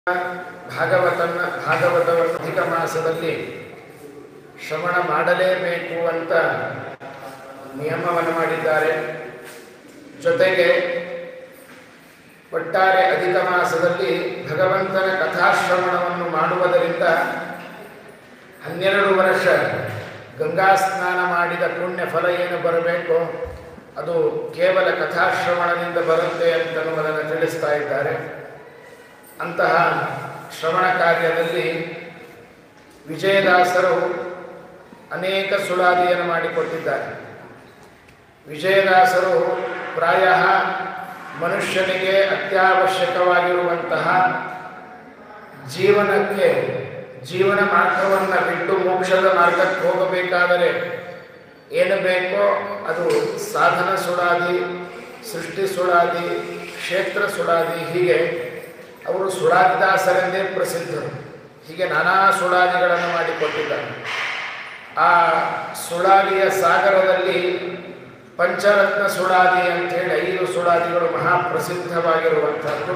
ಭಾಗವತನ್ನ ಭಾಗವತವನ್ನು ಅಧಿಕ ಮಾಸದಲ್ಲಿ ಶ್ರವಣ ಮಾಡಲೇಬೇಕು ಅಂತ ನಿಯಮವನ್ನು ಮಾಡಿದ್ದಾರೆ ಜೊತೆಗೆ ಒಟ್ಟಾರೆ ಅಧಿಕ ಮಾಸದಲ್ಲಿ ಭಗವಂತನ ಕಥಾಶ್ರವಣವನ್ನು ಮಾಡುವುದರಿಂದ ಹನ್ನೆರಡು ವರ್ಷ ಗಂಗಾ ಸ್ನಾನ ಮಾಡಿದ ಪುಣ್ಯ ಫಲ ಏನು ಬರಬೇಕೋ ಅದು ಕೇವಲ ಕಥಾಶ್ರವಣದಿಂದ ಬರುತ್ತೆ ಅಂತನ್ನುವುದನ್ನು ತಿಳಿಸ್ತಾ ಇದ್ದಾರೆ ಅಂತಹ ಶ್ರವಣ ಕಾರ್ಯದಲ್ಲಿ ವಿಜಯದಾಸರು ಅನೇಕ ಸುಳಾದಿಯನ್ನು ಮಾಡಿಕೊಟ್ಟಿದ್ದಾರೆ ವಿಜಯದಾಸರು ಪ್ರಾಯ ಮನುಷ್ಯನಿಗೆ ಅತ್ಯವಶ್ಯಕವಾಗಿರುವಂತಹ ಜೀವನಕ್ಕೆ ಜೀವನ ಮಾರ್ಗವನ್ನು ಬಿಟ್ಟು ಮೋಕ್ಷದ ಮಾರ್ಗಕ್ಕೆ ಹೋಗಬೇಕಾದರೆ ಏನು ಬೇಕೋ ಅದು ಸಾಧನ ಸುಳಾದಿ ಸೃಷ್ಟಿ ಸುಳಾದಿ ಕ್ಷೇತ್ರ ಸುಳಾದಿ ಹೀಗೆ ಅವರು ಸುಳಾದಿದಾಸರೆಂದೇ ಪ್ರಸಿದ್ಧರು ಹೀಗೆ ನಾನಾ ಸುಳಾದಿಗಳನ್ನು ಮಾಡಿಕೊಟ್ಟಿದ್ದಾರೆ ಆ ಸುಳಾದಿಯ ಸಾಗರದಲ್ಲಿ ಪಂಚರತ್ನ ಸುಳಾದಿ ಅಂಥೇಳಿ ಐದು ಸುಳಾದಿಗಳು ಮಹಾಪ್ರಸಿದ್ಧವಾಗಿರುವಂಥದ್ದು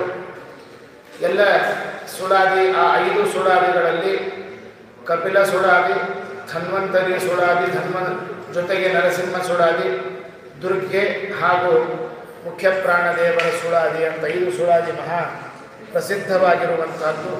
ಎಲ್ಲ ಸುಳಾದಿ ಆ ಐದು ಸುಳಾದಿಗಳಲ್ಲಿ ಕಪಿಲ ಸುಳಾದಿ ಧನ್ವಂತರಿ ಸುಳಾದಿ ಧನ್ವ ಜೊತೆಗೆ ನರಸಿಂಹ ಸುಳಾದಿ ದುರ್ಗೆ ಹಾಗೂ ಮುಖ್ಯ ಪ್ರಾಣದೇವರ ಸುಳಾದಿ ಅಂತ ಐದು ಸುಳಾದಿ ಮಹಾ ಪ್ರಸಿದ್ಧವಾಗಿರುವಂಥದ್ದು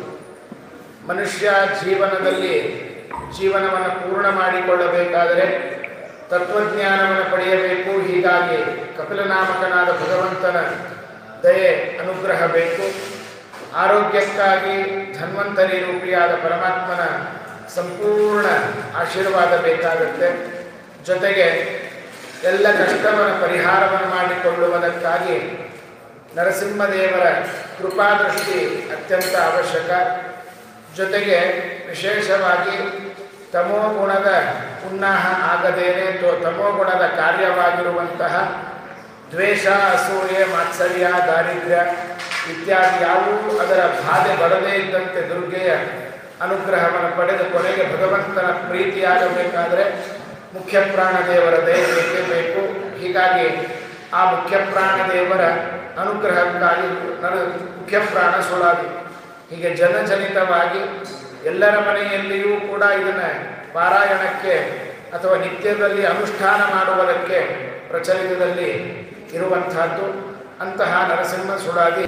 ಮನುಷ್ಯ ಜೀವನದಲ್ಲಿ ಜೀವನವನ್ನು ಪೂರ್ಣ ಮಾಡಿಕೊಳ್ಳಬೇಕಾದರೆ ತತ್ವಜ್ಞಾನವನ್ನು ಪಡೆಯಬೇಕು ಹೀಗಾಗಿ ಕಪಿಲನಾಮಕನಾದ ಭಗವಂತನ ದಯೆ ಅನುಗ್ರಹ ಬೇಕು ಆರೋಗ್ಯಕ್ಕಾಗಿ ಧನ್ವಂತರಿ ರೂಪಿಯಾದ ಪರಮಾತ್ಮನ ಸಂಪೂರ್ಣ ಆಶೀರ್ವಾದ ಬೇಕಾಗುತ್ತೆ ಜೊತೆಗೆ ಎಲ್ಲ ಕಷ್ಟವನ್ನು ಪರಿಹಾರವನ್ನು ಮಾಡಿಕೊಳ್ಳುವುದಕ್ಕಾಗಿ ನರಸಿಂಹದೇವರ ಕೃಪಾದೃಷ್ಟಿ ಅತ್ಯಂತ ಅವಶ್ಯಕ ಜೊತೆಗೆ ವಿಶೇಷವಾಗಿ ತಮೋಗುಣದ ಉನ್ನಾಹ ಆಗದೇನೆ ತೋ ತಮೋಗುಣದ ಕಾರ್ಯವಾಗಿರುವಂತಹ ದ್ವೇಷ ಅಸೂಯೆ ಮಾತ್ಸರ್ಯ ದಾರಿದ್ರ್ಯ ಇತ್ಯಾದಿ ಯಾವುವು ಅದರ ಬಾಧೆ ಬರದೇ ಇದ್ದಂತೆ ದುರ್ಗೆಯ ಅನುಗ್ರಹವನ್ನು ಪಡೆದು ಕೊನೆಗೆ ಭಗವಂತನ ಪ್ರೀತಿಯಾಗಬೇಕಾದರೆ ಮುಖ್ಯ ಪ್ರಾಣದೇವರ ದಯ ಬೇಕೇ ಬೇಕು ಹೀಗಾಗಿ ಆ ಮುಖ್ಯ ಪ್ರಾಣದೇವರ ಅನುಗ್ರಹಕ್ಕಾಗಿ ನನ್ನ ಮುಖ್ಯ ಪ್ರಾಣ ಸುಳಾದಿ ಹೀಗೆ ಜನಜನಿತವಾಗಿ ಎಲ್ಲರ ಮನೆಯಲ್ಲಿಯೂ ಕೂಡ ಇದನ್ನು ಪಾರಾಯಣಕ್ಕೆ ಅಥವಾ ನಿತ್ಯದಲ್ಲಿ ಅನುಷ್ಠಾನ ಮಾಡುವುದಕ್ಕೆ ಪ್ರಚಲಿತದಲ್ಲಿ ಇರುವಂತಹದ್ದು ಅಂತಹ ನರಸಿಂಹ ಸುಳಾದಿ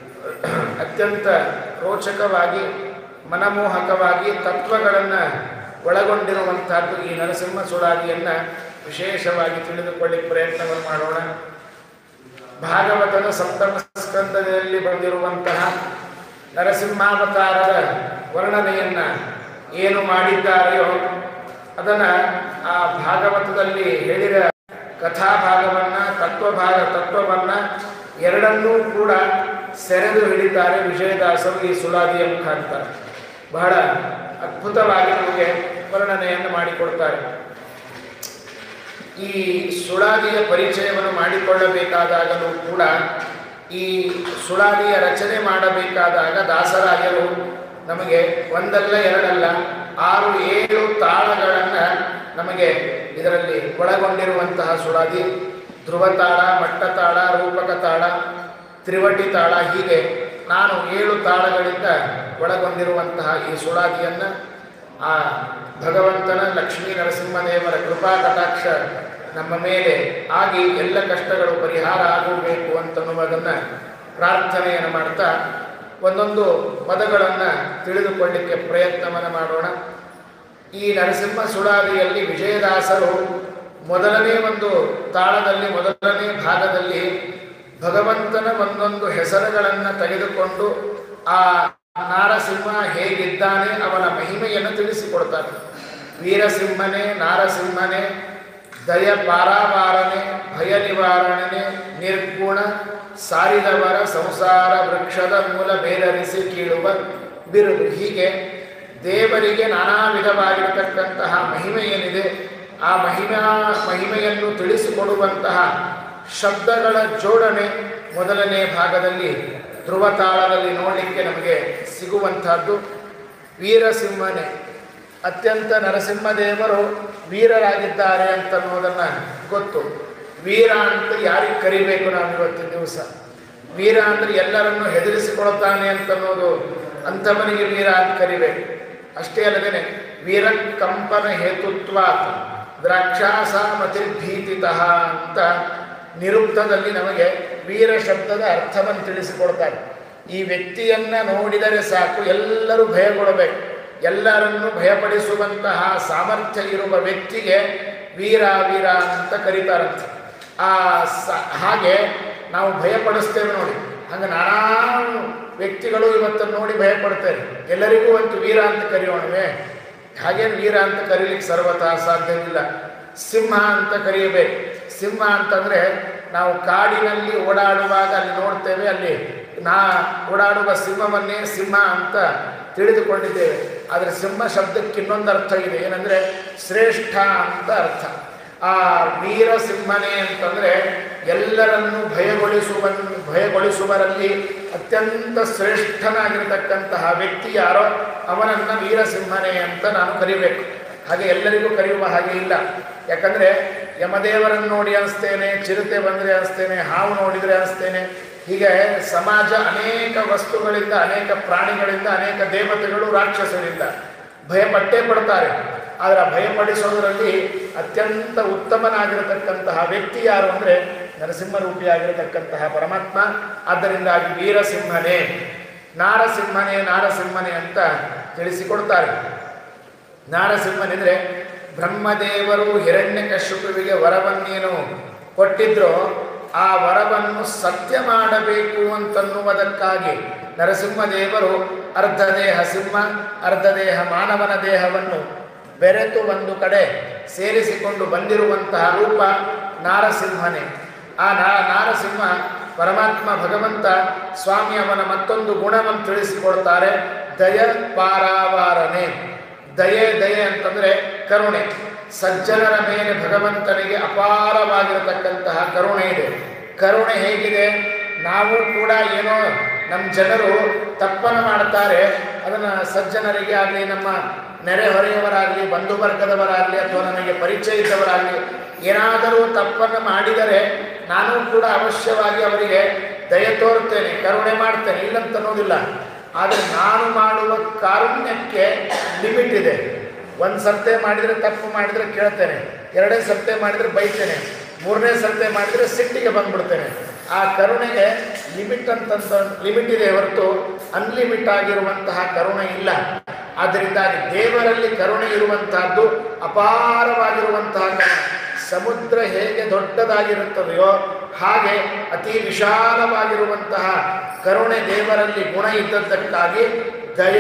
ಅತ್ಯಂತ ರೋಚಕವಾಗಿ ಮನಮೋಹಕವಾಗಿ ತತ್ವಗಳನ್ನು ಒಳಗೊಂಡಿರುವಂತಹದ್ದು ಈ ನರಸಿಂಹ ಸುಳಾದಿಯನ್ನು ವಿಶೇಷವಾಗಿ ತಿಳಿದುಕೊಳ್ಳಿ ಪ್ರಯತ್ನವನ್ನು ಮಾಡೋಣ ಭಾಗವತದ ಸಪ್ತಮ ಸ್ಕಂದದಲ್ಲಿ ಬಂದಿರುವಂತಹ ನರಸಿಂಹಾವತಾರದ ವರ್ಣನೆಯನ್ನು ಏನು ಮಾಡಿದ್ದಾರೆಯೋ ಅದನ್ನು ಆ ಭಾಗವತದಲ್ಲಿ ಹೇಳಿದ ಕಥಾಭಾಗವನ್ನು ತತ್ವಭಾಗ ತತ್ವವನ್ನು ಎರಡನ್ನೂ ಕೂಡ ಸೆರೆದು ಹಿಡಿತಾರೆ ವಿಜಯದಾಸರು ಈ ಸುಳಾದಿಯ ಮುಖಾಂತರ ಬಹಳ ಅದ್ಭುತವಾಗಿ ನಮಗೆ ವರ್ಣನೆಯನ್ನು ಮಾಡಿಕೊಡ್ತಾರೆ ಈ ಸುಳಾದಿಯ ಪರಿಚಯವನ್ನು ಮಾಡಿಕೊಳ್ಳಬೇಕಾದಾಗಲೂ ಕೂಡ ಈ ಸುಳಾದಿಯ ರಚನೆ ಮಾಡಬೇಕಾದಾಗ ದಾಸರಾಯರು ನಮಗೆ ಒಂದಲ್ಲ ಎರಡಲ್ಲ ಆರು ಏಳು ತಾಳಗಳನ್ನು ನಮಗೆ ಇದರಲ್ಲಿ ಒಳಗೊಂಡಿರುವಂತಹ ಸುಳಾದಿ ಧ್ರುವತಾಳ ಮಟ್ಟತಾಳ ರೂಪಕ ತಾಳ ತ್ರಿವಟಿ ತಾಳ ಹೀಗೆ ನಾನು ಏಳು ತಾಳಗಳಿಂದ ಒಳಗೊಂಡಿರುವಂತಹ ಈ ಸುಳಾದಿಯನ್ನು ಆ ಭಗವಂತನ ಲಕ್ಷ್ಮೀ ನರಸಿಂಹದೇವರ ಕೃಪಾ ಕಟಾಕ್ಷ ನಮ್ಮ ಮೇಲೆ ಆಗಿ ಎಲ್ಲ ಕಷ್ಟಗಳು ಪರಿಹಾರ ಆಗಬೇಕು ಅಂತನ್ನುವುದನ್ನು ಪ್ರಾರ್ಥನೆಯನ್ನು ಮಾಡ್ತಾ ಒಂದೊಂದು ಪದಗಳನ್ನು ತಿಳಿದುಕೊಳ್ಳಿಕ್ಕೆ ಪ್ರಯತ್ನವನ್ನು ಮಾಡೋಣ ಈ ನರಸಿಂಹ ಸುಳಾದಿಯಲ್ಲಿ ವಿಜಯದಾಸರು ಮೊದಲನೇ ಒಂದು ತಾಳದಲ್ಲಿ ಮೊದಲನೇ ಭಾಗದಲ್ಲಿ ಭಗವಂತನ ಒಂದೊಂದು ಹೆಸರುಗಳನ್ನು ತೆಗೆದುಕೊಂಡು ಆ ನಾರಸಿಂಹ ಹೇಗಿದ್ದಾನೆ ಅವನ ಮಹಿಮೆಯನ್ನು ತಿಳಿಸಿಕೊಡ್ತಾರೆ ವೀರಸಿಂಹನೇ ನಾರಸಿಂಹನೇ ದಯ ಪಾರಾವಾರನೆ ಭಯ ನಿವಾರಣನೆ ನಿರ್ಗುಣ ಸಾರಿದವರ ಸಂಸಾರ ವೃಕ್ಷದ ಮೂಲ ಬೇರರಿಸಿ ಕೀಳುವ ಬಿರುದು ಹೀಗೆ ದೇವರಿಗೆ ನಾನಾ ವಿಧವಾಗಿರತಕ್ಕಂತಹ ಮಹಿಮೆ ಏನಿದೆ ಆ ಮಹಿಮಾ ಮಹಿಮೆಯನ್ನು ತಿಳಿಸಿಕೊಡುವಂತಹ ಶಬ್ದಗಳ ಜೋಡಣೆ ಮೊದಲನೇ ಭಾಗದಲ್ಲಿ ಧ್ರುವತಾಳದಲ್ಲಿ ನೋಡಲಿಕ್ಕೆ ನಮಗೆ ಸಿಗುವಂತಹದ್ದು ವೀರಸಿಂಹನೇ ಅತ್ಯಂತ ನರಸಿಂಹದೇವರು ವೀರರಾಗಿದ್ದಾರೆ ಅಂತನ್ನೋದನ್ನು ಗೊತ್ತು ವೀರ ಅಂತ ಯಾರಿಗೆ ಕರಿಬೇಕು ನಾವು ಇವತ್ತಿನ ದಿವಸ ವೀರ ಅಂದರೆ ಎಲ್ಲರನ್ನು ಹೆದರಿಸಿಕೊಳ್ತಾನೆ ಅಂತನ್ನೋದು ಅಂಥವನಿಗೆ ವೀರ ಅಂತ ಕರಿಬೇಕು ಅಷ್ಟೇ ಅಲ್ಲದೇನೆ ವೀರ ಕಂಪನ ಹೇತುತ್ವ ದ್ರಾಕ್ಷಾಸ ಮತಿ ಭೀತಿತಃ ಅಂತ ನಿರುಕ್ತದಲ್ಲಿ ನಮಗೆ ವೀರ ಶಬ್ದದ ಅರ್ಥವನ್ನು ತಿಳಿಸಿಕೊಡ್ತಾರೆ ಈ ವ್ಯಕ್ತಿಯನ್ನ ನೋಡಿದರೆ ಸಾಕು ಎಲ್ಲರೂ ಭಯಗೊಳ್ಳಬೇಕು ಎಲ್ಲರನ್ನು ಭಯಪಡಿಸುವಂತಹ ಸಾಮರ್ಥ್ಯ ಇರುವ ವ್ಯಕ್ತಿಗೆ ವೀರ ವೀರ ಅಂತ ಕರೀತಾರಂತೆ ಆ ಸ ಹಾಗೆ ನಾವು ಭಯಪಡಿಸ್ತೇವೆ ನೋಡಿ ಹಂಗೆ ನಾನಾ ವ್ಯಕ್ತಿಗಳು ಇವತ್ತನ್ನು ನೋಡಿ ಭಯಪಡ್ತಾರೆ ಎಲ್ಲರಿಗೂ ಒಂದು ವೀರ ಅಂತ ಕರೆಯೋಣವೇ ಹಾಗೇನು ವೀರ ಅಂತ ಕರೀಲಿಕ್ಕೆ ಸರ್ವತಾ ಸಾಧ್ಯವಿಲ್ಲ ಸಿಂಹ ಅಂತ ಕರೆಯಬೇಕು ಸಿಂಹ ಅಂತಂದರೆ ನಾವು ಕಾಡಿನಲ್ಲಿ ಓಡಾಡುವಾಗ ಅಲ್ಲಿ ನೋಡ್ತೇವೆ ಅಲ್ಲಿ ನಾ ಓಡಾಡುವ ಸಿಂಹವನ್ನೇ ಸಿಂಹ ಅಂತ ತಿಳಿದುಕೊಂಡಿದ್ದೇವೆ ಆದರೆ ಸಿಂಹ ಶಬ್ದಕ್ಕೆ ಇನ್ನೊಂದು ಅರ್ಥ ಇದೆ ಏನಂದರೆ ಶ್ರೇಷ್ಠ ಅಂತ ಅರ್ಥ ಆ ವೀರ ಸಿಂಹನೇ ಅಂತಂದರೆ ಎಲ್ಲರನ್ನೂ ಭಯಗೊಳಿಸುವ ಭಯಗೊಳಿಸುವರಲ್ಲಿ ಅತ್ಯಂತ ಶ್ರೇಷ್ಠನಾಗಿರತಕ್ಕಂತಹ ವ್ಯಕ್ತಿ ಯಾರೋ ಅವನನ್ನು ವೀರಸಿಂಹನೇ ಅಂತ ನಾನು ಕರಿಬೇಕು ಹಾಗೆ ಎಲ್ಲರಿಗೂ ಕರೆಯುವ ಹಾಗೆ ಇಲ್ಲ ಯಾಕಂದರೆ ಯಮದೇವರನ್ನು ನೋಡಿ ಅನಿಸ್ತೇನೆ ಚಿರತೆ ಬಂದರೆ ಅನಿಸ್ತೇನೆ ಹಾವು ನೋಡಿದರೆ ಅನಿಸ್ತೇನೆ ಹೀಗೆ ಸಮಾಜ ಅನೇಕ ವಸ್ತುಗಳಿಂದ ಅನೇಕ ಪ್ರಾಣಿಗಳಿಂದ ಅನೇಕ ದೇವತೆಗಳು ರಾಕ್ಷಸರಿಂದ ಭಯಪಟ್ಟೇ ಪಡ್ತಾರೆ ಆದರೆ ಆ ಭಯಪಡಿಸೋದರಲ್ಲಿ ಅತ್ಯಂತ ಉತ್ತಮನಾಗಿರತಕ್ಕಂತಹ ವ್ಯಕ್ತಿ ಯಾರು ಅಂದರೆ ನರಸಿಂಹರೂಪಿಯಾಗಿರತಕ್ಕಂತಹ ಪರಮಾತ್ಮ ಆದ್ದರಿಂದಾಗಿ ವೀರಸಿಂಹನೇ ನಾರಸಿಂಹನೇ ನಾರಸಿಂಹನೇ ಅಂತ ತಿಳಿಸಿಕೊಡ್ತಾರೆ ನಾರಸಿಂಹನೆಂದರೆ ಬ್ರಹ್ಮದೇವರು ಹಿರಣ್ಯಕಶ್ಯಪುವಿಗೆ ವರವನ್ನೇನು ಕೊಟ್ಟಿದ್ರು ಆ ವರವನ್ನು ಸತ್ಯ ಮಾಡಬೇಕು ಅಂತನ್ನುವುದಕ್ಕಾಗಿ ನರಸಿಂಹದೇವರು ಅರ್ಧ ದೇಹ ಸಿಂಹ ಅರ್ಧ ದೇಹ ಮಾನವನ ದೇಹವನ್ನು ಬೆರೆತು ಒಂದು ಕಡೆ ಸೇರಿಸಿಕೊಂಡು ಬಂದಿರುವಂತಹ ರೂಪ ನಾರಸಿಂಹನೇ ಆ ನಾ ನಾರಸಿಂಹ ಪರಮಾತ್ಮ ಭಗವಂತ ಸ್ವಾಮಿ ಅವನ ಮತ್ತೊಂದು ಗುಣವನ್ನು ತಿಳಿಸಿಕೊಡ್ತಾರೆ ದಯ ಪಾರಾವಾರನೆ ದಯೆ ದಯೆ ಅಂತಂದರೆ ಕರುಣೆ ಸಜ್ಜನರ ಮೇಲೆ ಭಗವಂತನಿಗೆ ಅಪಾರವಾಗಿರತಕ್ಕಂತಹ ಕರುಣೆ ಇದೆ ಕರುಣೆ ಹೇಗಿದೆ ನಾವು ಕೂಡ ಏನೋ ನಮ್ಮ ಜನರು ತಪ್ಪನ್ನು ಮಾಡ್ತಾರೆ ಅದನ್ನು ಸಜ್ಜನರಿಗೆ ಆಗಲಿ ನಮ್ಮ ನೆರೆಹೊರೆಯವರಾಗಲಿ ಬಂಧು ವರ್ಗದವರಾಗಲಿ ಅಥವಾ ನನಗೆ ಪರಿಚಯಿತವರಾಗಲಿ ಏನಾದರೂ ತಪ್ಪನ್ನು ಮಾಡಿದರೆ ನಾನು ಕೂಡ ಅವಶ್ಯವಾಗಿ ಅವರಿಗೆ ದಯ ತೋರುತ್ತೇನೆ ಕರುಣೆ ಮಾಡ್ತೇನೆ ಇಲ್ಲಂತ ಅನ್ನೋದಿಲ್ಲ ಆದರೆ ನಾನು ಮಾಡುವ ಕಾರುಣ್ಯಕ್ಕೆ ಲಿಮಿಟ್ ಇದೆ ಒಂದು ಸರ್ತೆ ಮಾಡಿದರೆ ತಪ್ಪು ಮಾಡಿದರೆ ಕೇಳ್ತೇನೆ ಎರಡನೇ ಸರ್ತೆ ಮಾಡಿದರೆ ಬೈತೇನೆ ಮೂರನೇ ಸರ್ತೆ ಮಾಡಿದರೆ ಸಿಟ್ಟಿಗೆ ಬಂದ್ಬಿಡ್ತೇನೆ ಆ ಕರುಣೆಗೆ ಲಿಮಿಟ್ ಅಂತಂತ ಲಿಮಿಟ್ ಇದೆ ಹೊರತು ಅನ್ಲಿಮಿಟ್ ಆಗಿರುವಂತಹ ಕರುಣೆ ಇಲ್ಲ ಆದ್ದರಿಂದಾಗಿ ದೇವರಲ್ಲಿ ಕರುಣೆ ಇರುವಂತಹದ್ದು ಅಪಾರವಾಗಿರುವಂತಹ ಕರುಣೆ ಸಮುದ್ರ ಹೇಗೆ ದೊಡ್ಡದಾಗಿರುತ್ತದೆಯೋ ಹಾಗೆ ಅತಿ ವಿಶಾಲವಾಗಿರುವಂತಹ ಕರುಣೆ ದೇವರಲ್ಲಿ ಗುಣ ಇದ್ದದ್ದಕ್ಕಾಗಿ ದಯ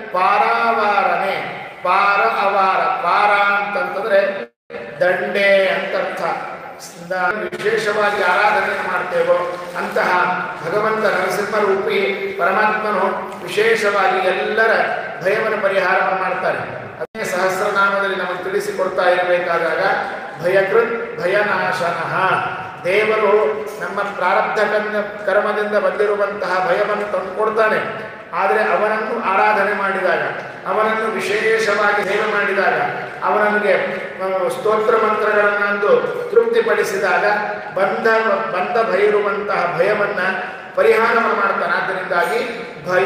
ಪಾರಾವಾರನೆ ಪಾರ ಅವಾರ ಪಾರ ಅಂತಂತಂದ್ರೆ ದಂಡೆ ಅಂತರ್ಥ ನಾವು ವಿಶೇಷವಾಗಿ ಆರಾಧನೆಯನ್ನು ಮಾಡ್ತೇವೋ ಅಂತಹ ಭಗವಂತ ನರಸಿಂಹ ರೂಪಿ ಪರಮಾತ್ಮನು ವಿಶೇಷವಾಗಿ ಎಲ್ಲರ ಭಯವನ್ನು ಪರಿಹಾರವನ್ನು ಮಾಡ್ತಾರೆ ಅದೇ ಸಹಸ್ರನಾಮದಲ್ಲಿ ನಮಗೆ ತಿಳಿಸಿಕೊಡ್ತಾ ಇರಬೇಕಾದಾಗ ಭಯಕೃತ್ ಭಯನಾಶನಃ ದೇವರು ನಮ್ಮ ಪ್ರಾರಬ್ಧ ಕರ್ಮ ಕರ್ಮದಿಂದ ಬಂದಿರುವಂತಹ ಭಯವನ್ನು ತಂದುಕೊಡ್ತಾನೆ ಆದರೆ ಅವನನ್ನು ಆರಾಧನೆ ಮಾಡಿದಾಗ ಅವನನ್ನು ವಿಶೇಷವಾಗಿ ಸೇವೆ ಮಾಡಿದಾಗ ಅವನಿಗೆ ಆ, ಸ್ತೋತ್ರ ಮಂತ್ರಗಳನ್ನಂದು ತೃಪ್ತಿಪಡಿಸಿದಾಗ ಬಂದ ಬಂದ ಭಯಿರುವಂತಹ ಭಯವನ್ನು ಪರಿಹಾರವನ್ನು ಮಾಡ್ತಾನೆ ಆದ್ದರಿಂದಾಗಿ ಭಯ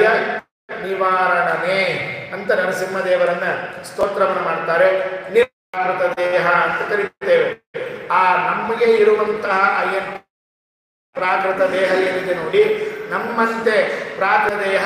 ನಿವಾರಣನೆ ಅಂತ ನರಸಿಂಹದೇವರನ್ನ ಸ್ತೋತ್ರವನ್ನು ಮಾಡ್ತಾರೆ ನಿರಾಕೃತ ದೇಹ ಅಂತ ಕರೀತೇವೆ ಆ ನಮಗೆ ಇರುವಂತಹ ಆ ಏನು ಪ್ರಾಕೃತ ದೇಹ ಏನಿದೆ ನೋಡಿ ನಮ್ಮಂತೆ ಪ್ರಾಕೃತ ದೇಹ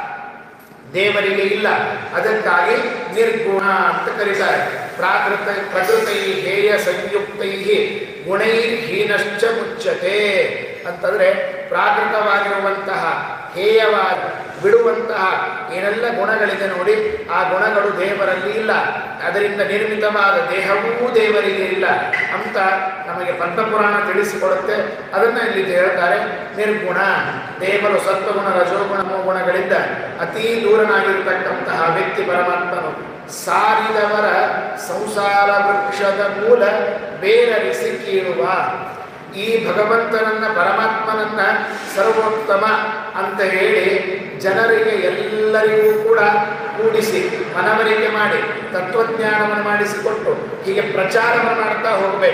ದೇವರಿಗೆ ಇಲ್ಲ ಅದಕ್ಕಾಗಿ ನಿರ್ಗುಣ ಅಂತ ಕರೀತಾರೆ ಪ್ರಾಕೃತ ಪ್ರಕೃತೈ ಹೇಯ ಸಂಯುಕ್ತೈ ಗುಣೈರ್ಹೀನಶ್ಚ ಮುಚ್ಚತೆ ಅಂತಂದ್ರೆ ಪ್ರಾಕೃತವಾಗಿರುವಂತಹ ಹೇಯವಾಗಿ ಬಿಡುವಂತಹ ಏನೆಲ್ಲ ಗುಣಗಳಿದೆ ನೋಡಿ ಆ ಗುಣಗಳು ದೇವರಲ್ಲಿ ಇಲ್ಲ ಅದರಿಂದ ನಿರ್ಮಿತವಾದ ದೇಹವೂ ದೇವರಿಗೆ ಇಲ್ಲ ಅಂತ ನಮಗೆ ಪದ್ಮಪುರಾಣ ತಿಳಿಸಿಕೊಡುತ್ತೆ ಅದನ್ನು ಇಲ್ಲಿ ಹೇಳ್ತಾರೆ ನಿರ್ಗುಣ ದೇವರು ಸತ್ವಗುಣ ರಜೋಗುಣ ಗುಣಗಳಿಂದ ಅತೀ ದೂರನಾಗಿರತಕ್ಕಂತಹ ವ್ಯಕ್ತಿ ಪರಮಾತ್ಮನು ಸಾರಿದವರ ಸಂಸಾರ ವೃಕ್ಷದ ಮೂಲ ಬೇರರಿಸಿ ಕೀಳುವ ಈ ಭಗವಂತನನ್ನ ಪರಮಾತ್ಮನನ್ನ ಸರ್ವೋತ್ತಮ ಅಂತ ಹೇಳಿ ಜನರಿಗೆ ಎಲ್ಲರಿಗೂ ಕೂಡ ಕೂಡಿಸಿ ಮನವರಿಕೆ ಮಾಡಿ ತತ್ವಜ್ಞಾನವನ್ನು ಮಾಡಿಸಿಕೊಟ್ಟು ಹೀಗೆ ಪ್ರಚಾರವನ್ನು ಮಾಡ್ತಾ ಹೋಗಬೇಕು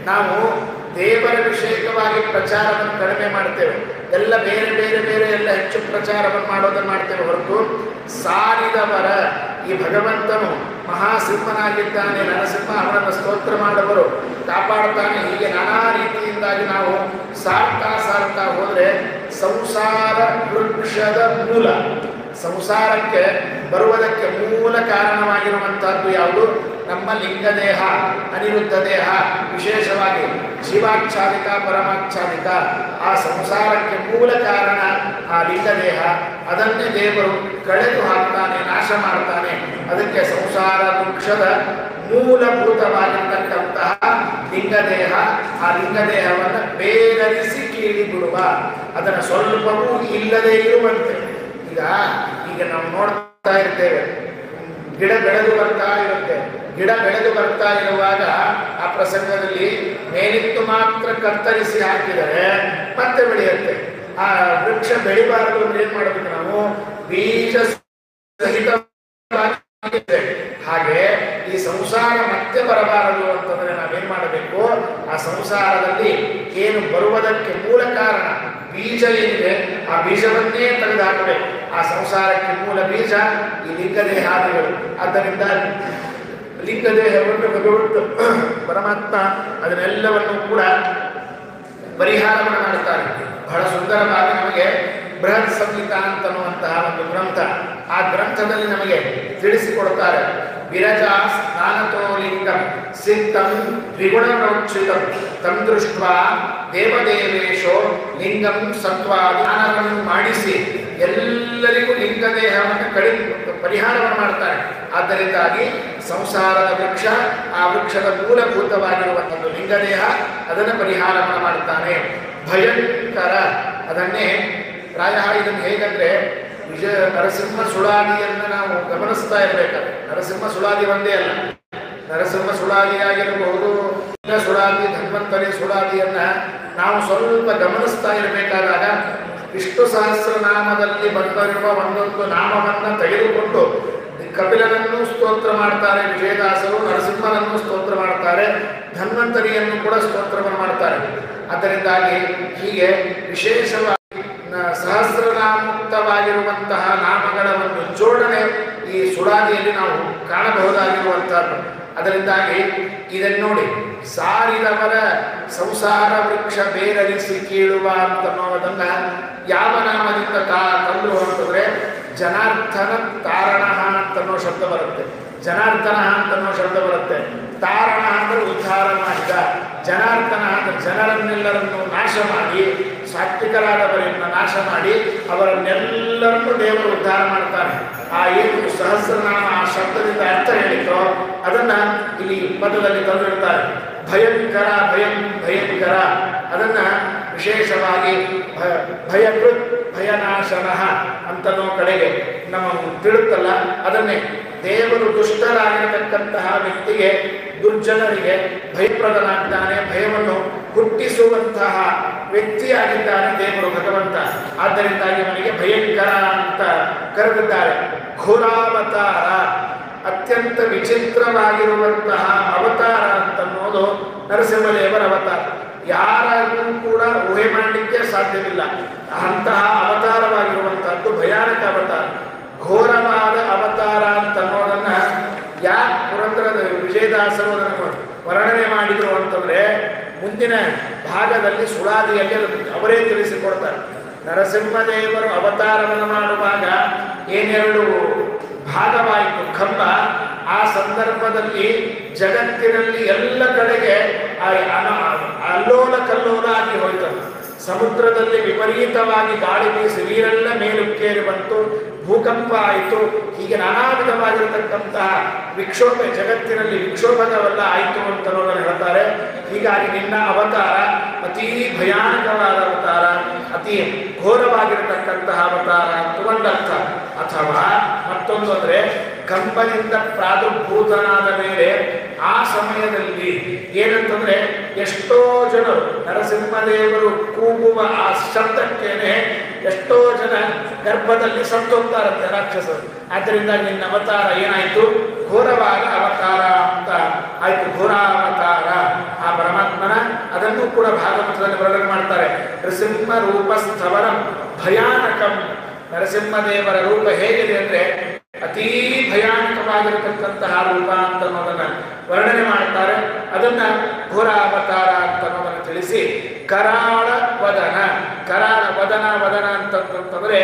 ನಾವು ದೇವರ ವಿಷಯಕವಾಗಿ ಪ್ರಚಾರವನ್ನು ಕಡಿಮೆ ಮಾಡ್ತೇವೆ ಎಲ್ಲ ಬೇರೆ ಬೇರೆ ಬೇರೆ ಎಲ್ಲ ಹೆಚ್ಚು ಪ್ರಚಾರವನ್ನು ಮಾಡೋದನ್ನು ಮಾಡ್ತೇವೆ ಹೊರತು ಸಾರಿದವರ ಈ ಭಗವಂತನು ಮಹಾಸಿಂಹನಾಗಿದ್ದಾನೆ ನರಸಿಂಹ ಅವನನ್ನು ಸ್ತೋತ್ರ ಮಾಡುವರು ಕಾಪಾಡುತ್ತಾನೆ ಹೀಗೆ ನಾನಾ ರೀತಿಯಿಂದಾಗಿ ನಾವು ಸಾರ್ತಾ ಸಾರ್ತಾ ಹೋದರೆ ಸಂಸಾರ ವೃಕ್ಷದ ಮೂಲ ಸಂಸಾರಕ್ಕೆ ಬರುವುದಕ್ಕೆ ಮೂಲ ಕಾರಣವಾಗಿರುವಂತಹದ್ದು ಯಾವುದು ನಮ್ಮ ಲಿಂಗದೇಹ ಅನಿರುದ್ಧ ದೇಹ ವಿಶೇಷವಾಗಿ ಜೀವಾಚ್ಛಾದಿಕ ಪರಮಾಚ್ಛಾದಿಕ ಆ ಸಂಸಾರಕ್ಕೆ ಮೂಲ ಕಾರಣ ಆ ಲಿಂಗದೇಹ ಅದನ್ನೇ ದೇವರು ಕಳೆದು ಹಾಕ್ತಾನೆ ನಾಶ ಮಾಡ್ತಾನೆ ಅದಕ್ಕೆ ಸಂಸಾರ ವೃಕ್ಷದ ಮೂಲಭೂತವಾಗಿರ್ತಕ್ಕಂತಹ ಲಿಂಗದೇಹ ಆ ಲಿಂಗದೇಹವನ್ನು ಬೇಗರಿಸಿ ಕೀಳಿ ಬಿಡುವ ಅದನ್ನು ಸ್ವಲ್ಪವೂ ಇಲ್ಲದೇ ಇರುವಂತೆ ಈಗ ಈಗ ನಾವು ನೋಡ್ತಾ ಇರ್ತೇವೆ ಗಿಡ ಬೆಳೆದು ಬರ್ತಾ ಇರುತ್ತೆ ಗಿಡ ಬೆಳೆದು ಬರ್ತಾ ಇರುವಾಗ ಆ ಪ್ರಸಂಗದಲ್ಲಿ ಮೇಲಿತ್ತು ಮಾತ್ರ ಕತ್ತರಿಸಿ ಹಾಕಿದರೆ ಮತ್ತೆ ಬೆಳೆಯುತ್ತೆ ಆ ವೃಕ್ಷ ಬೆಳಿಬಾರದು ಅಂದ್ರೆ ಏನ್ ಮಾಡಬೇಕು ನಾವು ಬೀಜ ಸಹಿತ ಹಾಗೆ ಈ ಸಂಸಾರ ಮತ್ತೆ ಬರಬಾರದು ಅಂತಂದ್ರೆ ನಾವೇನ್ ಮಾಡಬೇಕು ಆ ಸಂಸಾರದಲ್ಲಿ ಏನು ಬರುವುದಕ್ಕೆ ಮೂಲ ಕಾರಣ ಬೀಜ ಏನಿದೆ ಆ ಬೀಜವನ್ನೇ ತೆಗೆದುಹಾಕಬೇಕು ಆ ಸಂಸಾರಕ್ಕೆ ಮೂಲ ಬೀಜ ಈ ಲಿಂಗದೇಹಾದಿಗಳು ಆದ್ದರಿಂದ ಲಿಂಗದೇಹವನ್ನು ಭಗವಂತ ಪರಮಾತ್ಮ ಅದನ್ನೆಲ್ಲವನ್ನು ಕೂಡ ಪರಿಹಾರವನ್ನು ಮಾಡುತ್ತಾರೆ ಬಹಳ ಸುಂದರವಾಗಿ ನಮಗೆ ಬೃಹತ್ ಸಂಹಿತ ಅಂತನ್ನುವಂತಹ ಒಂದು ಗ್ರಂಥ ಆ ಗ್ರಂಥದಲ್ಲಿ ನಮಗೆ ತಿಳಿಸಿಕೊಡುತ್ತಾರೆ ವಿರಜ ಸ್ನಾನತೋ ಲಿಂಗಂ ಸಿದ್ಧಂ ದ್ವಿಗುಣರೋಕ್ಷಿತಂ ತಂ ದೃಷ್ಟ ದೇವದೇವೇಶೋ ಲಿಂಗಂ ಸತ್ವಾದಾನವನ್ನು ಮಾಡಿಸಿ ಎಲ್ಲರಿಗೂ ಲಿಂಗದೇಹವನ್ನು ಕಡಿಮೆ ಪರಿಹಾರವನ್ನು ಮಾಡ್ತಾರೆ ಆದ್ದರಿಂದಾಗಿ ಸಂಸಾರದ ವೃಕ್ಷ ಆ ವೃಕ್ಷದ ಮೂಲಭೂತವಾಗಿರುವಂಥದ್ದು ಲಿಂಗದೇಹ ಅದನ್ನು ಪರಿಹಾರವನ್ನು ಮಾಡುತ್ತಾನೆ ಭಯಂಕರ ಅದನ್ನೇ ಪ್ರಾಯ ಇದನ್ನು ಹೇಗಂದ್ರೆ ವಿಜಯ ನರಸಿಂಹ ಸುಳಾದಿಯನ್ನು ನಾವು ಗಮನಿಸ್ತಾ ಇರಬೇಕಾದ್ರೆ ನರಸಿಂಹ ಸುಳಾದಿ ಒಂದೇ ಅಲ್ಲ ನರಸಿಂಹ ಸುಳಾದಿಯಾಗಿರಬಹುದು ಇಲ್ಲ ಸುಳಾದಿ ಧನ್ವಂತರಿ ಸುಳಾದಿಯನ್ನ ನಾವು ಸ್ವಲ್ಪ ಗಮನಿಸ್ತಾ ಇರಬೇಕಾದಾಗ ವಿಷ್ಣು ಸಹಸ್ರನಾಮದಲ್ಲಿ ಬಂದಿರುವ ಒಂದೊಂದು ನಾಮವನ್ನು ತೆಗೆದುಕೊಂಡು ಕಪಿಲನನ್ನು ಸ್ತೋತ್ರ ಮಾಡ್ತಾರೆ ವಿಜಯದಾಸರು ನರಸಿಂಹನನ್ನು ಸ್ತೋತ್ರ ಮಾಡ್ತಾರೆ ಧನ್ವಂತರಿಯನ್ನು ಕೂಡ ಸ್ತೋತ್ರವನ್ನು ಮಾಡ್ತಾರೆ ಅದರಿಂದಾಗಿ ಹೀಗೆ ವಿಶೇಷವಾಗಿ ನ- ಸಹಸ್ರನಾಮುಕ್ತವಾಗಿರುವಂತಹ ನಾಮಗಳ ಒಂದು ಜೋಡಣೆ ಈ ಸುಳಾದಿಯಲ್ಲಿ ನಾವು ಕಾಣಬಹುದಾಗಿರುವಂತಹದ್ದು ಅದರಿಂದಾಗಿ ಇದನ್ನು ನೋಡಿ ಸಾರಿದವರ ಸಂಸಾರ ವೃಕ್ಷ ಬೇರರಿಸಿ ಕೀಳುವ ಅಂತನ್ನೋದನ್ನ ಯಾವ ನಾಮದಿಂದ ತಾ ತಂದ್ರು ಅಂತಂದ್ರೆ ಜನಾರ್ದನ ತಾರಣ ಅಂತನ್ನೋ ಶಬ್ದ ಬರುತ್ತೆ ಜನಾರ್ದನ ಅಂತನ್ನೋ ಶಬ್ದ ಬರುತ್ತೆ ತಾರಣ ಅಂದ್ರೆ ಉದ್ಧಾರ ಮಾಡಿದ ಜನಾರ್ದನ ಅಂದ್ರೆ ಜನರನ್ನೆಲ್ಲರನ್ನು ನಾಶ ಮಾಡಿ ಸಾತ್ವಿಕರಾದವರನ್ನು ನಾಶ ಮಾಡಿ ಅವರನ್ನೆಲ್ಲರನ್ನು ದೇವರು ಉದ್ಧಾರ ಮಾಡ್ತಾನೆ ಆ ಏನು ಸಹಸ್ರನಾಮ ಆ ಶಬ್ದದಿಂದ ಅರ್ಥ ಹೇಳಿತೋ ಅದನ್ನ ಇಲ್ಲಿ ಪದದಲ್ಲಿ ತಂದಿಡ್ತಾರೆ ಭಯಂಕರ ಭಯಂ ಭಯಂಕರ ಅದನ್ನ ವಿಶೇಷವಾಗಿ ಭ- ಭಯಕೃತ್ ಭಯನಾಶನ ಅಂತನೋ ಕಡೆಗೆ ನಮ್ಮ ತಿಳುತ್ತಲ್ಲ ಅದನ್ನೇ ದೇವರು ದುಷ್ಟರಾಗಿರತಕ್ಕಂತಹ ವ್ಯಕ್ತಿಗೆ ದುರ್ಜನರಿಗೆ ಭಯಪ್ರದನಾಗಿದ್ದಾನೆ ಭಯವನ್ನು ಹುಟ್ಟಿಸುವಂತಹ ವ್ಯಕ್ತಿಯಾಗಿದ್ದಾನೆ ದೇವರು ಭಗವಂತ ಆದ್ದರಿಂದಾಗಿ ಅವನಿಗೆ ಭಯಂಕರ ಅಂತ ಕರೆದಿದ್ದಾರೆ ಘೋರಾವತಾರ ಅತ್ಯಂತ ವಿಚಿತ್ರವಾಗಿರುವಂತಹ ಅವತಾರ ಅಂತನ್ನೋದು ನರಸಿಂಹದೇವರ ಅವತಾರ ಯಾರಿಗೂ ಕೂಡ ಊಹೆ ಮಾಡಲಿಕ್ಕೆ ಸಾಧ್ಯವಿಲ್ಲ ಅಂತಹ ಅವತಾರವಾಗಿರುವಂತಹದ್ದು ಭಯಾನಕ ಅವತಾರ ಘೋರವಾದ ಅವತಾರ ಅಂತನ್ನೋದನ್ನ ಯಾಕೆ ಪುರಂದರದ ವಿಜಯದಾಸರು ಅದನ್ನು ವರ್ಣನೆ ಮಾಡಿದರು ಅಂತಂದ್ರೆ ಮುಂದಿನ ಭಾಗದಲ್ಲಿ ಸುಳಾದಿಯಲ್ಲಿ ಅದನ್ನು ಅವರೇ ತಿಳಿಸಿಕೊಡ್ತಾರೆ ನರಸಿಂಹದೇವರು ಅವತಾರವನ್ನು ಮಾಡುವಾಗ ಏನೆರಡು ಭಾಗವಾಯಿತು ಕಂಬ ಆ ಸಂದರ್ಭದಲ್ಲಿ ಜಗತ್ತಿನಲ್ಲಿ ಎಲ್ಲ ಕಡೆಗೆ ಆ ಅನ- ಅಲ್ಲೋಲ ಕಲ್ಲೋಲ ಆಗಿ ಹೋಯ್ತದು ಸಮುದ್ರದಲ್ಲಿ ವಿಪರೀತವಾಗಿ ಗಾಳಿ ಬೀಸಿ ನೀರೆಲ್ಲ ಮೇಲುಕ್ಕೇರಿ ಬಂತು ಭೂಕಂಪ ಆಯಿತು ಹೀಗೆ ನಾನಾ ವಿಧವಾಗಿರತಕ್ಕಂತಹ ವಿಕ್ಷೋಭ ಜಗತ್ತಿನಲ್ಲಿ ವಿಕ್ಷೋಭಗವೆಲ್ಲ ಆಯಿತು ಅಂತ ಅನ್ನೋದನ್ನು ಹೇಳ್ತಾರೆ ಹೀಗಾಗಿ ನಿನ್ನ ಅವತಾರ ಅತೀ ಭಯಾನಕವಾದ ಅವತಾರ ಅತಿ ಘೋರವಾಗಿರತಕ್ಕಂತಹ ಅವತಾರ ಅಂತ ಒಂದರ್ಥ ಅಥವಾ ಮತ್ತೊಂದು ಅಂದ್ರೆ ಕಂಬದಿಂದ ಪ್ರಾದುರ್ಭೂತನಾದ ಮೇಲೆ ಆ ಸಮಯದಲ್ಲಿ ಏನಂತಂದ್ರೆ ಎಷ್ಟೋ ಜನರು ನರಸಿಂಹದೇವರು ಕೂಗುವ ಆ ಶಬ್ದಕ್ಕೇನೆ ಎಷ್ಟೋ ಜನ ಗರ್ಭದಲ್ಲಿ ಸತ್ತೋಗ್ತಾರಂತೆ ರಾಕ್ಷಸರು ಆದ್ದರಿಂದ ನಿನ್ನ ಅವತಾರ ಏನಾಯ್ತು ಘೋರವಾದ ಅವತಾರ ಅಂತ ಆಯ್ತು ಘೋರಾವತಾರ ಆ ಪರಮಾತ್ಮನ ಅದನ್ನು ಕೂಡ ಭಾಗವತದಲ್ಲಿ ವರ್ಣನೆ ಮಾಡ್ತಾರೆ ನರಸಿಂಹ ರೂಪ ಸ್ಥವರಂ ಭಯಾನಕಂ ನರಸಿಂಹದೇವರ ರೂಪ ಹೇಗಿದೆ ಅಂದ್ರೆ ಅತೀ ಭಯಾನಕವಾಗಿರತಕ್ಕಂತಹ ರೂಪ ಅಂತ ಅನ್ನೋದನ್ನ ವರ್ಣನೆ ಮಾಡ್ತಾರೆ ಅದನ್ನ ಘೋರಾವತಾರ ಅಂತ ಅನ್ನೋದನ್ನ ತಿಳಿಸಿ ಕರಾಳ ವದನ ಕರಾಳ ವದನ ವದನ ಅಂತಂತಂದ್ರೆ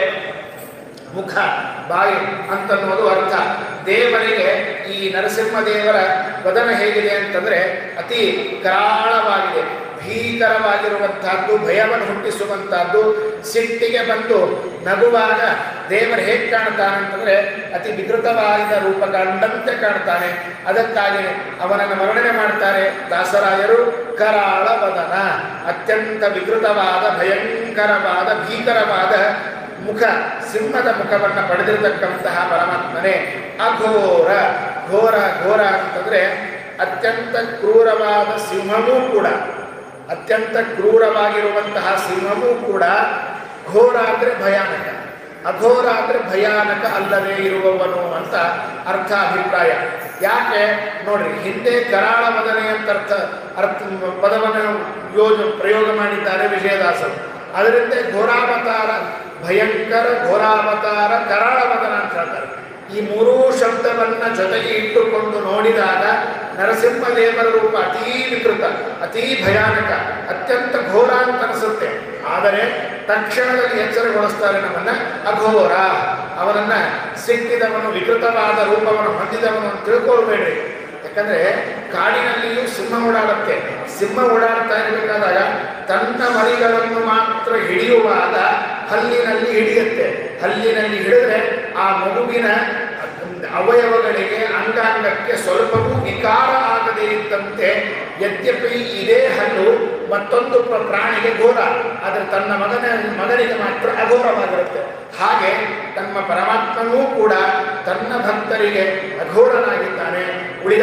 ಮುಖ ಬಾಯಿ ಅಂತನ್ನೋದು ಅರ್ಥ ದೇವರಿಗೆ ಈ ನರಸಿಂಹದೇವರ ವದನ ಹೇಗಿದೆ ಅಂತಂದ್ರೆ ಅತಿ ಕರಾಳವಾಗಿದೆ ಭೀಕರವಾಗಿರುವಂತಹದ್ದು ಭಯವನ್ನು ಹುಟ್ಟಿಸುವಂತಹದ್ದು ಸಿಟ್ಟಿಗೆ ಬಂದು ನಗುವಾಗ ದೇವರು ಹೇಗೆ ಕಾಣ್ತಾನೆ ಅಂತಂದ್ರೆ ಅತಿ ವಿಕೃತವಾದ ರೂಪ ಕಂಡಂತೆ ಕಾಣ್ತಾನೆ ಅದಕ್ಕಾಗಿ ಅವನನ್ನು ವರ್ಣನೆ ಮಾಡ್ತಾರೆ ದಾಸರಾಯರು ಕರಾಳ ವದನ ಅತ್ಯಂತ ವಿಕೃತವಾದ ಭಯಂಕರವಾದ ಭೀಕರವಾದ ಮುಖ ಸಿಂಹದ ಮುಖವನ್ನು ಪಡೆದಿರತಕ್ಕಂತಹ ಪರಮಾತ್ಮನೇ ಅಘೋರ ಘೋರ ಘೋರ ಅಂತಂದ್ರೆ ಅತ್ಯಂತ ಕ್ರೂರವಾದ ಸಿಂಹವೂ ಕೂಡ ಅತ್ಯಂತ ಕ್ರೂರವಾಗಿರುವಂತಹ ಸಿಂಹವೂ ಕೂಡ ಘೋರ ಅಂದರೆ ಭಯಾನಕ ಅಘೋರ ಅಂದರೆ ಭಯಾನಕ ಅಲ್ಲದೆ ಇರುವವನು ಅಂತ ಅರ್ಥ ಅಭಿಪ್ರಾಯ ಯಾಕೆ ನೋಡ್ರಿ ಹಿಂದೆ ಕರಾಳ ಮದನೆ ಅಂತ ಅರ್ಥ ಅರ್ಥ ಪದವನ್ನು ಯೋಜ ಪ್ರಯೋಗ ಮಾಡಿದ್ದಾರೆ ವಿಜಯದಾಸರು ಅದರಿಂದ ಘೋರಾವತಾರ ಭಯಂಕರ ಘೋರಾವತಾರ ಕರಾಳ ಮದನ ಅಂತ ಹೇಳ್ತಾರೆ ಈ ಮೂರೂ ಶಬ್ದವನ್ನ ಜೊತೆಗೆ ಇಟ್ಟುಕೊಂಡು ನೋಡಿದಾಗ ನರಸಿಂಹದೇವರ ರೂಪ ಅತೀ ವಿಕೃತ ಅತೀ ಭಯಾನಕ ಅತ್ಯಂತ ಘೋರ ಅಂತ ಅನಿಸುತ್ತೆ ಆದರೆ ತಕ್ಷಣದಲ್ಲಿ ಎಚ್ಚರಗೊಳಿಸ್ತಾರೆ ನಮ್ಮನ್ನ ಅಘೋರ ಅವನನ್ನ ಸಿಕ್ಕಿದವನು ವಿಕೃತವಾದ ರೂಪವನ್ನು ಹೊಂದಿದವನು ಅಂತ ತಿಳ್ಕೊಳ್ಬೇಡ್ರಿ ಯಾಕಂದ್ರೆ ಕಾಡಿನಲ್ಲಿಯೂ ಸಿಂಹ ಓಡಾಡುತ್ತೆ ಸಿಂಹ ಓಡಾಡ್ತಾ ಇರಬೇಕಾದಾಗ ತನ್ನ ಮರಿಗಳನ್ನು ಮಾತ್ರ ಹಿಡಿಯುವಾಗ ಹಲ್ಲಿನಲ್ಲಿ ಹಿಡಿಯುತ್ತೆ ಹಲ್ಲಿನಲ್ಲಿ ಹಿಡಿದ್ರೆ ಆ ಮಗುವಿನ ಅವಯವಗಳಿಗೆ ಅಂಗಾಂಗಕ್ಕೆ ಸ್ವಲ್ಪವೂ ವಿಕಾರ ಆಗದೇ ಇದ್ದಂತೆ ಯದ್ಯಪಿ ಇದೇ ಹಲ್ಲು ಮತ್ತೊಂದು ಪ್ರ- ಪ್ರಾಣಿಗೆ ಘೋರ ಆದರೆ ತನ್ನ ಮಗನ ಮಗನಿಗೆ ಮಾತ್ರ ಅಘೋರವಾಗಿರುತ್ತೆ ಹಾಗೆ ತಮ್ಮ ಪರಮಾತ್ಮನೂ ಕೂಡ ತನ್ನ ಭಕ್ತರಿಗೆ ಅಘೋರನಾಗಿದ್ದಾನೆ ಉಳಿದ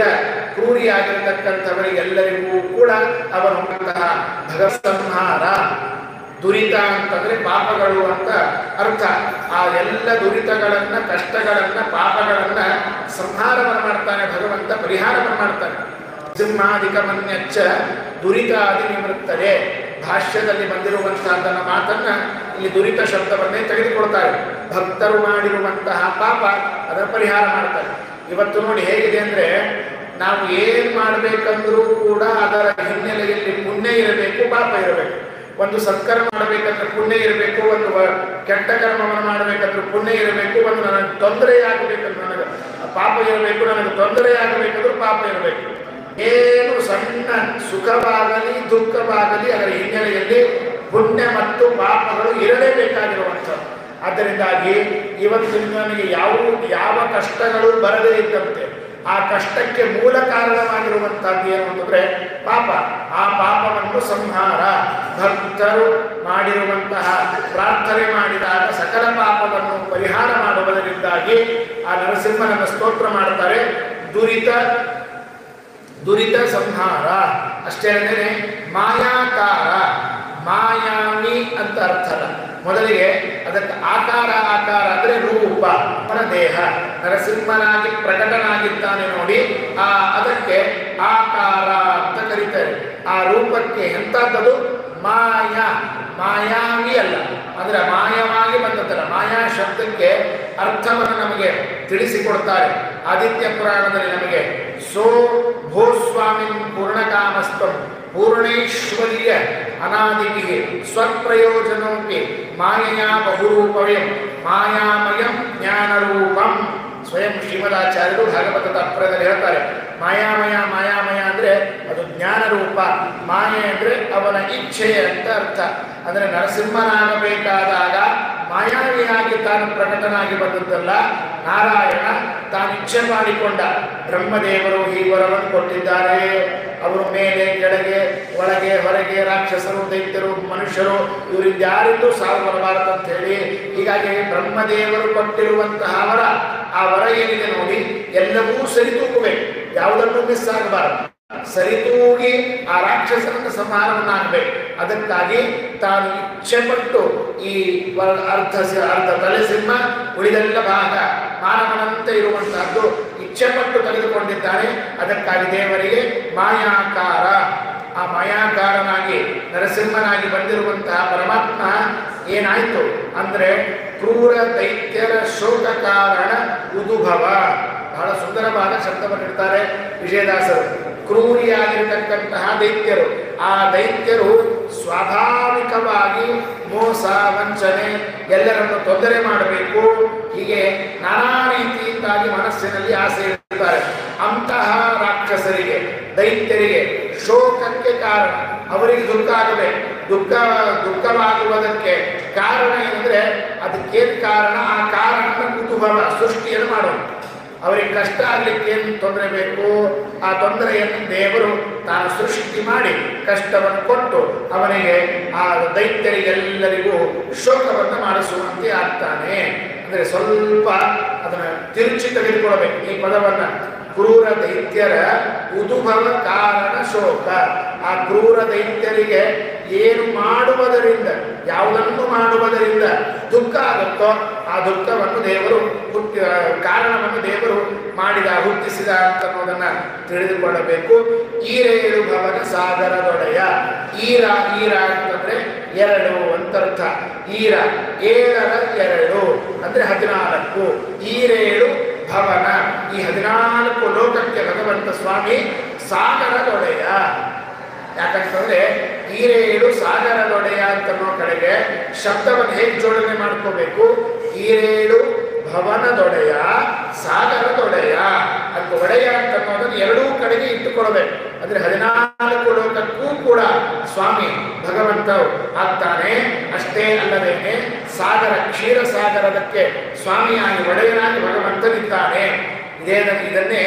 ಕ್ರೂರಿಯಾಗಿರತಕ್ಕಂಥವರಿಗೆಲ್ಲರಿಗೂ ಕೂಡ ಅವನು ಅಂತಹ ಭಗವತ್ ಸಂಹಾರ ದುರಿತ ಅಂತಂದ್ರೆ ಪಾಪಗಳು ಅಂತ ಅರ್ಥ ಆ ಎಲ್ಲ ದುರಿತಗಳನ್ನ ಕಷ್ಟಗಳನ್ನ ಪಾಪಗಳನ್ನ ಸಂಹಾರವನ್ನು ಮಾಡ್ತಾನೆ ಭಗವಂತ ಪರಿಹಾರವನ್ನು ಮಾಡ್ತಾನೆ ಸಿಂಹಾಧಿಕ ಮನ್ಯಚ್ಚ ದುರಿತಾದಿ ನಿವೃತ್ತದೆ ಭಾಷ್ಯದಲ್ಲಿ ಬಂದಿರುವಂತಹದ್ದನ್ನ ಮಾತನ್ನ ಇಲ್ಲಿ ದುರಿತ ಶಬ್ದವನ್ನೇ ತೆಗೆದುಕೊಳ್ತಾರೆ ಭಕ್ತರು ಮಾಡಿರುವಂತಹ ಪಾಪ ಅದರ ಪರಿಹಾರ ಮಾಡ್ತಾರೆ ಇವತ್ತು ನೋಡಿ ಹೇಗಿದೆ ಅಂದ್ರೆ ನಾವು ಏನ್ ಮಾಡಬೇಕಂದ್ರೂ ಕೂಡ ಅದರ ಹಿನ್ನೆಲೆಯಲ್ಲಿ ಪುಣ್ಯ ಇರಬೇಕು ಪಾಪ ಇರಬೇಕು ಒಂದು ಸತ್ಕರ್ಮ ಮಾಡಬೇಕಂದ್ರೆ ಪುಣ್ಯ ಇರಬೇಕು ಒಂದು ವ- ಕೆಟ್ಟ ಕರ್ಮವನ್ನು ಮಾಡಬೇಕಂದ್ರೆ ಪುಣ್ಯ ಇರಬೇಕು ಒಂದು ನನಗೆ ತೊಂದರೆ ಆಗಬೇಕಂದ್ರೆ ನನಗೆ ಪಾಪ ಇರಬೇಕು ನನಗೆ ತೊಂದರೆ ಆಗಬೇಕಂದ್ರೆ ಪಾಪ ಇರಬೇಕು ಏನು ಸಣ್ಣ ಸುಖವಾಗಲಿ ದುಃಖವಾಗಲಿ ಅದರ ಹಿನ್ನೆಲೆಯಲ್ಲಿ ಪುಣ್ಯ ಮತ್ತು ಪಾಪಗಳು ಇರಲೇಬೇಕಾಗಿರುವಂಥದ್ದು ಆದ್ದರಿಂದಾಗಿ ಇವತ್ತು ನನಗೆ ಯಾವ ಯಾವ ಕಷ್ಟಗಳು ಬರದೇ ಇದ್ದಂತೆ ಆ ಕಷ್ಟಕ್ಕೆ ಮೂಲ ಕಾರಣವಾಗಿರುವಂತಹದ್ದು ಏನು ಅಂತಂದ್ರೆ ಪಾಪ ಆ ಪಾಪವನ್ನು ಸಂಹಾರ ಭಕ್ತರು ಮಾಡಿರುವಂತಹ ಪ್ರಾರ್ಥನೆ ಮಾಡಿದಾಗ ಸಕಲ ಪಾಪವನ್ನು ಪರಿಹಾರ ಮಾಡುವುದರಿಂದಾಗಿ ಆ ನರಸಿಂಹನನ್ನು ಸ್ತೋತ್ರ ಮಾಡ್ತಾರೆ ದುರಿತ ದುರಿತ ಸಂಹಾರ ಅಷ್ಟೇ ಅಲ್ಲದೆ ಮಾಯಾಕಾರ ಮಾಯಾವಿ ಅಂತ ಅರ್ಥ ಅಲ್ಲ ಮೊದಲಿಗೆ ಅದಕ್ಕೆ ಆಕಾರ ಆಕಾರ ಅಂದರೆ ರೂಪ ಅವನ ದೇಹ ನರಸಿಂಹನಾಗಿ ಪ್ರಕಟನಾಗಿದ್ದಾನೆ ನೋಡಿ ಆ ಅದಕ್ಕೆ ಆಕಾರ ಅಂತ ಕರೀತಾರೆ ಆ ರೂಪಕ್ಕೆ ಎಂಥದ್ದದು ಮಾಯ ಮಾಯಾವಿ ಅಲ್ಲ ಅಂದ್ರೆ ಮಾಯವಾಗಿ ಬಂದದ್ದಲ್ಲ ಮಾಯಾ ಶಬ್ದಕ್ಕೆ ಅರ್ಥವನ್ನು ನಮಗೆ ತಿಳಿಸಿಕೊಡ್ತಾರೆ ಆದಿತ್ಯ ಪುರಾಣದಲ್ಲಿ ನಮಗೆ ಸೋ ಭೂಸ್ವಾಮಿ ಪೂರ್ಣಕಾಮಸ್ತಂ ಪೂರ್ಣೇಶ್ವರ್ಯ ಅನಾದಿಗೆ ಸ್ವಪ್ರಯೋಜನೋಪಿ ಮಾಯೆಯ ಬಹುರೂಪವಯಂ ಮಾಯಾಮಯಂ ಜ್ಞಾನರೂಪಂ ಸ್ವಯಂ ಶ್ರೀಮದಾಚಾರ್ಯರು ಭಾಗವತದ ಅಪ್ಪರದಲ್ಲಿ ಹೇಳ್ತಾರೆ ಮಾಯಾಮಯ ಮಾಯಾಮಯ ಅಂದ್ರೆ ಅದು ಜ್ಞಾನ ರೂಪ ಮಾಯೆ ಅಂದ್ರೆ ಅವನ ಇಚ್ಛೆ ಅಂತ ಅರ್ಥ ಅಂದ್ರೆ ನರಸಿಂಹನಾಗಬೇಕಾದಾಗ ಮಾಯಾವಿಯಾಗಿ ತಾನು ಪ್ರಕಟನಾಗಿ ಬಂದದ್ದಲ್ಲ ನಾರಾಯಣ ತಾನು ಇಚ್ಛೆ ಮಾಡಿಕೊಂಡ ಬ್ರಹ್ಮದೇವರು ಈ ವರವನ್ನು ಕೊಟ್ಟಿದ್ದಾರೆ ಅವರು ಮೇಲೆ ಕೆಳಗೆ ಒಳಗೆ ಹೊರಗೆ ರಾಕ್ಷಸರು ದೈತ್ಯರು ಮನುಷ್ಯರು ಇವರಿಂದ ಯಾರಿಂದೂ ಸಾವು ಬರಬಾರದು ಅಂತ ಹೇಳಿ ಹೀಗಾಗಿ ಬ್ರಹ್ಮದೇವರು ಕೊಟ್ಟಿರುವಂತಹ ವರ ಆ ವರ ಏನಿದೆ ನೋಡಿ ಸರಿತೂಗಬೇಕು ಯಾವುದನ್ನು ಮಿಸ್ ಆಗಬಾರದು ಸರಿತೂಗಿ ಆ ರಾಕ್ಷಸನನ್ನು ಸಂಹಾರವನ್ನಾಗಬೇಕು ಅದಕ್ಕಾಗಿ ತಾನು ಇಚ್ಛೆಪಟ್ಟು ಈ ವ- ಅರ್ಧ ಸಿ- ಅರ್ಧ ತಲೆ ಸಿಂಹ ಉಳಿದೆಲ್ಲ ಭಾಗ ಮಾನವನಂತೆ ಇರುವಂತಹದ್ದು ಇಚ್ಛೆಪಟ್ಟು ತೆಗೆದುಕೊಂಡಿದ್ದಾನೆ ಅದಕ್ಕಾಗಿ ದೇವರಿಗೆ ಮಾಯಾಕಾರ ಆ ಮಾಯಾಕಾರನಾಗಿ ನರಸಿಂಹನಾಗಿ ಬಂದಿರುವಂತಹ ಪರಮಾತ್ಮ ಏನಾಯಿತು ಅಂದ್ರೆ ಕ್ರೂರ ದೈತ್ಯರ ಶೋಕ ಕಾರಣ ಉದುಭವ ಬಹಳ ಸುಂದರವಾದ ಶಬ್ದವನ್ನು ಇಡ್ತಾರೆ ವಿಜಯದಾಸರು ಕ್ರೂರಿಯಾಗಿರತಕ್ಕಂತಹ ದೈತ್ಯರು ಆ ದೈತ್ಯರು ಸ್ವಾಭಾವಿಕವಾಗಿ ಮೋಸ ವಂಚನೆ ಎಲ್ಲರನ್ನು ತೊಂದರೆ ಮಾಡಬೇಕು ಹೀಗೆ ನಾನಾ ರೀತಿಯಿಂದಾಗಿ ಮನಸ್ಸಿನಲ್ಲಿ ಆಸೆ ಇರ್ತಾರೆ ಅಂತಹ ರಾಕ್ಷಸರಿಗೆ ದೈತ್ಯರಿಗೆ ಶೋಕಕ್ಕೆ ಕಾರಣ ಅವರಿಗೆ ದುಃಖ ಆಗಬೇಕು ದುಃಖ ದುಃಖವಾಗುವುದಕ್ಕೆ ಕಾರಣ ಏನಂದ್ರೆ ಅದಕ್ಕೇನು ಕಾರಣ ಆ ಕಾರಣ ಕುತೂಹಲ ಸೃಷ್ಟಿಯನ್ನು ಮಾಡೋಣ ಅವರಿಗೆ ಕಷ್ಟ ಆಗ್ಲಿಕ್ಕೆ ಏನು ತೊಂದರೆ ಬೇಕು ಆ ತೊಂದರೆಯನ್ನು ದೇವರು ತಾನು ಸೃಷ್ಟಿ ಮಾಡಿ ಕಷ್ಟವನ್ನು ಕೊಟ್ಟು ಅವನಿಗೆ ಆ ದೈತ್ಯರಿಗೆಲ್ಲರಿಗೂ ಶೋಕವನ್ನು ಮಾಡಿಸುವಂತೆ ಆಗ್ತಾನೆ ಅಂದರೆ ಸ್ವಲ್ಪ ಅದನ್ನು ತಿರುಚಿ ತೆಗೆದುಕೊಳ್ಬೇಕು ಈ ಪದವನ್ನ ಕ್ರೂರ ದೈತ್ಯರ ಉದುಭವ ಕಾರಣ ಶೋಕ ಆ ಕ್ರೂರ ದೈತ್ಯರಿಗೆ ಏನು ಮಾಡುವುದರಿಂದ ಯಾವುದನ್ನು ಮಾಡುವುದರಿಂದ ದುಃಖ ಆಗುತ್ತೋ ಆ ದುಃಖವನ್ನು ದೇವರು ಹುಟ್ಟಿ ಆ ಕಾರಣವನ್ನು ದೇವರು ಮಾಡಿದ ಹುಟ್ಟಿಸಿದ ಅಂತ ಅನ್ನೋದನ್ನ ತಿಳಿದುಕೊಳ್ಳಬೇಕು ಈರೇಳು ಭವನ ಸಾಗರದೊಡೆಯ ಈರ ಈರ ಅಂತಂದ್ರೆ ಎರಡು ಅಂತರ್ಥ ಈರ ಏಳರ ಎರಡು ಅಂದ್ರೆ ಹದಿನಾಲ್ಕು ಈರೇಳು ಭವನ ಈ ಹದಿನಾಲ್ಕು ಲೋಕಕ್ಕೆ ಭಗವಂತ ಸ್ವಾಮಿ ಸಾಗರದೊಡೆಯ ಯಾಕಂತಂದ್ರೆ ಈರೇಳು ಸಾಗರದೊಡೆಯ ಅಂತನ್ನೋ ಕಡೆಗೆ ಶಬ್ದವನ್ನು ಹೇಗೆ ಜೋಡಣೆ ಮಾಡ್ಕೋಬೇಕು ಈರೇಳು ಭವನದೊಡೆಯ ಸಾಗರದೊಡೆಯ ಅದು ಒಡೆಯ ಅಂತನ್ನೋದನ್ನು ಎರಡೂ ಕಡೆಗೆ ಇಟ್ಟುಕೊಳ್ಬೇಕು ಅಂದ್ರೆ ಹದಿನಾಲ್ಕು ಲೋಕಕ್ಕೂ ಕೂಡ ಸ್ವಾಮಿ ಭಗವಂತ ಆಗ್ತಾನೆ ಅಷ್ಟೇ ಅಲ್ಲದೇನೆ ಸಾಗರ ಕ್ಷೀರ ಸಾಗರದಕ್ಕೆ ಸ್ವಾಮಿಯಾಗಿ ಒಡೆಯನಾಗಿ ಭಗವಂತನಿದ್ದಾನೆ ಇದೇ ಇದನ್ನೇ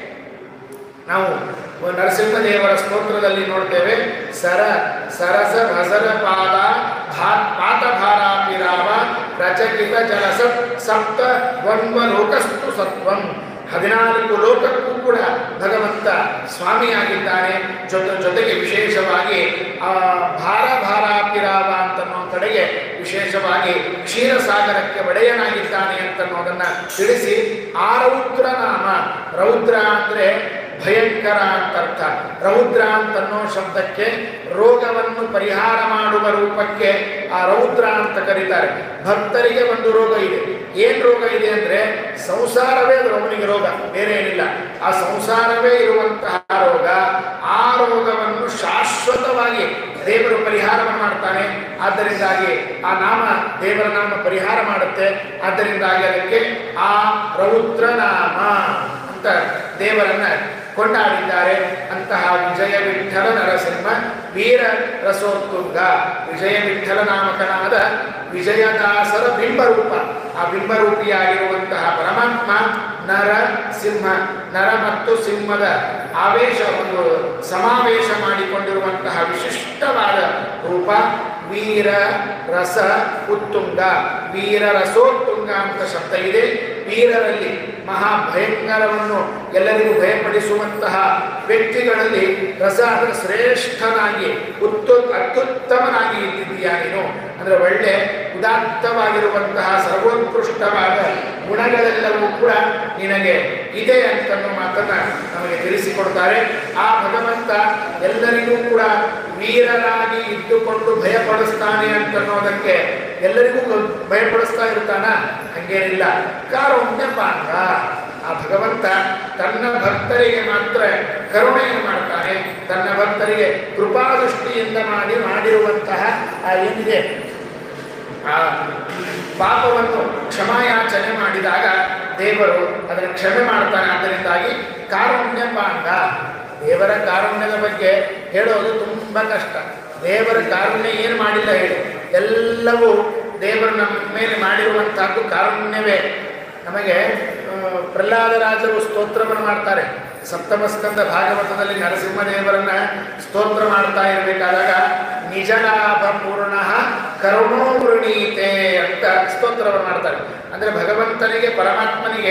ನಾವು ನರಸಿಂಹದೇವರ ಸ್ತೋತ್ರದಲ್ಲಿ ನೋಡ್ತೇವೆ ಸರ ಸರಸ ಭಸರ ಪಾದ ಭಾ- ಪಾತಭಾರಾಪಿರಾಮ ರಚಕಿತ ಜಲಸ ಸಪ್ತ ವಂದ್ವ ಲೋಕಸ್ತು ಸತ್ವಂ ಹದಿನಾಲ್ಕು ಲೋಕಕ್ಕೂ ಕೂಡ ಭಗವಂತ ಸ್ವಾಮಿಯಾಗಿದ್ದಾನೆ ಜೊತೆ ಜೊತೆಗೆ ವಿಶೇಷವಾಗಿ ಆ ಭಾರ ಭಾರಾಪಿರಾವ ಅಂತನ್ನೋ ಕಡೆಗೆ ವಿಶೇಷವಾಗಿ ಕ್ಷೀರಸಾಗರಕ್ಕೆ ಒಡೆಯನಾಗಿದ್ದಾನೆ ಅಂತನ್ನೋದನ್ನ ತಿಳಿಸಿ ಆ ರೌದ್ರ ನಾಮ ರೌದ್ರ ಅಂದ್ರೆ ಭಯಂಕರ ಅಂತ ಅರ್ಥ ರೌದ್ರ ಅಂತನ್ನೋ ಶಬ್ದಕ್ಕೆ ರೋಗವನ್ನು ಪರಿಹಾರ ಮಾಡುವ ರೂಪಕ್ಕೆ ಆ ರೌದ್ರ ಅಂತ ಕರೀತಾರೆ ಭಕ್ತರಿಗೆ ಒಂದು ರೋಗ ಇದೆ ಏನ್ ರೋಗ ಇದೆ ಅಂದ್ರೆ ಸಂಸಾರವೇ ಅದು ಅವನಿಗೆ ರೋಗ ಬೇರೆ ಏನಿಲ್ಲ ಆ ಸಂಸಾರವೇ ಇರುವಂತಹ ರೋಗ ಆ ರೋಗವನ್ನು ಶಾಶ್ವತವಾಗಿ ದೇವರು ಪರಿಹಾರವನ್ನು ಮಾಡ್ತಾನೆ ಆದ್ದರಿಂದಾಗಿ ಆ ನಾಮ ದೇವರ ನಾಮ ಪರಿಹಾರ ಮಾಡುತ್ತೆ ಆದ್ದರಿಂದಾಗಿ ಅದಕ್ಕೆ ಆ ರೌದ್ರ ನಾಮ ಅಂತ ದೇವರನ್ನ ಕೊಂಡಾಡಿದ್ದಾರೆ ಅಂತಹ ವಿಜಯ ವಿಠಲ ನರಸಿಂಹ ವೀರ ರಸೋತ್ತುಂಗ ವಿಜಯ ವಿಠಲ ನಾಮಕನಾದ ವಿಜಯದಾಸರ ಬಿಂಬರೂಪ ಆ ಬಿಂಬರೂಪಿಯಾಗಿರುವಂತಹ ಪರಮಾತ್ಮ ನರ ಸಿಂಹ ನರ ಮತ್ತು ಸಿಂಹದ ಆವೇಶ ಒಂದು ಸಮಾವೇಶ ಮಾಡಿಕೊಂಡಿರುವಂತಹ ವಿಶಿಷ್ಟವಾದ ರೂಪ ವೀರ ರಸ ಉತ್ತುಂಗ ವೀರ ರಸೋತ್ತುಂಗ ಅಂತ ಶಬ್ದ ಇದೆ ವೀರರಲ್ಲಿ ಮಹಾ ಭಯಂಕರವನ್ನು ಎಲ್ಲರಿಗೂ ಭಯಪಡಿಸುವಂತಹ ವ್ಯಕ್ತಿಗಳಲ್ಲಿ ರಸ ಅಂದರೆ ಶ್ರೇಷ್ಠನಾಗಿ ಉತ್ತು ಅತ್ಯುತ್ತಮನಾಗಿ ಇದ್ದಿದ್ದೀಯಾ ನೀನು ಅಂದರೆ ಒಳ್ಳೆ ಉದಾತ್ತವಾಗಿರುವಂತಹ ಸರ್ವೋತ್ಕೃಷ್ಟವಾದ ಗುಣಗಳೆಲ್ಲವೂ ಕೂಡ ನಿನಗೆ ಇದೆ ಅಂತನ್ನೋ ಮಾತನ್ನ ನಮಗೆ ತಿಳಿಸಿಕೊಡ್ತಾರೆ ಆ ಭಗವಂತ ಎಲ್ಲರಿಗೂ ಕೂಡ ವೀರನಾಗಿ ಇದ್ದುಕೊಂಡು ಭಯಪಡಿಸ್ತಾನೆ ಅಂತನ್ನೋದಕ್ಕೆ ಎಲ್ಲರಿಗೂ ಭಯಪಡಿಸ್ತಾ ಇರ್ತಾನ ಹಂಗೇನಿಲ್ಲ ಕಾರುಣ್ಯ ಪಾಂಗ ಆ ಭಗವಂತ ತನ್ನ ಭಕ್ತರಿಗೆ ಮಾತ್ರ ಕರುಣೆಯನ್ನು ಮಾಡ್ತಾನೆ ತನ್ನ ಭಕ್ತರಿಗೆ ಕೃಪಾದೃಷ್ಟಿಯಿಂದ ಮಾಡಿ ಮಾಡಿರುವಂತಹ ಆ ಏನಿದೆ ಆ ಪಾಪವನ್ನು ಕ್ಷಮಾಯಾಚನೆ ಮಾಡಿದಾಗ ದೇವರು ಅದನ್ನು ಕ್ಷಮೆ ಮಾಡ್ತಾನೆ ಆದ್ದರಿಂದಾಗಿ ಕಾರುಣ್ಯ ಪಾಂಗ ದೇವರ ಕಾರುಣ್ಯದ ಬಗ್ಗೆ ಹೇಳೋದು ತುಂಬ ಕಷ್ಟ ದೇವರ ಕಾರುಣ್ಯ ಏನು ಮಾಡಿಲ್ಲ ಹೇಳಿ ಎಲ್ಲವೂ ದೇವರು ನಮ್ಮ ಮೇಲೆ ಮಾಡಿರುವಂತಹದ್ದು ಕಾರುಣ್ಯವೇ ನಮಗೆ ಆ, ಪ್ರಹ್ಲಾದರಾಜರು ಸ್ತೋತ್ರವನ್ನು ಮಾಡ್ತಾರೆ ಸಪ್ತಮಸ್ಕಂದ ಭಾಗವತದಲ್ಲಿ ನರಸಿಂಹದೇವರನ್ನ ಸ್ತೋತ್ರ ಮಾಡ್ತಾ ಇರಬೇಕಾದಾಗ ನಿಜಲಾಭ ಪೂರ್ಣ ಕರುಣೋ ವೃಣೀತೆ ಅಂತ ಸ್ತೋತ್ರವನ್ನು ಮಾಡ್ತಾರೆ ಅಂದರೆ ಭಗವಂತನಿಗೆ ಪರಮಾತ್ಮನಿಗೆ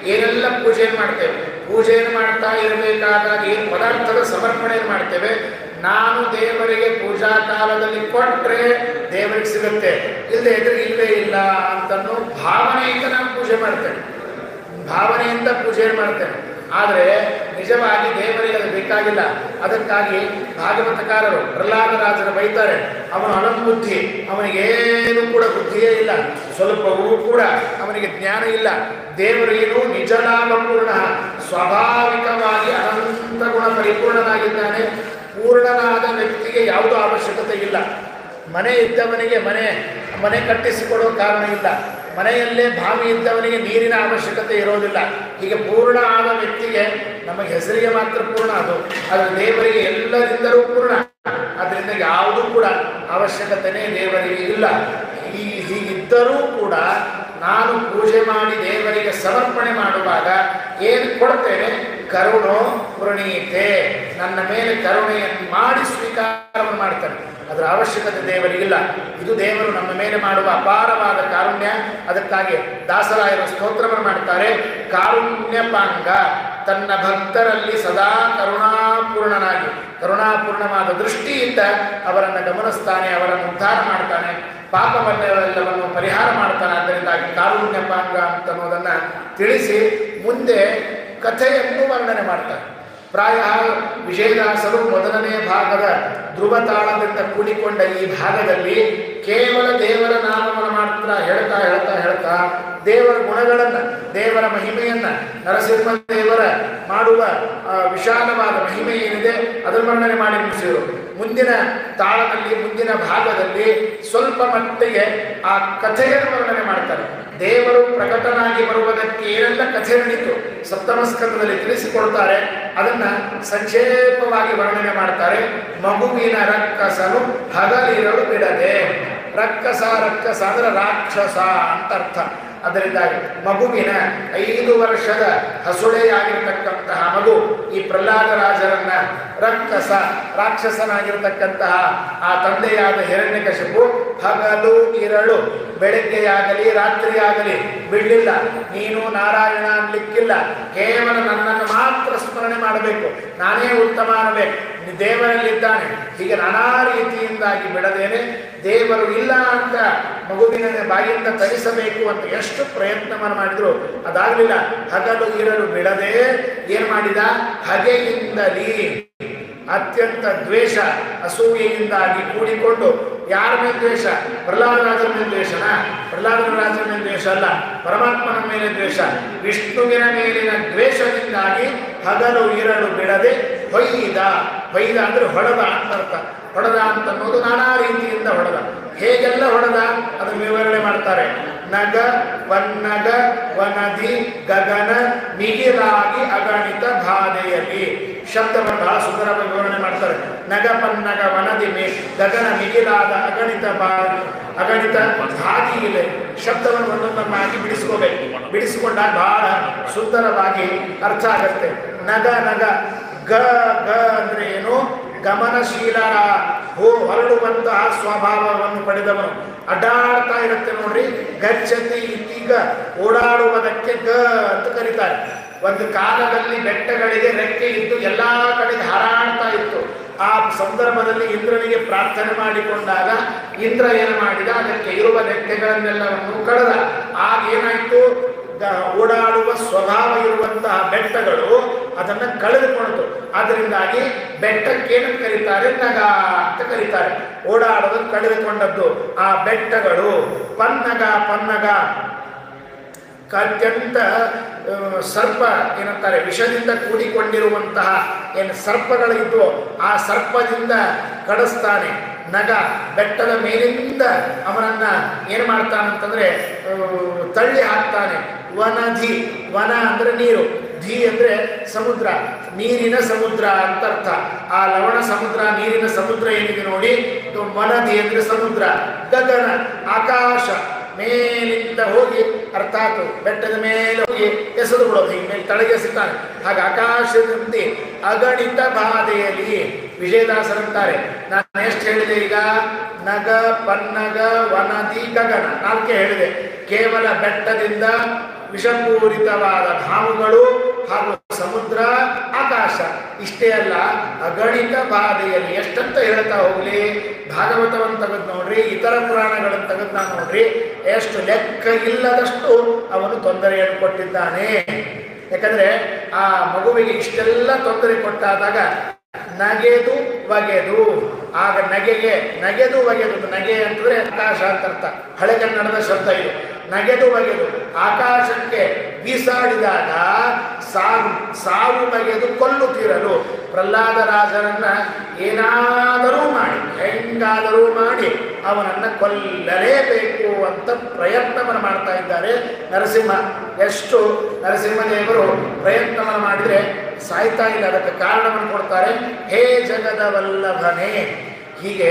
ಏನೆಲ್ಲ ಪೂಜೆಯನ್ನು ಮಾಡ್ತೇವೆ ಪೂಜೆಯನ್ನು ಮಾಡ್ತಾ ಇರಬೇಕಾದಾಗ ಏನು ಪದಾರ್ಥದ ಸಮರ್ಪಣೆಯನ್ನು ಮಾಡ್ತೇವೆ ನಾನು ದೇವರಿಗೆ ಪೂಜಾ ಕಾಲದಲ್ಲಿ ಕೊಟ್ಟರೆ ದೇವರಿಗೆ ಸಿಗುತ್ತೆ ಇಲ್ಲದೆ ಇದ್ರೆ ಇಲ್ಲವೇ ಇಲ್ಲ ಅಂತನ್ನೋ ಭಾವನೆಯಿಂದ ನಾನು ಪೂಜೆ ಮಾಡ್ತೇನೆ ಭಾವನೆಯಿಂದ ಪೂಜೆ ಮಾಡ್ತೇನೆ ಆದರೆ ನಿಜವಾಗಿ ದೇವರಿಗೆ ಅದು ಬೇಕಾಗಿಲ್ಲ ಅದಕ್ಕಾಗಿ ಭಾಗವತಕಾರರು ಪ್ರಹ್ಲಾದರಾಜರು ಬೈತಾರೆ ಅವನು ಅನಂಬುದ್ಧಿ ಅವನಿಗೆ ಏನು ಕೂಡ ಬುದ್ಧಿಯೇ ಇಲ್ಲ ಸ್ವಲ್ಪವೂ ಕೂಡ ಅವನಿಗೆ ಜ್ಞಾನ ಇಲ್ಲ ದೇವರೇನು ನಿಜಲಾಭಪೂರ್ಣ ಸ್ವಾಭಾವಿಕವಾಗಿ ಅನಂತ ಗುಣ ಪರಿಪೂರ್ಣನಾಗಿದ್ದಾನೆ ಪೂರ್ಣನಾದ ವ್ಯಕ್ತಿಗೆ ಯಾವುದೂ ಅವಶ್ಯಕತೆ ಇಲ್ಲ ಮನೆ ಇದ್ದವನಿಗೆ ಮನೆ ಮನೆ ಕಟ್ಟಿಸಿಕೊಡೋ ಕಾರಣ ಇಲ್ಲ ಮನೆಯಲ್ಲೇ ಬಾವಿ ಇದ್ದವನಿಗೆ ನೀರಿನ ಅವಶ್ಯಕತೆ ಇರೋದಿಲ್ಲ ಹೀಗೆ ಪೂರ್ಣ ಆದ ವ್ಯಕ್ತಿಗೆ ನಮಗೆ ಹೆಸರಿಗೆ ಮಾತ್ರ ಪೂರ್ಣ ಅದು ಆದರೆ ದೇವರಿಗೆ ಎಲ್ಲರಿಂದಲೂ ಪೂರ್ಣ ಅದರಿಂದ ಯಾವುದೂ ಕೂಡ ಅವಶ್ಯಕತೆನೇ ದೇವರಿಗೆ ಇಲ್ಲ ಈ ಹೀಗಿದ್ದರೂ ಕೂಡ ನಾನು ಪೂಜೆ ಮಾಡಿ ದೇವರಿಗೆ ಸಮರ್ಪಣೆ ಮಾಡುವಾಗ ಏನು ಕೊಡ್ತೇನೆ ಕರುಣೋ ಪುರಣೀತೆ ನನ್ನ ಮೇಲೆ ಕರುಣೆಯನ್ನು ಮಾಡಿ ಸ್ವೀಕಾರವನ್ನು ಮಾಡ್ತಾನೆ ಅದರ ಅವಶ್ಯಕತೆ ದೇವರಿಗಿಲ್ಲ ಇದು ದೇವರು ನಮ್ಮ ಮೇಲೆ ಮಾಡುವ ಅಪಾರವಾದ ಕಾರುಣ್ಯ ಅದಕ್ಕಾಗಿ ದಾಸರಾಯರು ಸ್ತೋತ್ರವನ್ನು ಮಾಡ್ತಾರೆ ಕಾರುಣ್ಯಪಾಂಗ ತನ್ನ ಭಕ್ತರಲ್ಲಿ ಸದಾ ಕರುಣಾಪೂರ್ಣನಾಗಿ ಕರುಣಾಪೂರ್ಣವಾದ ದೃಷ್ಟಿಯಿಂದ ಅವರನ್ನು ಗಮನಿಸ್ತಾನೆ ಅವರನ್ನು ಉದ್ಧಾರ ಮಾಡ್ತಾನೆ ಪಾಪವನ್ನೆಲ್ಲವನ್ನು ಪರಿಹಾರ ಮಾಡ್ತಾನೆ ಅದರಿಂದಾಗಿ ಕಾರುಣ್ಯಪಾಂಗ ಅಂತನ್ನೋದನ್ನು ತಿಳಿಸಿ ಮುಂದೆ ಕಥೆಯನ್ನು ವರ್ಣನೆ ಮಾಡ್ತಾರೆ ಪ್ರಾಯ ವಿಜಯದಾಸರು ಮೊದಲನೇ ಭಾಗದ ಧ್ರುವ ತಾಳದಿಂದ ಕೂಡಿಕೊಂಡ ಈ ಭಾಗದಲ್ಲಿ ಕೇವಲ ದೇವರ ನಾಮವನ್ನು ಮಾತ್ರ ಹೇಳ್ತಾ ಹೇಳ್ತಾ ಹೇಳ್ತಾ ದೇವರ ಗುಣಗಳನ್ನು ದೇವರ ಮಹಿಮೆಯನ್ನು ನರಸಿಂಹ ದೇವರ ಮಾಡುವ ಆ, ವಿಶಾಲವಾದ ಮಹಿಮೆ ಏನಿದೆ ಅದನ್ನು ವರ್ಣನೆ ಮಾಡಿ ಮುಗಿಸಿದರು ಮುಂದಿನ ತಾಳದಲ್ಲಿ ಮುಂದಿನ ಭಾಗದಲ್ಲಿ ಸ್ವಲ್ಪ ಮಟ್ಟಿಗೆ ಆ ಕಥೆಯನ್ನು ವರ್ಣನೆ ಮಾಡ್ತಾರೆ ದೇವರು ಪ್ರಕಟನಾಗಿ ಬರುವುದಕ್ಕೆ ಏನೆಲ್ಲ ಕಥೆ ನಡೀತು ಸಪ್ತಮ ಸ್ಕಂದದಲ್ಲಿ ತಿಳಿಸಿಕೊಡ್ತಾರೆ ಅದನ್ನ ಸಂಕ್ಷೇಪವಾಗಿ ವರ್ಣನೆ ಮಾಡ್ತಾರೆ ಮಗುವಿನ ರಕ್ಕಸನು ಹಗಲಿರಲು ಬಿಡದೆ ರಕ್ಕಸ ರಕ್ಕಸ ಅಂದ್ರೆ ರಾಕ್ಷಸ ಅಂತ ಅರ್ಥ ಅದರಿಂದಾಗಿ ಮಗುವಿನ ಐದು ವರ್ಷದ ಹಸುಳೆಯಾಗಿರ್ತಕ್ಕಂತಹ ಮಗು ಈ ಪ್ರಹ್ಲಾದರಾಜರನ್ನ ರಕ್ಕಸ ರಾಕ್ಷಸನಾಗಿರ್ತಕ್ಕಂತಹ ಆ ತಂದೆಯಾದ ಹಿರಣ್ಯಕಶಿಪು ಹಗಲು ಇರಳು ಬೆಳಗ್ಗೆಯಾಗಲಿ ರಾತ್ರಿಯಾಗಲಿ ಬಿಡಲಿಲ್ಲ ನೀನು ನಾರಾಯಣ ಅನ್ಲಿಕ್ಕಿಲ್ಲ ಕೇವಲ ನನ್ನನ್ನು ಮಾತ್ರ ಸ್ಮರಣೆ ಮಾಡಬೇಕು ನಾನೇ ಉತ್ತಮ ಅನ್ನಬೇಕು ನೀ ದೇವರಲ್ಲಿದ್ದಾನೆ ಹೀಗೆ ನಾನಾ ರೀತಿಯಿಂದಾಗಿ ಬಿಡದೇನೆ ದೇವರು ಇಲ್ಲ ಅಂತ ಮಗುವಿನ ಬಾಯಿಂದ ತರಿಸಬೇಕು ಅಂತ ಎಷ್ಟು ಪ್ರಯತ್ನವನ್ನು ಮಾಡಿದ್ರು ಅದಾಗಲಿಲ್ಲ ಹಗಲು ಇರಲು ಬಿಡದೆ ಏನು ಮಾಡಿದ ಹಗೆಯಿಂದಲೀ ಅತ್ಯಂತ ದ್ವೇಷ ಅಸೂಯೆಯಿಂದಾಗಿ ಕೂಡಿಕೊಂಡು ಯಾರ ಮೇಲೆ ದ್ವೇಷ ಪ್ರಹ್ಲಾದರಾಜರ ಮೇಲೆ ದ್ವೇಷನ ಪ್ರಹ್ಲಾದರಾಜರ ಮೇಲೆ ದ್ವೇಷ ಅಲ್ಲ ಪರಮಾತ್ಮನ ಮೇಲೆ ದ್ವೇಷ ವಿಷ್ಣುವಿನ ಮೇಲಿನ ದ್ವೇಷದಿಂದಾಗಿ ಹಗಲು ಇರಲು ಬಿಡದೆ ಹೊಯ್ದ ಹೊಯ್ದ ಅಂದ್ರೆ ಹೊಡೆದ ಅಂತ ಅರ್ಥ ಹೊಡೆದ ಅಂತ ಅನ್ನೋದು ನಾನಾ ರೀತಿಯಿಂದ ಹೊಡೆದ ಹೇಗೆಲ್ಲ ಹೊಡೆದ ಅದನ್ನು ವಿವರಣೆ ಮಾಡ್ತಾರೆ ನಗ ವನ್ನಗ ವನದಿ ಗಗನ ಮಿಗಿಲಾಗಿ ಅಗಣಿತ ಬಾಧೆಯಲ್ಲಿ ಶಬ್ದವನ್ನು ಬಹಳ ಸುಂದರವಾಗಿ ವಿವರಣೆ ಮಾಡ್ತಾರೆ ನಗ ಪನ್ನಗ ವನದಿ ಮೇ ಗಗನ ಮಿಗಿಲಾದ ಅಗಣಿತ ಬಾ ಅಗಣಿತ ಬಾದಿಯಿಲೆ ಶಬ್ದವನ್ನು ಒಂದೊಂದನ್ನಾಗಿ ಬಿಡಿಸ್ಕೋಬೇಕು ಬಿಡಿಸಿಕೊಂಡಾಗ ಬಹಳ ಸುಂದರವಾಗಿ ಅರ್ಥ ಆಗತ್ತೆ ನಗ ನಗ ಗ ಗ ಅಂದ್ರೆ ಏನು ಗಮನಶೀಲ ಹೋ ಹೊರಡುವಂತಹ ಸ್ವಭಾವವನ್ನು ಪಡೆದವನು ಅಡ್ಡಾಡ್ತಾ ಇರುತ್ತೆ ನೋಡ್ರಿ ಗಚ್ಚತಿ ಇತ್ತೀಗ ಓಡಾಡುವುದಕ್ಕೆ ಗ ಅಂತ ಕರೀತಾರೆ ಒಂದು ಕಾಲದಲ್ಲಿ ಬೆಟ್ಟಗಳಿಗೆ ರೆಕ್ಕೆ ಇದ್ದು ಎಲ್ಲಾ ಕಡೆಗೆ ಹಾರಾಡ್ತಾ ಇತ್ತು ಆ ಸಂದರ್ಭದಲ್ಲಿ ಇಂದ್ರನಿಗೆ ಪ್ರಾರ್ಥನೆ ಮಾಡಿಕೊಂಡಾಗ ಇಂದ್ರ ಏನು ಮಾಡಿದ ಅದಕ್ಕೆ ಇರುವ ರೆಕ್ಕೆಗಳನ್ನೆಲ್ಲವನ್ನು ಕಳೆದ ಆಗ ಏನಾಯ್ತು ಗ- ಓಡಾಡುವ ಸ್ವಭಾವ ಇರುವಂತಹ ಬೆಟ್ಟಗಳು ಅದನ್ನು ಕಳೆದುಕೊಂಡಿತು ಅದರಿಂದಾಗಿ ಬೆಟ್ಟಕ್ಕೇನು ಕರೀತಾರೆ ನಗ ಅಂತ ಕರೀತಾರೆ ಓಡಾಡೋದನ್ನು ಕಳೆದುಕೊಂಡದ್ದು ಆ ಬೆಟ್ಟಗಳು ಪನ್ನಗ ಪನ್ನಗ ಅತ್ಯಂತ ಆ, ಸರ್ಪ ಏನಂತಾರೆ ವಿಷದಿಂದ ಕೂಡಿಕೊಂಡಿರುವಂತಹ ಏನು ಸರ್ಪಗಳಿದ್ವೋ ಆ ಸರ್ಪದಿಂದ ಕಡಿಸ್ತಾನೆ ನಗ ಬೆಟ್ಟದ ಮೇಲಿಂದ ಅವನನ್ನ ಏನು ಮಾಡ್ತಾನಂತಂದ್ರೆ ಆ, ತಳ್ಳಿ ಹಾಕ್ತಾನೆ ವನಧಿ ವನ ಅಂದ್ರೆ ನೀರು ಧಿ ಅಂದ್ರೆ ಸಮುದ್ರ ನೀರಿನ ಸಮುದ್ರ ಅಂತ ಅರ್ಥ ಆ ಲವಣ ಸಮುದ್ರ ನೀರಿನ ಸಮುದ್ರ ಏನಿದೆ ನೋಡಿ ಇದು ವನಧಿ ಅಂದ್ರೆ ಸಮುದ್ರ ಗಗನ ಆಕಾಶ ಮೇಲಿಂದ ಹೋಗಿ ಅರ್ಥಾತ್ ಬೆಟ್ಟದ ಮೇಲೆ ಹೋಗಿ ಎಸೆದು ಬಿಡೋದು ಹೀಗೆ ಮೇಲೆ ತಳಗೆ ಎಸಿತಾನೆ ಹಾಗೆ ಆಕಾಶದಿಂದ ಅಗಣಿತ ಬಾಧೆಯಲ್ಲಿ ವಿಜಯದಾಸರಂತಾರೆ ನಾನು ಎಷ್ಟು ಹೇಳಿದೆ ಈಗ ನಗ ಪನ್ನಗ ವನದಿ ಗಗನ ನಾಲ್ಕೆ ಹೇಳಿದೆ ಕೇವಲ ಬೆಟ್ಟದಿಂದ ವಿಷಪೂರಿತವಾದ ಭಾವಗಳು ಹಾಗೂ ಸಮುದ್ರ ಆಕಾಶ ಇಷ್ಟೇ ಅಲ್ಲ ಅಗಣಿತ ಬಾಧೆಯಲ್ಲಿ ಎಷ್ಟಂತ ಹೇಳ್ತಾ ಹೋಗ್ಲಿ ಭಾಗವತವನ್ನು ತೆಗೆದು ನೋಡ್ರಿ ಇತರ ಪುರಾಣಗಳನ್ನು ತೆಗೆದು ನಾವು ನೋಡ್ರಿ ಎಷ್ಟು ಲೆಕ್ಕ ಇಲ್ಲದಷ್ಟು ಅವನು ತೊಂದರೆಯನ್ನು ಕೊಟ್ಟಿದ್ದಾನೆ ಯಾಕಂದ್ರೆ ಆ ಮಗುವಿಗೆ ಇಷ್ಟೆಲ್ಲ ತೊಂದರೆ ಕೊಟ್ಟಾದಾಗ ನಗೆದು ಬಗೆದು ಆಗ ನಗೆಗೆ ನಗೆದು ಬಗೆದು ನಗೆ ಅಂತಂದ್ರೆ ಆಕಾಶ ಅಂತ ಅರ್ಥ ಹಳೆಗನ್ನಡದ ಶಬ್ದ ಇದು ನಗೆದು ಬಗೆದು ಆಕಾಶಕ್ಕೆ ಬೀಸಾಡಿದಾಗ ಸಾವು ಸಾವು ಬಗೆದು ಕೊಲ್ಲುತ್ತಿರಲು ಪ್ರಹ್ಲಾದ ರಾಜರನ್ನ ಏನಾದರೂ ಮಾಡಿ ಹೆಂಗಾದರೂ ಮಾಡಿ ಅವನನ್ನ ಕೊಲ್ಲಲೇಬೇಕು ಅಂತ ಪ್ರಯತ್ನವನ್ನು ಮಾಡ್ತಾ ಇದ್ದಾರೆ ನರಸಿಂಹ ಎಷ್ಟು ನರಸಿಂಹದೇವರು ಪ್ರಯತ್ನವನ್ನು ಮಾಡಿದರೆ ಸಾಯ್ತಾ ಇಲ್ಲ ಅದಕ್ಕೆ ಕಾರಣವನ್ನು ಕೊಡ್ತಾರೆ ಹೇ ಜಗದ ವಲ್ಲಭನೇ ಹೀಗೆ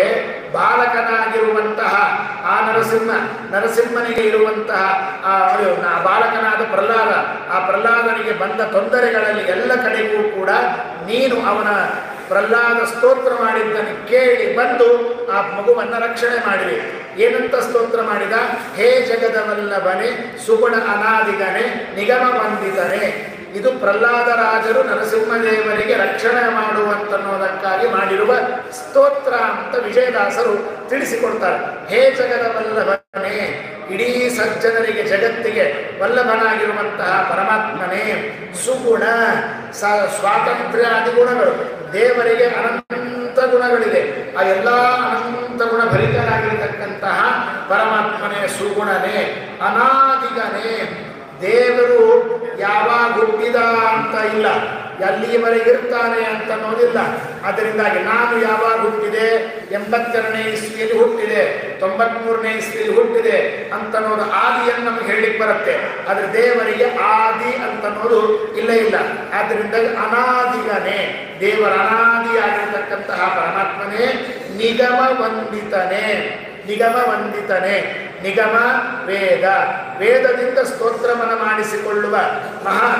ಬಾಲಕನಾಗಿರುವಂತಹ ಆ ನರಸಿಂಹ ನರಸಿಂಹನಿಗೆ ಇರುವಂತಹ ಆ ಅಯ್ಯೋ, ಆ ಬಾಲಕನಾದ ಪ್ರಹ್ಲಾದ ಆ ಪ್ರಹ್ಲಾದನಿಗೆ ಬಂದ ತೊಂದರೆಗಳಲ್ಲಿ ಎಲ್ಲ ಕಡೆಗೂ ಕೂಡ ನೀನು ಅವನ ಪ್ರಹ್ಲಾದ ಸ್ತೋತ್ರ ಮಾಡಿದ್ದನ್ನು ಕೇಳಿ ಬಂದು ಆ ಮಗುವನ್ನ ರಕ್ಷಣೆ ಮಾಡಿರಿ ಏನಂತ ಸ್ತೋತ್ರ ಮಾಡಿದ ಹೇ ಜಗದವಲ್ಲಭನೆ ಸುಗುಣ ಅನಾದಿಗನೆ ನಿಗಮ ವಂದಿತನೆ ಇದು ಪ್ರಹ್ಲಾದ ರಾಜರು ನರಸಿಂಹದೇವರಿಗೆ ರಕ್ಷಣೆ ಮಾಡುವಂತನ್ನೋದಕ್ಕಾಗಿ ಮಾಡಿರುವ ಸ್ತೋತ್ರ ಅಂತ ವಿಜಯದಾಸರು ತಿಳಿಸಿಕೊಡ್ತಾರೆ ಹೇ ಜಗದ ವಲ್ಲಭನೇ ಇಡೀ ಸಜ್ಜನರಿಗೆ ಜಗತ್ತಿಗೆ ವಲ್ಲಭನಾಗಿರುವಂತಹ ಪರಮಾತ್ಮನೇ ಸುಗುಣ ಸ ಸ್ವಾತಂತ್ರ್ಯಾದಿ ಗುಣಗಳು ದೇವರಿಗೆ ಅನಂತ ಗುಣಗಳಿದೆ ಆ ಎಲ್ಲ ಅನಂತ ಗುಣ ಭರಿತನಾಗಿರತಕ್ಕಂತಹ ಪರಮಾತ್ಮನೇ ಸುಗುಣನೇ ಅನಾದಿಗನೇ ದೇವರು ಯಾವಾಗ ಹುಟ್ಟಿದ ಅಂತ ಇಲ್ಲ ಎಲ್ಲಿಯವರೆಗೆ ಇರ್ತಾನೆ ಅಂತ ಅನ್ನೋದಿಲ್ಲ ಅದರಿಂದಾಗಿ ನಾನು ಯಾವಾಗ ಹುಟ್ಟಿದೆ ಎಂಬತ್ತೆರಡನೇ ಇಸ್ವಿಯಲ್ಲಿ ಹುಟ್ಟಿದೆ ತೊಂಬತ್ಮೂರನೇ ಇಸ್ವಿಯಲ್ಲಿ ಹುಟ್ಟಿದೆ ಅಂತ ಅನ್ನೋದು ಆದಿಯನ್ನು ನಮಗೆ ಹೇಳಲಿಕ್ಕೆ ಬರುತ್ತೆ ಆದ್ರೆ ದೇವರಿಗೆ ಆದಿ ಅಂತ ಅನ್ನೋದು ಇಲ್ಲ ಇಲ್ಲ ಆದ್ರಿಂದ ಅನಾದಿಗನೇ ದೇವರ ಅನಾದಿಯಾಗಿರ್ತಕ್ಕಂತಹ ಪರಮಾತ್ಮನೇ ನಿಗಮ ವಂದಿತನೇ ನಿಗಮ ವಂದಿತನೇ ನಿಗಮ ವೇದ ವೇದದಿಂದ ಸ್ತೋತ್ರವನ್ನು ಮಾಡಿಸಿಕೊಳ್ಳುವ ಮಹಾ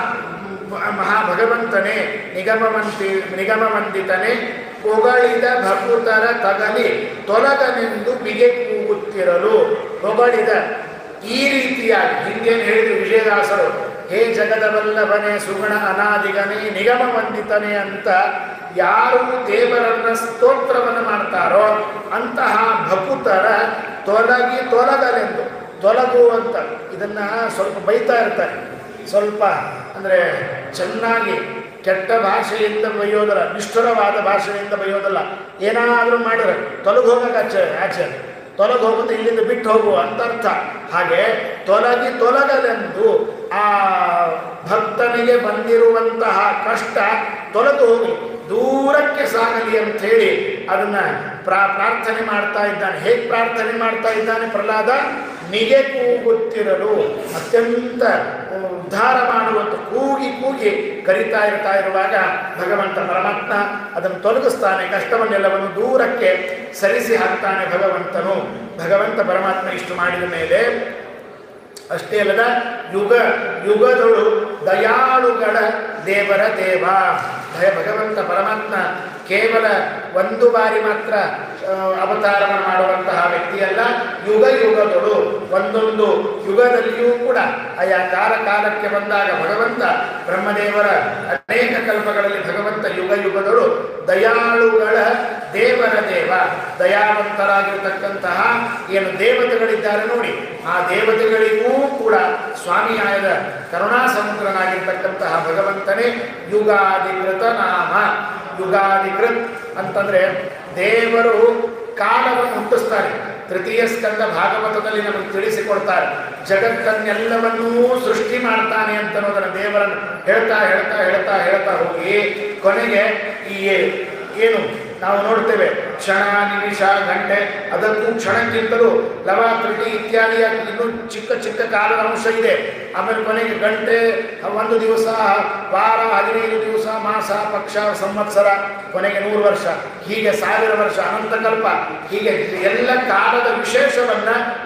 ಮಹಾ ಭಗವಂತನೇ ನಿಗಮವಂತಿ ನಿಗಮವಂದಿತನೇ ಹೊಗಳಿದ ಭಕುತರ ತಗಲಿ ತೊಲಗನೆಂದು ಬಿಗೆ ಕೂಗುತ್ತಿರಲು ಹೊಗಳಿದ ಈ ರೀತಿಯಾಗಿ ಹಿಂಗೇನು ಹೇಳಿದ್ರು ವಿಜಯದಾಸರು ಹೇ ಜಗದವಲ್ಲಭನೇ ಸುಗುಣ ಅನಾದಿಗನೇ ನಿಗಮ ವಂದಿತನೇ ಅಂತ ಯಾರು ದೇವರನ್ನ ಸ್ತೋತ್ರವನ್ನು ಮಾಡ್ತಾರೋ ಅಂತಹ ಭಕುತರ ತೊಲಗಿ ತೊಲಗಲೆಂದು ತೊಲಗು ಅಂತ ಇದನ್ನ ಸ್ವಲ್ಪ ಬೈತಾ ಇರ್ತಾರೆ ಸ್ವಲ್ಪ ಅಂದರೆ ಚೆನ್ನಾಗಿ ಕೆಟ್ಟ ಭಾಷೆಯಿಂದ ಬೈಯೋದಲ್ಲ ನಿಷ್ಠುರವಾದ ಭಾಷೆಯಿಂದ ಬೈಯೋದಲ್ಲ ಏನಾದರೂ ಮಾಡಿದ್ರೆ ತೊಲಗು ಹೋಗಕ್ಕೆ ಆಚೆ ಆಚೆ ತೊಲಗು ಹೋಗುತ್ತೆ ಇಲ್ಲಿಂದ ಬಿಟ್ಟು ಹೋಗು ಅಂತ ಅರ್ಥ ಹಾಗೆ ತೊಲಗಿ ತೊಲಗಲೆಂದು ಆ ಭಕ್ತನಿಗೆ ಬಂದಿರುವಂತಹ ಕಷ್ಟ ತೊಲಗು ಹೋಗಲಿ ದೂರಕ್ಕೆ ಸಾಗಲಿ ಅಂತ ಹೇಳಿ ಅದನ್ನ ಪ್ರಾ ಪ್ರಾರ್ಥನೆ ಮಾಡ್ತಾ ಇದ್ದಾನೆ ಹೇಗೆ ಪ್ರಾರ್ಥನೆ ಮಾಡ್ತಾ ಇದ್ದಾನೆ ಪ್ರಹ್ಲಾದ ನಿಗೆ ಕೂಗುತ್ತಿರಲು ಅತ್ಯಂತ ಉದ್ಧಾರ ಮಾಡುವಂತ ಕೂಗಿ ಕೂಗಿ ಕರಿತಾ ಇರ್ತಾ ಇರುವಾಗ ಭಗವಂತ ಪರಮಾತ್ಮ ಅದನ್ನು ತೊಲಗಿಸ್ತಾನೆ ಕಷ್ಟವನ್ನೆಲ್ಲವನ್ನು ದೂರಕ್ಕೆ ಸರಿಸಿ ಹಾಕ್ತಾನೆ ಭಗವಂತನು ಭಗವಂತ ಪರಮಾತ್ಮ ಇಷ್ಟು ಮಾಡಿದ ಮೇಲೆ ಅಷ್ಟೇ ಅಲ್ಲದ ಯುಗ ಯುಗದೊಳು ದಯಾಳುಗಳ ದೇವರ ದೇವ ದಯ ಭಗವಂತ ಪರಮಾತ್ಮ ಕೇವಲ ಒಂದು ಬಾರಿ ಮಾತ್ರ ಆ, ಅವತಾರವನ್ನು ಮಾಡುವಂತಹ ವ್ಯಕ್ತಿಯಲ್ಲ ಯುಗ ಯುಗದೊಳು ಒಂದೊಂದು ಯುಗದಲ್ಲಿಯೂ ಕೂಡ ಆಯಾ ಕಾಲ ಕಾಲಕ್ಕೆ ಬಂದಾಗ ಭಗವಂತ ಬ್ರಹ್ಮದೇವರ ಅನೇಕ ಕಲ್ಪಗಳಲ್ಲಿ ಭಗವಂತ ಯುಗ ಯುಗದೊಳು ದಯಾಳುಗಳ ದೇವರ ದೇವ ದಯಾವಂತರಾಗಿರ್ತಕ್ಕಂತಹ ಏನು ದೇವತೆಗಳಿದ್ದಾರೆ ನೋಡಿ ಆ ದೇವತೆಗಳಿಗೂ ಕೂಡ ಸ್ವಾಮಿಯಾಯದ ಕರುಣಾ ಸಮುದ್ರನಾಗಿರ್ತಕ್ಕಂತಹ ಭಗವಂತನೇ ಯುಗಾಧಿಕೃತ ನಾಮ ಯುಗಾಧಿಕೃತ್ ಅಂತಂದ್ರೆ ದೇವರು ಕಾಲವನ್ನು ಹುಟ್ಟಿಸ್ತಾರೆ ತೃತೀಯ ಸ್ಕಂದ ಭಾಗವತದಲ್ಲಿ ನಮಗೆ ತಿಳಿಸಿಕೊಡ್ತಾರೆ ಜಗತ್ತನ್ನೆಲ್ಲವನ್ನೂ ಸೃಷ್ಟಿ ಮಾಡ್ತಾನೆ ಅಂತ ಅನ್ನೋದನ್ನ ದೇವರನ್ನು ಹೇಳ್ತಾ ಹೇಳ್ತಾ ಹೇಳ್ತಾ ಹೇಳ್ತಾ ಹೋಗಿ ಕೊನೆಗೆ ಈ ಏನು ನಾವು ನೋಡ್ತೇವೆ ಕ್ಷಣ ನಿಮಿಷ ಗಂಟೆ ಅದಕ್ಕೂ ಕ್ಷಣಕ್ಕಿಂತಲೂ ಲವ ತ್ರುಟಿ ಇತ್ಯಾದಿಯಾಗಿ ಇನ್ನೂ ಚಿಕ್ಕ ಚಿಕ್ಕ ಕಾಲದ ಅಂಶ ಇದೆ ಆಮೇಲೆ ಕೊನೆಗೆ ಗಂಟೆ ಒಂದು ದಿವಸ ವಾರ ಹದಿನೈದು ದಿವಸ ಮಾಸ ಪಕ್ಷ ಸಂವತ್ಸರ ಕೊನೆಗೆ ನೂರು ವರ್ಷ ಹೀಗೆ ಸಾವಿರ ವರ್ಷ ಅನಂತಕಲ್ಪ ಹೀಗೆ ಎಲ್ಲ ಕಾಲದ ವಿಶೇಷವನ್ನ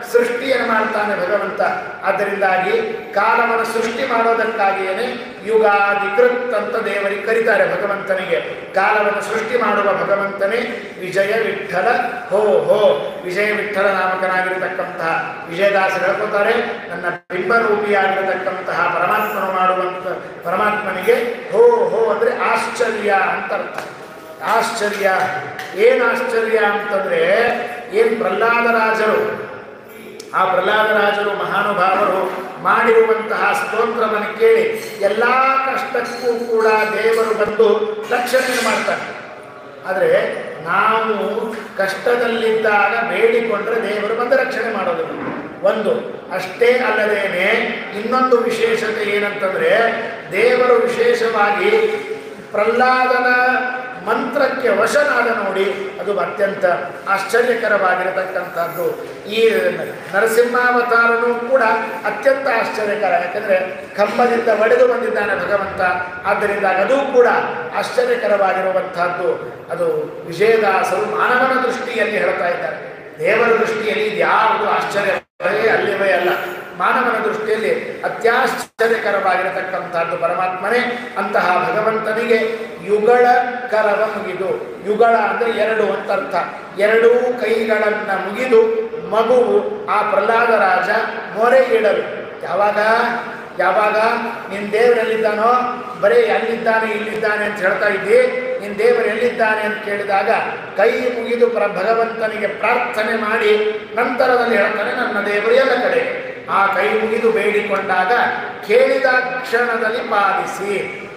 ಸೃಷ್ಟಿಯನ್ನು ಮಾಡ್ತಾನೆ ಭಗವಂತ ಆದ್ದರಿಂದಾಗಿ ಕಾಲವನ್ನು ಸೃಷ್ಟಿ ಮಾಡೋದಕ್ಕಾಗಿಯೇ ಯುಗಾಧಿಕೃತ್ ಅಂತ ದೇವರಿಗೆ ಕರೀತಾರೆ ಭಗವಂತನಿಗೆ ಕಾಲವನ್ನು ಸೃಷ್ಟಿ ಮಾಡುವ ಭಗವಂತನೇ ವಿಜಯ ವಿಠಲ ಹೋ ಹೋ ವಿಜಯ ವಿಠಲ ನಾಮಕನಾಗಿರತಕ್ಕಂತಹ ವಿಜಯದಾಸ ಹೇಳ್ಕೊತಾರೆ ನನ್ನ ಬಿಂಬರೂಪಿಯಾಗಿರತಕ್ಕಂತಹ ಪರಮಾತ್ಮನು ಮಾಡುವಂತ ಪರಮಾತ್ಮನಿಗೆ ಹೋ ಹೋ ಅಂದರೆ ಆಶ್ಚರ್ಯ ಅಂತ ಅರ್ಥ ಆಶ್ಚರ್ಯ ಏನು ಆಶ್ಚರ್ಯ ಅಂತಂದ್ರೆ ಏನು ಪ್ರಹ್ಲಾದರಾಜರು ಆ ಪ್ರಹ್ಲಾದರಾಜರು ಮಹಾನುಭಾವರು ಮಾಡಿರುವಂತಹ ಸ್ತೋತ್ರವನ್ನು ಕೇಳಿ ಎಲ್ಲ ಕಷ್ಟಕ್ಕೂ ಕೂಡ ದೇವರು ಬಂದು ರಕ್ಷಣೆ ಮಾಡ್ತಾರೆ ಆದರೆ ನಾವು ಕಷ್ಟದಲ್ಲಿದ್ದಾಗ ಬೇಡಿಕೊಂಡ್ರೆ ದೇವರು ಬಂದು ರಕ್ಷಣೆ ಮಾಡೋದಿಲ್ಲ ಒಂದು ಅಷ್ಟೇ ಅಲ್ಲದೇನೆ ಇನ್ನೊಂದು ವಿಶೇಷತೆ ಏನಂತಂದ್ರೆ ದೇವರು ವಿಶೇಷವಾಗಿ ಪ್ರಹ್ಲಾದನ ಮಂತ್ರಕ್ಕೆ ವಶನಾದ ನೋಡಿ ಅದು ಅತ್ಯಂತ ಆಶ್ಚರ್ಯಕರವಾಗಿರತಕ್ಕಂಥದ್ದು ಈ ನರಸಿಂಹಾವತಾರನೂ ಕೂಡ ಅತ್ಯಂತ ಆಶ್ಚರ್ಯಕರ ಯಾಕಂದರೆ ಕಂಬದಿಂದ ಒಡೆದು ಬಂದಿದ್ದಾನೆ ಭಗವಂತ ಆದ್ದರಿಂದ ಅದು ಕೂಡ ಆಶ್ಚರ್ಯಕರವಾಗಿರುವಂತಹದ್ದು ಅದು ವಿಜಯದಾಸರು ಮಾನವನ ದೃಷ್ಟಿಯಲ್ಲಿ ಹೇಳ್ತಾ ಇದ್ದಾರೆ ದೇವರ ದೃಷ್ಟಿಯಲ್ಲಿ ಇದು ಯಾವುದು ಆಶ್ಚರ್ಯವೇ ಅಲ್ಲಿವೇ ಅಲ್ಲ ಮಾನವನ ದೃಷ್ಟಿಯಲ್ಲಿ ಅತ್ಯಾಶ್ಚರ್ಯಕರವಾಗಿರತಕ್ಕಂಥದ್ದು ಪರಮಾತ್ಮನೇ ಅಂತಹ ಭಗವಂತನಿಗೆ ಯುಗಳ ಕರವ ಮುಗಿದು ಯುಗಳ ಅಂದರೆ ಎರಡು ಅಂತ ಅರ್ಥ ಎರಡೂ ಕೈಗಳನ್ನು ಮುಗಿದು ಮಗುವು ಆ ಪ್ರಹ್ಲಾದ ರಾಜ ಮೊರೆ ಇಡಲು ಯಾವಾಗ ಯಾವಾಗ ನಿನ್ನ ದೇವರೆಲ್ಲಿದ್ದಾನೋ ಬರೀ ಅಲ್ಲಿದ್ದಾನೆ ಇಲ್ಲಿದ್ದಾನೆ ಅಂತ ಹೇಳ್ತಾ ಇದ್ದಿ ನಿನ್ನ ದೇವರು ಎಲ್ಲಿದ್ದಾನೆ ಅಂತ ಕೇಳಿದಾಗ ಕೈ ಮುಗಿದು ಪ್ರ ಭಗವಂತನಿಗೆ ಪ್ರಾರ್ಥನೆ ಮಾಡಿ ನಂತರದಲ್ಲಿ ಹೇಳ್ತಾನೆ ನನ್ನ ದೇವರು ಎಲ್ಲ ಕಡೆ ಆ ಕೈ ಮುಗಿದು ಬೇಡಿಕೊಂಡಾಗ ಕೇಳಿದ ಕ್ಷಣದಲ್ಲಿ ಪಾಲಿಸಿ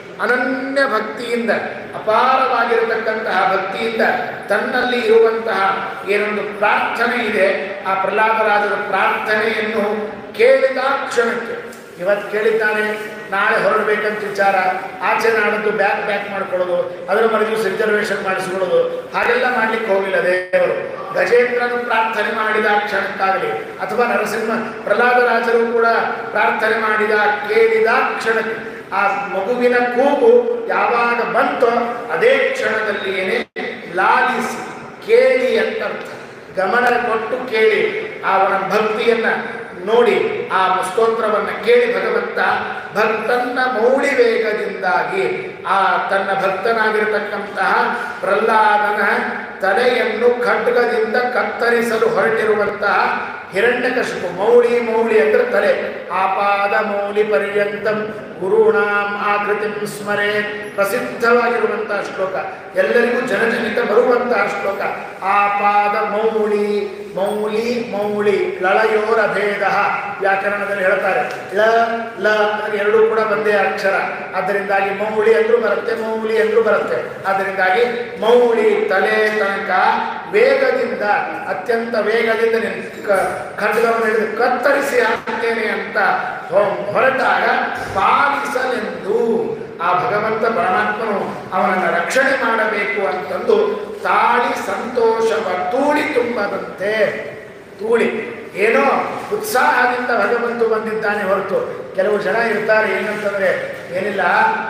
ಅನನ್ಯ ಭಕ್ತಿಯಿಂದ ಅಪಾರವಾಗಿರತಕ್ಕಂತಹ ಭಕ್ತಿಯಿಂದ ತನ್ನಲ್ಲಿ ಇರುವಂತಹ ಏನೊಂದು ಪ್ರಾರ್ಥನೆ ಇದೆ ಆ ಪ್ರಹ್ಲಾದರಾಜರ ಪ್ರಾರ್ಥನೆಯನ್ನು ಕೇಳಿದ ಕ್ಷಣಕ್ಕೆ ಇವತ್ತು ಕೇಳಿದ್ದಾನೆ ನಾಳೆ ಹೊರಡಬೇಕಂತ ವಿಚಾರ ಆಚೆ ನಾಡದ್ದು ಬ್ಯಾಕ್ ಬ್ಯಾಕ್ ಮಾಡ್ಕೊಳ್ಳೋದು ಅದರ ಮರು ದಿವಸ ರಿಸರ್ವೇಷನ್ ಮಾಡಿಸ್ಕೊಳ್ಳೋದು ಹಾಗೆಲ್ಲ ಮಾಡ್ಲಿಕ್ಕೆ ಹೋಗಿಲ್ಲ ದೇವರು ಗಜೇಂದ್ರನು ಪ್ರಾರ್ಥನೆ ಮಾಡಿದ ಕ್ಷಣಕ್ಕಾಗಲಿ ಅಥವಾ ನರಸಿಂಹ ಪ್ರಹ್ಲಾದರಾಜರು ಕೂಡ ಪ್ರಾರ್ಥನೆ ಮಾಡಿದ ಕೇಳಿದ ಕ್ಷಣಕ್ಕೆ ಆ ಮಗುವಿನ ಕೂಗು ಯಾವಾಗ ಬಂತೋ ಅದೇ ಕ್ಷಣದಲ್ಲಿಯೇ ಲಾಲಿಸಿ ಕೇಳಿ ಅಂತ ಅರ್ಥ ಗಮನ ಕೊಟ್ಟು ಕೇಳಿ ಅವನ ಭಕ್ತಿಯನ್ನ ನೋಡಿ ಆ ಸ್ತೋತ್ರವನ್ನು ಕೇಳಿ ಭಗವಂತ ಭಕ್ತನ್ನ ಮೌಳಿ ವೇಗದಿಂದಾಗಿ ಆ ತನ್ನ ಭಕ್ತನಾಗಿರತಕ್ಕಂತಹ ಪ್ರಹ್ಲಾದನ ತಲೆಯನ್ನು ಖಡ್ಗದಿಂದ ಕತ್ತರಿಸಲು ಹೊರಟಿರುವಂತಹ ಹಿರಣ್ಯಕಶಿಪು ಮೌಳಿ ಮೌಳಿ ಅಂದ್ರೆ ತಲೆ ಆಪಾದ ಮೌಲಿ ಪರ್ಯಂತಂ ಗುರುಣಾಂ ಆಕೃತಿ ಸ್ಮರೆ ಪ್ರಸಿದ್ಧವಾಗಿರುವಂತಹ ಶ್ಲೋಕ ಎಲ್ಲರಿಗೂ ಜನಜನಿತ ಬರುವಂತಹ ಶ್ಲೋಕ ಆಪಾದ ಮೌಳಿ ಮೌಲಿ ಮೌಳಿ ಲಳಯೋರ ಭೇದ ವ್ಯಾಕರಣದಲ್ಲಿ ಹೇಳ್ತಾರೆ ಳ ಲ ಅಂದ್ರೆ ಎರಡೂ ಕೂಡ ಒಂದೇ ಅಕ್ಷರ ಅದರಿಂದಾಗಿ ಮೌಳಿ ಅಂದ್ರೂ ಬರುತ್ತೆ ಮೌಲಿ ಅಂದ್ರೂ ಬರುತ್ತೆ ಅದರಿಂದಾಗಿ ಮೌಳಿ ತಲೆ ತನಕ ವೇಗದಿಂದ ಅತ್ಯಂತ ವೇಗದಿಂದ ನಿನ್ ಕ- ಖಡ್ಗವನ್ನು ಹಿಡಿದು ಕತ್ತರಿಸಿ ಹಾಕ್ತೇನೆ ಅಂತ ಹೊ- ಹೊರಟಾಗ ಪಾಲಿಸಲೆಂದು ಆ ಭಗವಂತ ಪರಮಾತ್ಮನು ಅವನನ್ನು ರಕ್ಷಣೆ ಮಾಡಬೇಕು ಅಂತಂದು ತಾಳಿ ಸಂತೋಷವ ತೂಳಿ ತುಂಬದಂತೆ ತೂಳಿ ಏನೋ ಉತ್ಸಾಹದಿಂದ ಭಗವಂತು ಬಂದಿದ್ದಾನೆ ಹೊರತು ಕೆಲವು ಜನ ಇರ್ತಾರೆ ಏನಂತಂದ್ರೆ ಏನಿಲ್ಲ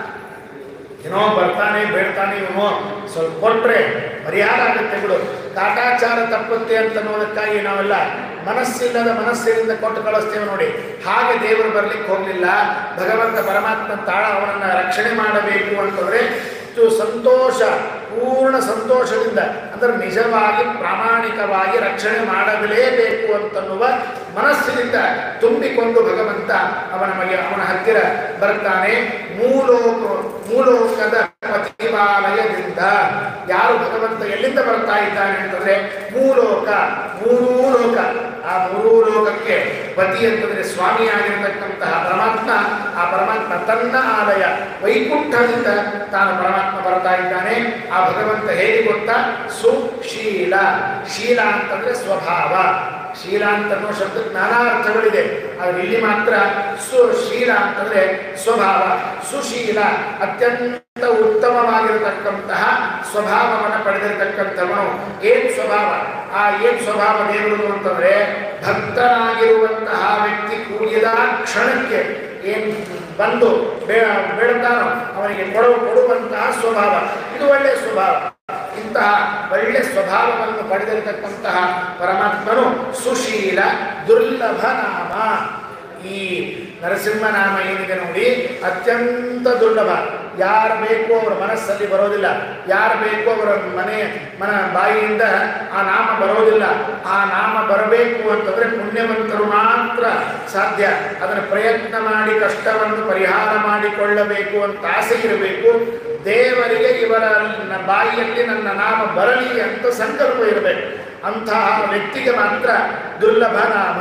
ಏನೋ ಬರ್ತಾನೆ ಬೇಡ್ತಾನೆ ಇವನು ಸ್ವಲ್ಪ ಕೊಟ್ರೆ ಪರಿಹಾರ ಆಗುತ್ತೆ ಬಿಡು ಕಾಟಾಚಾರ ತಪ್ಪುತ್ತೆ ಅಂತ ಅನ್ನೋದಕ್ಕಾಗಿ ನಾವೆಲ್ಲ ಮನಸ್ಸಿಲ್ಲದ ಮನಸ್ಸಿನಿಂದ ಕೊಟ್ಟು ಕಳಿಸ್ತೇವೆ ನೋಡಿ ಹಾಗೆ ದೇವರು ಬರ್ಲಿಕ್ಕೆ ಹೋಗಲಿಲ್ಲ ಭಗವಂತ ಪರಮಾತ್ಮ ತಾಳ ಅವನನ್ನ ರಕ್ಷಣೆ ಮಾಡಬೇಕು ಅಂತಂದ್ರೆ ಇಷ್ಟು ಸಂತೋಷ ಪೂರ್ಣ ಸಂತೋಷದಿಂದ ಅಂದ್ರೆ ನಿಜವಾಗಿ ಪ್ರಾಮಾಣಿಕವಾಗಿ ರಕ್ಷಣೆ ಮಾಡಲೇಬೇಕು ಅಂತನ್ನುವ ಮನಸ್ಸಿನಿಂದ ತುಂಬಿಕೊಂಡು ಭಗವಂತ ಅವನ ಮಗೆ ಅವನ ಹತ್ತಿರ ಬರ್ತಾನೆ ಮೂಲೋಕ ಮೂಲೋಕದ ಪತಿಮಾಲಯದಿಂದ ಯಾರು ಭಗವಂತ ಎಲ್ಲಿಂದ ಬರ್ತಾ ಇದ್ದಾನೆ ಅಂತಂದ್ರೆ ಮೂಲೋಕ ಮೂರೂ ಲೋಕ ಆ ಮೂರೂ ಲೋಕಕ್ಕೆ ಪತಿ ಅಂತಂದ್ರೆ ಸ್ವಾಮಿಯಾಗಿರ್ತಕ್ಕಂತಹ ಪರಮಾತ್ಮ ಆ ಪರಮಾತ್ಮ ತನ್ನ ಆಲಯ ವೈಕುಂಠದಿಂದ ತಾನು ಪರಮಾತ್ಮ ಬರ್ತಾ ಇದ್ದಾನೆ ಆ ಭಗವಂತ ಹೇಗೆ ಗೊತ್ತಾ ಸುಶೀಲ ಶೀಲ ಅಂತಂದ್ರೆ ಸ್ವಭಾವ ಶೀಲ ಅಂತ ಅನ್ನೋ ಶಬ್ದಕ್ಕೆ ನಾನಾ ಅರ್ಥಗಳಿದೆ ಆದ್ರೆ ಇಲ್ಲಿ ಮಾತ್ರ ಸುಶೀಲ ಅಂತಂದ್ರೆ ಸ್ವಭಾವ ಸುಶೀಲ ಅತ್ಯಂತ ಉತ್ತಮವಾಗಿರತಕ್ಕಂತಹ ಸ್ವಭಾವವನ್ನು ಪಡೆದಿರತಕ್ಕಂಥವನು ಏನ್ ಸ್ವಭಾವ ಆ ಏನ್ ಸ್ವಭಾವ ದೇವರು ಅಂತಂದ್ರೆ ಭಕ್ತನಾಗಿರುವಂತಹ ವ್ಯಕ್ತಿ ಕೂಗಿದ ಕ್ಷಣಕ್ಕೆ ಏನ್ ಬಂದು ಬೇ ಬೇಡ್ತಾನೋ ಅವನಿಗೆ ಕೊಡು ಕೊಡುವಂತಹ ಸ್ವಭಾವ ಇದು ಒಳ್ಳೆಯ ಸ್ವಭಾವ ಇಂಥ ಅಂತಹ ಒಳ್ಳೆ ಸ್ವಭಾವವನ್ನು ಪಡೆದಿರತಕ್ಕಂತಹ ಪರಮಾತ್ಮನು ಸುಶೀಲ ದುರ್ಲಭ ನಾಮ ಈ ನರಸಿಂಹನಾಮ ಏನಿದೆ ನೋಡಿ ಅತ್ಯಂತ ದುರ್ಲಭ ಯಾರು ಬೇಕು ಅವರ ಮನಸ್ಸಲ್ಲಿ ಬರೋದಿಲ್ಲ ಯಾರು ಬೇಕು ಅವರ ಮನೆ ಮನ ಬಾಯಿಯಿಂದ ಆ ನಾಮ ಬರೋದಿಲ್ಲ ಆ ನಾಮ ಬರಬೇಕು ಅಂತಂದ್ರೆ ಪುಣ್ಯವಂತರು ಮಾತ್ರ ಸಾಧ್ಯ ಅದನ್ನು ಪ್ರಯತ್ನ ಮಾಡಿ ಕಷ್ಟವನ್ನು ಪರಿಹಾರ ಮಾಡಿಕೊಳ್ಳಬೇಕು ಅಂತ ಆಸೆ ಇರಬೇಕು ದೇವರಿಗೆ ಇವರ ನ- ಬಾಯಿಯಲ್ಲಿ ನನ್ನ ನಾಮ ಬರಲಿ ಅಂತ ಸಂಕಲ್ಪ ಇರಬೇಕು ಅಂತಹ ವ್ಯಕ್ತಿಗೆ ಮಾತ್ರ ದುರ್ಲಭ ನಾಮ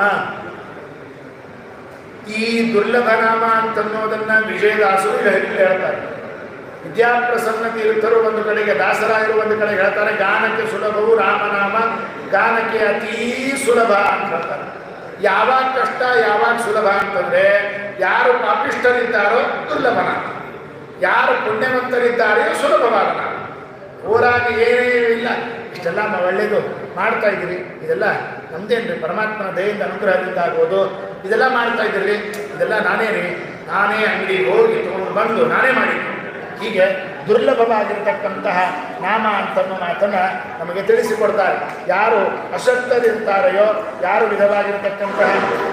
ಈ ದುರ್ಲಭ ನಾಮ ಅಂತನ್ನೋದನ್ನ ವಿಜಯದಾಸರು ಹೇಳಿ ಹೇಳ್ತಾರೆ ವಿದ್ಯಾಪ್ರಸನ್ನ ತೀರ್ಥರು ಒಂದು ಕಡೆಗೆ ದಾಸರಾಯರು ಒಂದು ಕಡೆ ಹೇಳ್ತಾರೆ ಗಾನಕ್ಕೆ ಸುಲಭವು ರಾಮನಾಮ ಗಾನಕ್ಕೆ ಅತೀ ಸುಲಭ ಅಂತ ಹೇಳ್ತಾರೆ ಯಾವಾಗ ಕಷ್ಟ ಯಾವಾಗ ಸುಲಭ ಅಂತಂದ್ರೆ ಯಾರು ಪಾಪಿಷ್ಠರಿದ್ದಾರೋ ದುರ್ಲಭ ನಾಮ ಯಾರು ಪುಣ್ಯವಂತರಿದ್ದಾರೆಯೋ ಸುಲಭವಾದ ನಾಮ ಊರಾಗಿ ಏನೇನೂ ಇಲ್ಲ ಇಷ್ಟೆಲ್ಲ ಮ- ಒಳ್ಳೇದು ಮಾಡ್ತಾ ಇದ್ದೀರಿ ಇದೆಲ್ಲ ನಮ್ದೇನ್ರಿ ಪರಮಾತ್ಮನ ದಯೆಯಿಂದ ಅನುಗ್ರಹದಿಂದ ಆಗೋದು ಇದೆಲ್ಲ ಮಾಡ್ತಾ ಇದ್ದೀರಿ ಇದೆಲ್ಲ ನಾನೇ ರೀ ನಾನೇ ಅಂಗಡಿಗೆ ಹೋಗಿ ತಗೊಂಡು ಬಂದು ನಾನೇ ಮಾಡಿದ್ದು ಹೀಗೆ ದುರ್ಲಭವಾಗಿರ್ತಕ್ಕಂತಹ ನಾಮ ಅಂತನ್ನೋ ಮಾತನ್ನ ನಮಗೆ ತಿಳಿಸಿಕೊಡ್ತಾರೆ ಯಾರು ಅಶಕ್ತರಿರ್ತಾರೆಯೋ ಯಾರು ವಿಧವಾಗಿರ್ತಕ್ಕಂತಹ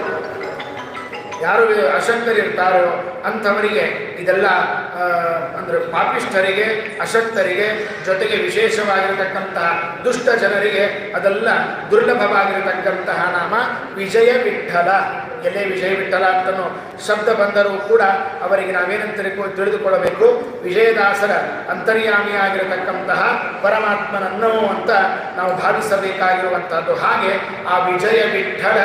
ಯಾರು ಅಶಕ್ತರಿರ್ತಾರೋ ಅಂಥವರಿಗೆ ಇದೆಲ್ಲ ಆ, ಅಂದ್ರೆ ಪಾಪಿಷ್ಠರಿಗೆ ಅಶಕ್ತರಿಗೆ ಜೊತೆಗೆ ವಿಶೇಷವಾಗಿರತಕ್ಕಂತಹ ದುಷ್ಟ ಜನರಿಗೆ ಅದೆಲ್ಲ ದುರ್ಲಭವಾಗಿರತಕ್ಕಂತಹ ನಾಮ ವಿಜಯ ವಿಠಲ ಎಲ್ಲೇ ವಿಜಯ ವಿಠಲ ಅಂತನೋ ಶಬ್ದ ಬಂದರೂ ಕೂಡ ಅವರಿಗೆ ನಾವೇನಂತ ತಿಳ್ಕೊ- ತಿಳಿದುಕೊಳ್ಳಬೇಕು ವಿಜಯದಾಸರ ಅಂತರ್ಯಾಮಿಯಾಗಿರತಕ್ಕಂತಹ ಪರಮಾತ್ಮನನ್ನು ಅಂತ ನಾವು ಭಾವಿಸಬೇಕಾಗಿರುವಂತಹದ್ದು ಹಾಗೆ ಆ ವಿಜಯ ವಿಠಲ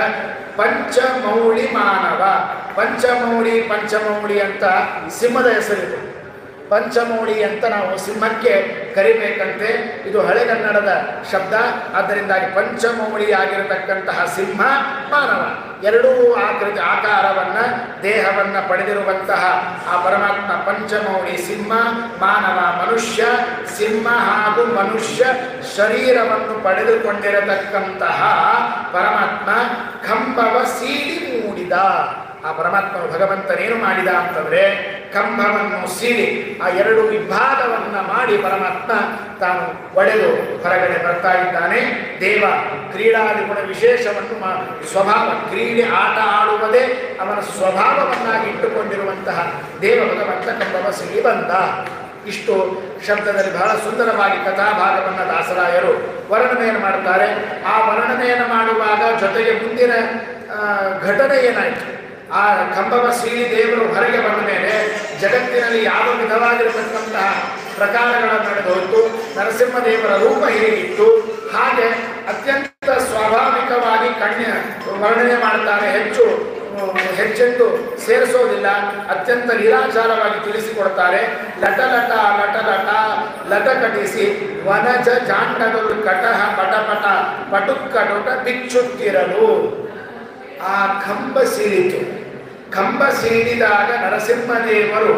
ಪಂಚಮೌಳಿ ಮಾನವ ಪಂಚಮೌಳಿ ಪಂಚಮೌಳಿ ಅಂತ ಸಿಂಹದ ಹೆಸರಿದೆ ಪಂಚಮೌಳಿ ಅಂತ ನಾವು ಸಿಂಹಕ್ಕೆ ಕರಿಬೇಕಂತೆ ಇದು ಹಳೆಗನ್ನಡದ ಶಬ್ದ ಆದ್ದರಿಂದಾಗಿ ಪಂಚಮೌಳಿ ಆಗಿರತಕ್ಕಂತಹ ಸಿಂಹ ಮಾನವ ಎರಡೂ ಆಕೃತಿ ಆಕಾರವನ್ನ ದೇಹವನ್ನ ಪಡೆದಿರುವಂತಹ ಆ ಪರಮಾತ್ಮ ಪಂಚಮೌಳಿ ಸಿಂಹ ಮಾನವ ಮನುಷ್ಯ ಸಿಂಹ ಹಾಗೂ ಮನುಷ್ಯ ಶರೀರವನ್ನು ಪಡೆದುಕೊಂಡಿರತಕ್ಕಂತಹ ಪರಮಾತ್ಮ ಕಂಬವ ಸೀಡಿ ಮೂಡಿದ ಆ ಪರಮಾತ್ಮನು ಭಗವಂತನೇನು ಮಾಡಿದ ಅಂತಂದ್ರೆ ಕಂಬವನ್ನು ಸೀಳಿ ಆ ಎರಡು ವಿಭಾಗವನ್ನ ಮಾಡಿ ಪರಮಾತ್ಮ ತಾನು ಒಡೆದು ಹೊರಗಡೆ ಬರ್ತಾ ಇದ್ದಾನೆ ದೇವ ಕ್ರೀಡಾದಿ ಗುಣ ವಿಶೇಷವನ್ನು ಮಾ- ಸ್ವಭಾವ ಕ್ರೀಡೆ ಆಟ ಆಡುವುದೇ ಅವನ ಸ್ವಭಾವವನ್ನಾಗಿ ಇಟ್ಟುಕೊಂಡಿರುವಂತಹ ದೇವ ಭಗವಂತ ಕಂಬವ ಸೀಳಿ ಬಂದ ಇಷ್ಟು ಶಬ್ದದಲ್ಲಿ ಬಹಳ ಸುಂದರವಾಗಿ ಕಥಾಭಾಗವನ್ನು ದಾಸರಾಯರು ವರ್ಣನೆಯನ್ನು ಮಾಡ್ತಾರೆ ಆ ವರ್ಣನೆಯನ್ನು ಮಾಡುವಾಗ ಜೊತೆಗೆ ಮುಂದಿನ ಆ, ಘಟನೆ ಏನಾಯಿತು ಆ ಕಂಬವ ಶ್ರೀ ದೇವರು ಹೊರಗೆ ಬಂದ ಮೇಲೆ ಜಗತ್ತಿನಲ್ಲಿ ಯಾವ ವಿಧವಾಗಿರತಕ್ಕಂತಹ ಪ್ರಕಾರಗಳನ್ನು ನಡೆದು ಹೋಯಿತು ನರಸಿಂಹದೇವರ ರೂಪ ಹೇಗಿತ್ತು ಹಾಗೆ ಅತ್ಯಂತ ಸ್ವಾಭಾವಿಕವಾಗಿ ಕಣ್ಣ ವರ್ಣನೆ ಮಾಡ್ತಾರೆ ಹೆಚ್ಚು ಹ್ಮ್, ಹೆಚ್ಚೆಂದು ಸೇರಿಸೋದಿಲ್ಲ ಅತ್ಯಂತ ನಿರಾಚಾರವಾಗಿ ತಿಳಿಸಿಕೊಡ್ತಾರೆ ಲಟ ಲಟ ಲಟ ಲಟ ಲಟ ಕಟಿಸಿ ವನಜ ಜಾಂಡಗಳು ಕಟಹ ಪಟಪಟ ಪಟುಕ್ಕಟುಟ ಬಿಚ್ಚುತ್ತಿರಲು ಆ ಕಂಬ ಸೀಳಿತು ಕಂಬ ಸೀಳಿದಾಗ ನರಸಿಂಹದೇವರು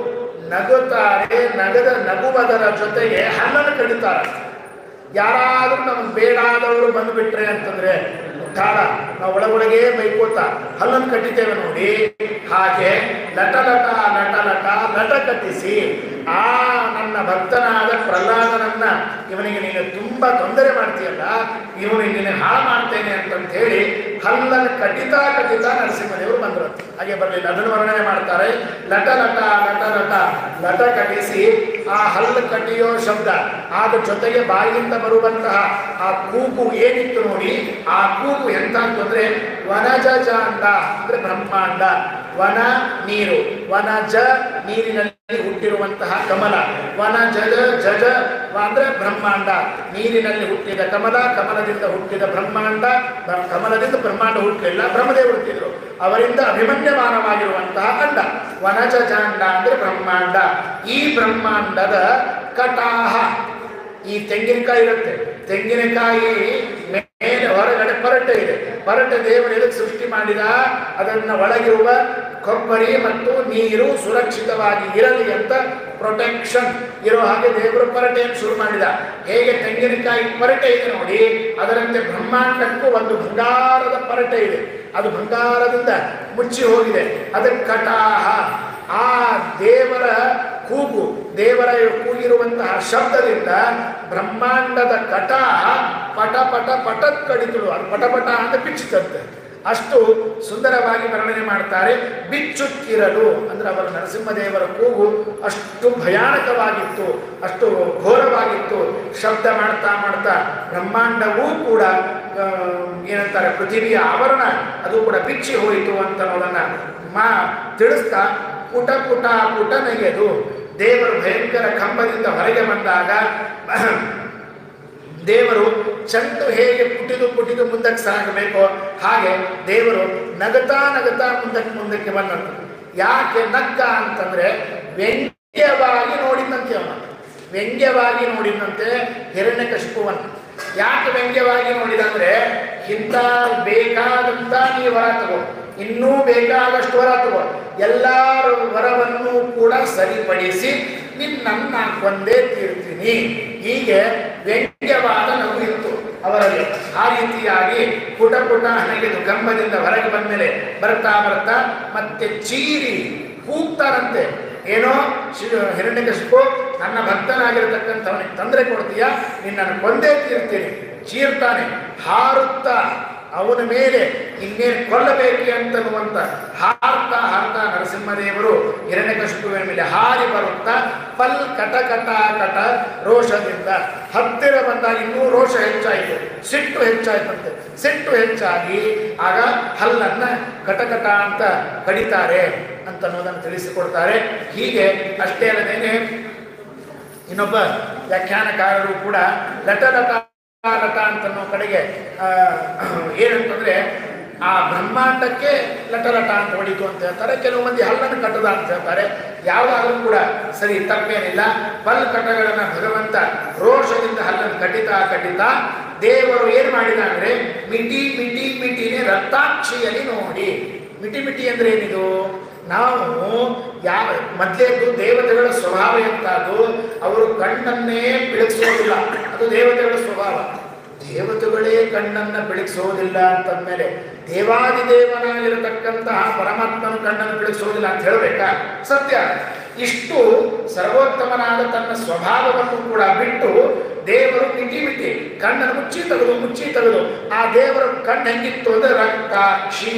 ನಗುತ್ತಾರೆ ನಗದ ನಗುವುದರ ಜೊತೆಗೆ ಹಲ್ಲನ್ನು ಕಡಿತಾರೆ ಯಾರಾದರೂ ನಮಗೆ ಬೇಡಾದವರು ಬಂದುಬಿಟ್ರೆ ಅಂತಂದ್ರೆ ಠಾಳ ನಾವು ಒಳಗೊಳಗೆ ಬೈಕೋತ ಹಲ್ಲನ್ನು ಕಟ್ಟಿದ್ದೇವೆ ನೋಡಿ ಹಾಗೆ ಲಟ ಲಟ ಲಟ ಲಟ ಲಟ ಕಟ್ಟಿಸಿ ಆ ನನ್ನ ಭಕ್ತನಾದ ಪ್ರಹ್ಲಾದನನ್ನ ಇವನಿಗೆ ನೀನು ತುಂಬಾ ತೊಂದರೆ ಮಾಡ್ತೀಯಲ್ಲ ಇವನು ನಿನ್ನ ಹಾಳು ಮಾಡ್ತೇನೆ ಅಂತಂತ ಹೇಳಿ ಹಲ್ಲನ್ನು ಕಟ್ಟಿತಾ ಕಟ್ಟಿತಾ ನರಸಿಂಹದೇವರು ಬಂದರು ಹಾಗೆ ಬರಲಿಲ್ಲ ಅದನ್ನು ವರ್ಣನೆ ಮಾಡ್ತಾರೆ ಲಟ ಲಟ ಲಟ ಲಟ ಲಟ ಕಟ್ಟಿಸಿ ಆ ಹಲ್ಲು ಕಟ್ಟಿಯೋ ಶಬ್ದ ಆದ ಜೊತೆಗೆ ಬಾಯಿಯಿಂದ ಬರುವಂತಹ ಆ ಕೂಗು ಏನಿತ್ತು ನೋಡಿ ಆ ಕೂಗು ಎಂತ ಅಂತಂದ್ರೆ ವನಜ ಜಾಂಡ ಅಂದ್ರೆ ಬ್ರಹ್ಮಾಂಡ ವನ ನೀರು ವನಜ ನೀರಿನಲ್ಲಿ ಹುಟ್ಟಿರುವಂತಹ ಕಮಲ ವನ ಜಜ ಜಜ ವ ಅಂದ್ರೆ ಬ್ರಹ್ಮಾಂಡ ನೀರಿನಲ್ಲಿ ಹುಟ್ಟಿದ ಕಮಲ ಕಮಲದಿಂದ ಹುಟ್ಟಿದ ಬ್ರಹ್ಮಾಂಡ ಬ- ಕಮಲದಿಂದ ಬ್ರಹ್ಮಾಂಡ ಹುಟ್ಟಲಿಲ್ಲ ಬ್ರಹ್ಮದೇವರು ಹುಟ್ಟಿದ್ರು ಅವರಿಂದ ಅಭಿಮನ್ಯಮಾನವಾಗಿರುವಂತಹ ಅಂಡ ವನಜ ಜಾಂಡ ಅಂದ್ರೆ ಬ್ರಹ್ಮಾಂಡ ಈ ಬ್ರಹ್ಮಾಂಡದ ಕಟಾಹ ಈ ತೆಂಗಿನಕಾಯಿ ಇರುತ್ತೆ ತೆಂಗಿನಕಾಯಿ ಮೇಲೆ ಹೊರಗಡೆ ಪರಟೆ ಇದೆ ಪರಟೆ ದೇವರು ಎದಕ್ಕೆ ಸೃಷ್ಟಿ ಮಾಡಿದ ಅದನ್ನ ಒಳಗಿರುವ ಕೊಬ್ಬರಿ ಮತ್ತು ನೀರು ಸುರಕ್ಷಿತವಾಗಿ ಇರಲಿ ಅಂತ ಪ್ರೊಟೆಕ್ಷನ್ ಇರೋ ಹಾಗೆ ದೇವರು ಪರಟೆಯನ್ನು ಶುರು ಮಾಡಿದ ಹೇಗೆ ತೆಂಗಿನಕಾಯಿ ಪರಟೆ ಇದೆ ನೋಡಿ ಅದರಂತೆ ಬ್ರಹ್ಮಾಂಡಕ್ಕೂ ಒಂದು ಬಂಗಾರದ ಪರಟೆ ಇದೆ ಅದು ಬಂಗಾರದಿಂದ ಮುಚ್ಚಿ ಹೋಗಿದೆ ಅದಕ್ಕೆ ಕಟಾಹ ಆ ದೇವರ ಕೂಗು ದೇವರ ಕೂಗಿರುವಂತಹ ಶಬ್ದದಿಂದ ಬ್ರಹ್ಮಾಂಡದ ಕಟ ಪಟ ಪಟ ಪಟ ಕಡಿತಳು ಅದು ಪಟ ಪಟ ಅಂತ ಬಿಚ್ಚುತ್ತಂತೆ ಅಷ್ಟು ಸುಂದರವಾಗಿ ವರ್ಣನೆ ಮಾಡ್ತಾರೆ ಬಿಚ್ಚುತ್ತಿರಲು ಅಂದ್ರೆ ಅವರ ನರಸಿಂಹದೇವರ ಕೂಗು ಅಷ್ಟು ಭಯಾನಕವಾಗಿತ್ತು ಅಷ್ಟು ಘೋರವಾಗಿತ್ತು ಶಬ್ದ ಮಾಡ್ತಾ ಮಾಡ್ತಾ ಬ್ರಹ್ಮಾಂಡವೂ ಕೂಡ ಆ, ಏನಂತಾರೆ ಪೃಥಿವಿಯ ಆವರಣ ಅದು ಕೂಡ ಬಿಚ್ಚಿ ಹೋಯಿತು ಅಂತ ಅನ್ನೋದನ್ನ ಮಾ ತಿಳಿಸ್ತಾ ಪುಟ ಪುಟ ಪುಟ ನೆಗೆದು ದೇವರು ಭಯಂಕರ ಕಂಬದಿಂದ ಹೊರಗೆ ಬಂದಾಗ ದೇವರು ಚಂಡು ಹೇಗೆ ಪುಟಿದು ಪುಟಿದು ಮುಂದಕ್ಕೆ ಸಾಗಬೇಕೋ ಹಾಗೆ ದೇವರು ನಗತಾ ನಗತಾ ಮುಂದಕ್ಕೆ ಮುಂದಕ್ಕೆ ಬಂದಂತ ಯಾಕೆ ನಗ್ಗ ಅಂತಂದ್ರೆ ವ್ಯಂಗ್ಯವಾಗಿ ನೋಡಿದಂತೆ ಅವನ ವ್ಯಂಗ್ಯವಾಗಿ ನೋಡಿದಂತೆ ಹಿರಣ್ಯಕಶಿಪುವನ್ನು ಯಾಕೆ ವ್ಯಂಗ್ಯವಾಗಿ ನೋಡಿದಂದ್ರೆ ಇಂಥ ಬೇಕಾದಂತ ನೀ ವರ ತಗೋ ಇನ್ನೂ ಬೇಕಾದಷ್ಟು ವರ ತಗೋ ಎಲ್ಲರ ವರವನ್ನು ಕೂಡ ಸರಿಪಡಿಸಿ ನಿನ್ನನ್ನ ಕೊಂದೇ ತೀರ್ತೀನಿ ಹೀಗೆ ವ್ಯಂಗ್ಯವಾದ ನಗು ಇತ್ತು ಅವರಲ್ಲಿ ಆ ರೀತಿಯಾಗಿ ಪುಟ ಪುಟ ನೆಗೆದು ಗಂಬದಿಂದ ಹೊರಗೆ ಬಂದ್ಮೇಲೆ ಬರ್ತಾ ಬರ್ತಾ ಮತ್ತೆ ಚೀರಿ ಕೂಗ್ತಾರಂತೆ ಏನೋ ಹಿರಣ್ಯಕಶಿಪು ನನ್ನ ಭಕ್ತನಾಗಿರತಕ್ಕಂಥವನಿಗೆ ತೊಂದರೆ ಕೊಡ್ತೀಯಾ ನಿನ್ನನ್ನು ಕೊಂದೇ ತೀರ್ತೀನಿ ಚೀರ್ತಾನೆ ಹಾರುತ್ತಾ ಅವನ ಮೇಲೆ ಇನ್ನೇನು ಕೊಲ್ಲಬೇಕು ಅಂತನ್ನುವಂತ ಹಾರ್ತಾ ಹಾರ್ತಾ ನರಸಿಂಹದೇವರು ಹಿರಣ್ಯಕಶಿಪುವಿನ ಮೇಲೆ ಹಾರಿ ಬರುತ್ತಾ ಪಲ್ ಕಟ ಕಟ ಕಟ ರೋಷದಿಂದ ಹತ್ತಿರ ಬಂದಾಗ ಇನ್ನೂ ರೋಷ ಹೆಚ್ಚಾಯಿತು ಸಿಟ್ಟು ಹೆಚ್ಚಾಯ್ತಂತೆ ಸಿಟ್ಟು ಹೆಚ್ಚಾಗಿ ಆಗ ಹಲ್ಲನ್ನ ಕಟಕಟ ಅಂತ ಕಡಿತಾರೆ ಅಂತ ಅನ್ನೋದನ್ನು ತಿಳಿಸಿಕೊಡ್ತಾರೆ ಹೀಗೆ ಅಷ್ಟೇ ಅಲ್ಲದೇನೆ ಇನ್ನೊಬ್ಬ ವ್ಯಾಖ್ಯಾನಕಾರರು ಕೂಡ ಲಟ ಲಟ ಲಟ ಅಂತನ್ನೋ ಕಡೆಗೆ ಆ, ಏನಂತಂದ್ರೆ ಆ ಬ್ರಹ್ಮಾಂಡಕ್ಕೆ ಲಟ ಲಟ ಅಂತ ಹೊಡಿತು ಅಂತ ಹೇಳ್ತಾರೆ ಕೆಲವು ಮಂದಿ ಹಲ್ಲನ್ನು ಕಟ್ಟದ ಅಂತ ಹೇಳ್ತಾರೆ ಯಾವುದಾದ್ರೂ ಕೂಡ ಸರಿ ತಪ್ಪೇನಿಲ್ಲ ಪಲ್ ಕಟಗಳನ್ನ ಭಗವಂತ ರೋಷದಿಂದ ಹಲ್ಲನ್ನು ಕಟ್ಟಿತಾ ಕಟ್ಟಿತಾ ದೇವರು ಏನು ಮಾಡಿದ ಅಂದ್ರೆ ಮಿಟಿ ಮಿಟಿ ಮಿಟಿನೇ ರಕ್ತಾಕ್ಷಿಯಲ್ಲಿ ನೋಡಿ ಮಿಟಿ ಮಿಟಿ ಅಂದ್ರೆ ಏನಿದು ನಾವು ಯಾವ ಮೊದಲೇದು ದೇವತೆಗಳ ಸ್ವಭಾವ ಎಂತಾದು ಅವರು ಕಣ್ಣನ್ನೇ ಬೆಳಗಿಸೋದಿಲ್ಲ ಅದು ದೇವತೆಗಳ ಸ್ವಭಾವ ದೇವತೆಗಳೇ ಕಣ್ಣನ್ನ ಬೆಳಗಿಸೋದಿಲ್ಲ ಅಂತಂದ್ಮೇಲೆ ದೇವಾದಿದೇವನಾಗಿರತಕ್ಕಂತಹ ಪರಮಾತ್ಮನ ಕಣ್ಣನ್ನು ಬೆಳಗಿಸೋದಿಲ್ಲ ಅಂತ ಹೇಳಬೇಕಾ ಸತ್ಯ ಇಷ್ಟು ಸರ್ವೋತ್ತಮನಾದ ತನ್ನ ಸ್ವಭಾವವನ್ನು ಕೂಡ ಬಿಟ್ಟು ದೇವರು ಮಿಟಿ ಮಿಟಿ ಕಣ್ಣನ್ನು ಮುಚ್ಚಿ ತೆಗೆದು ಮುಚ್ಚಿ ತೆಗೆದು ಆ ದೇವರ ಕಣ್ಣು ಹೆಂಗಿತ್ತು ಅಂದ್ರೆ ರಕ್ತಾಕ್ಷಿ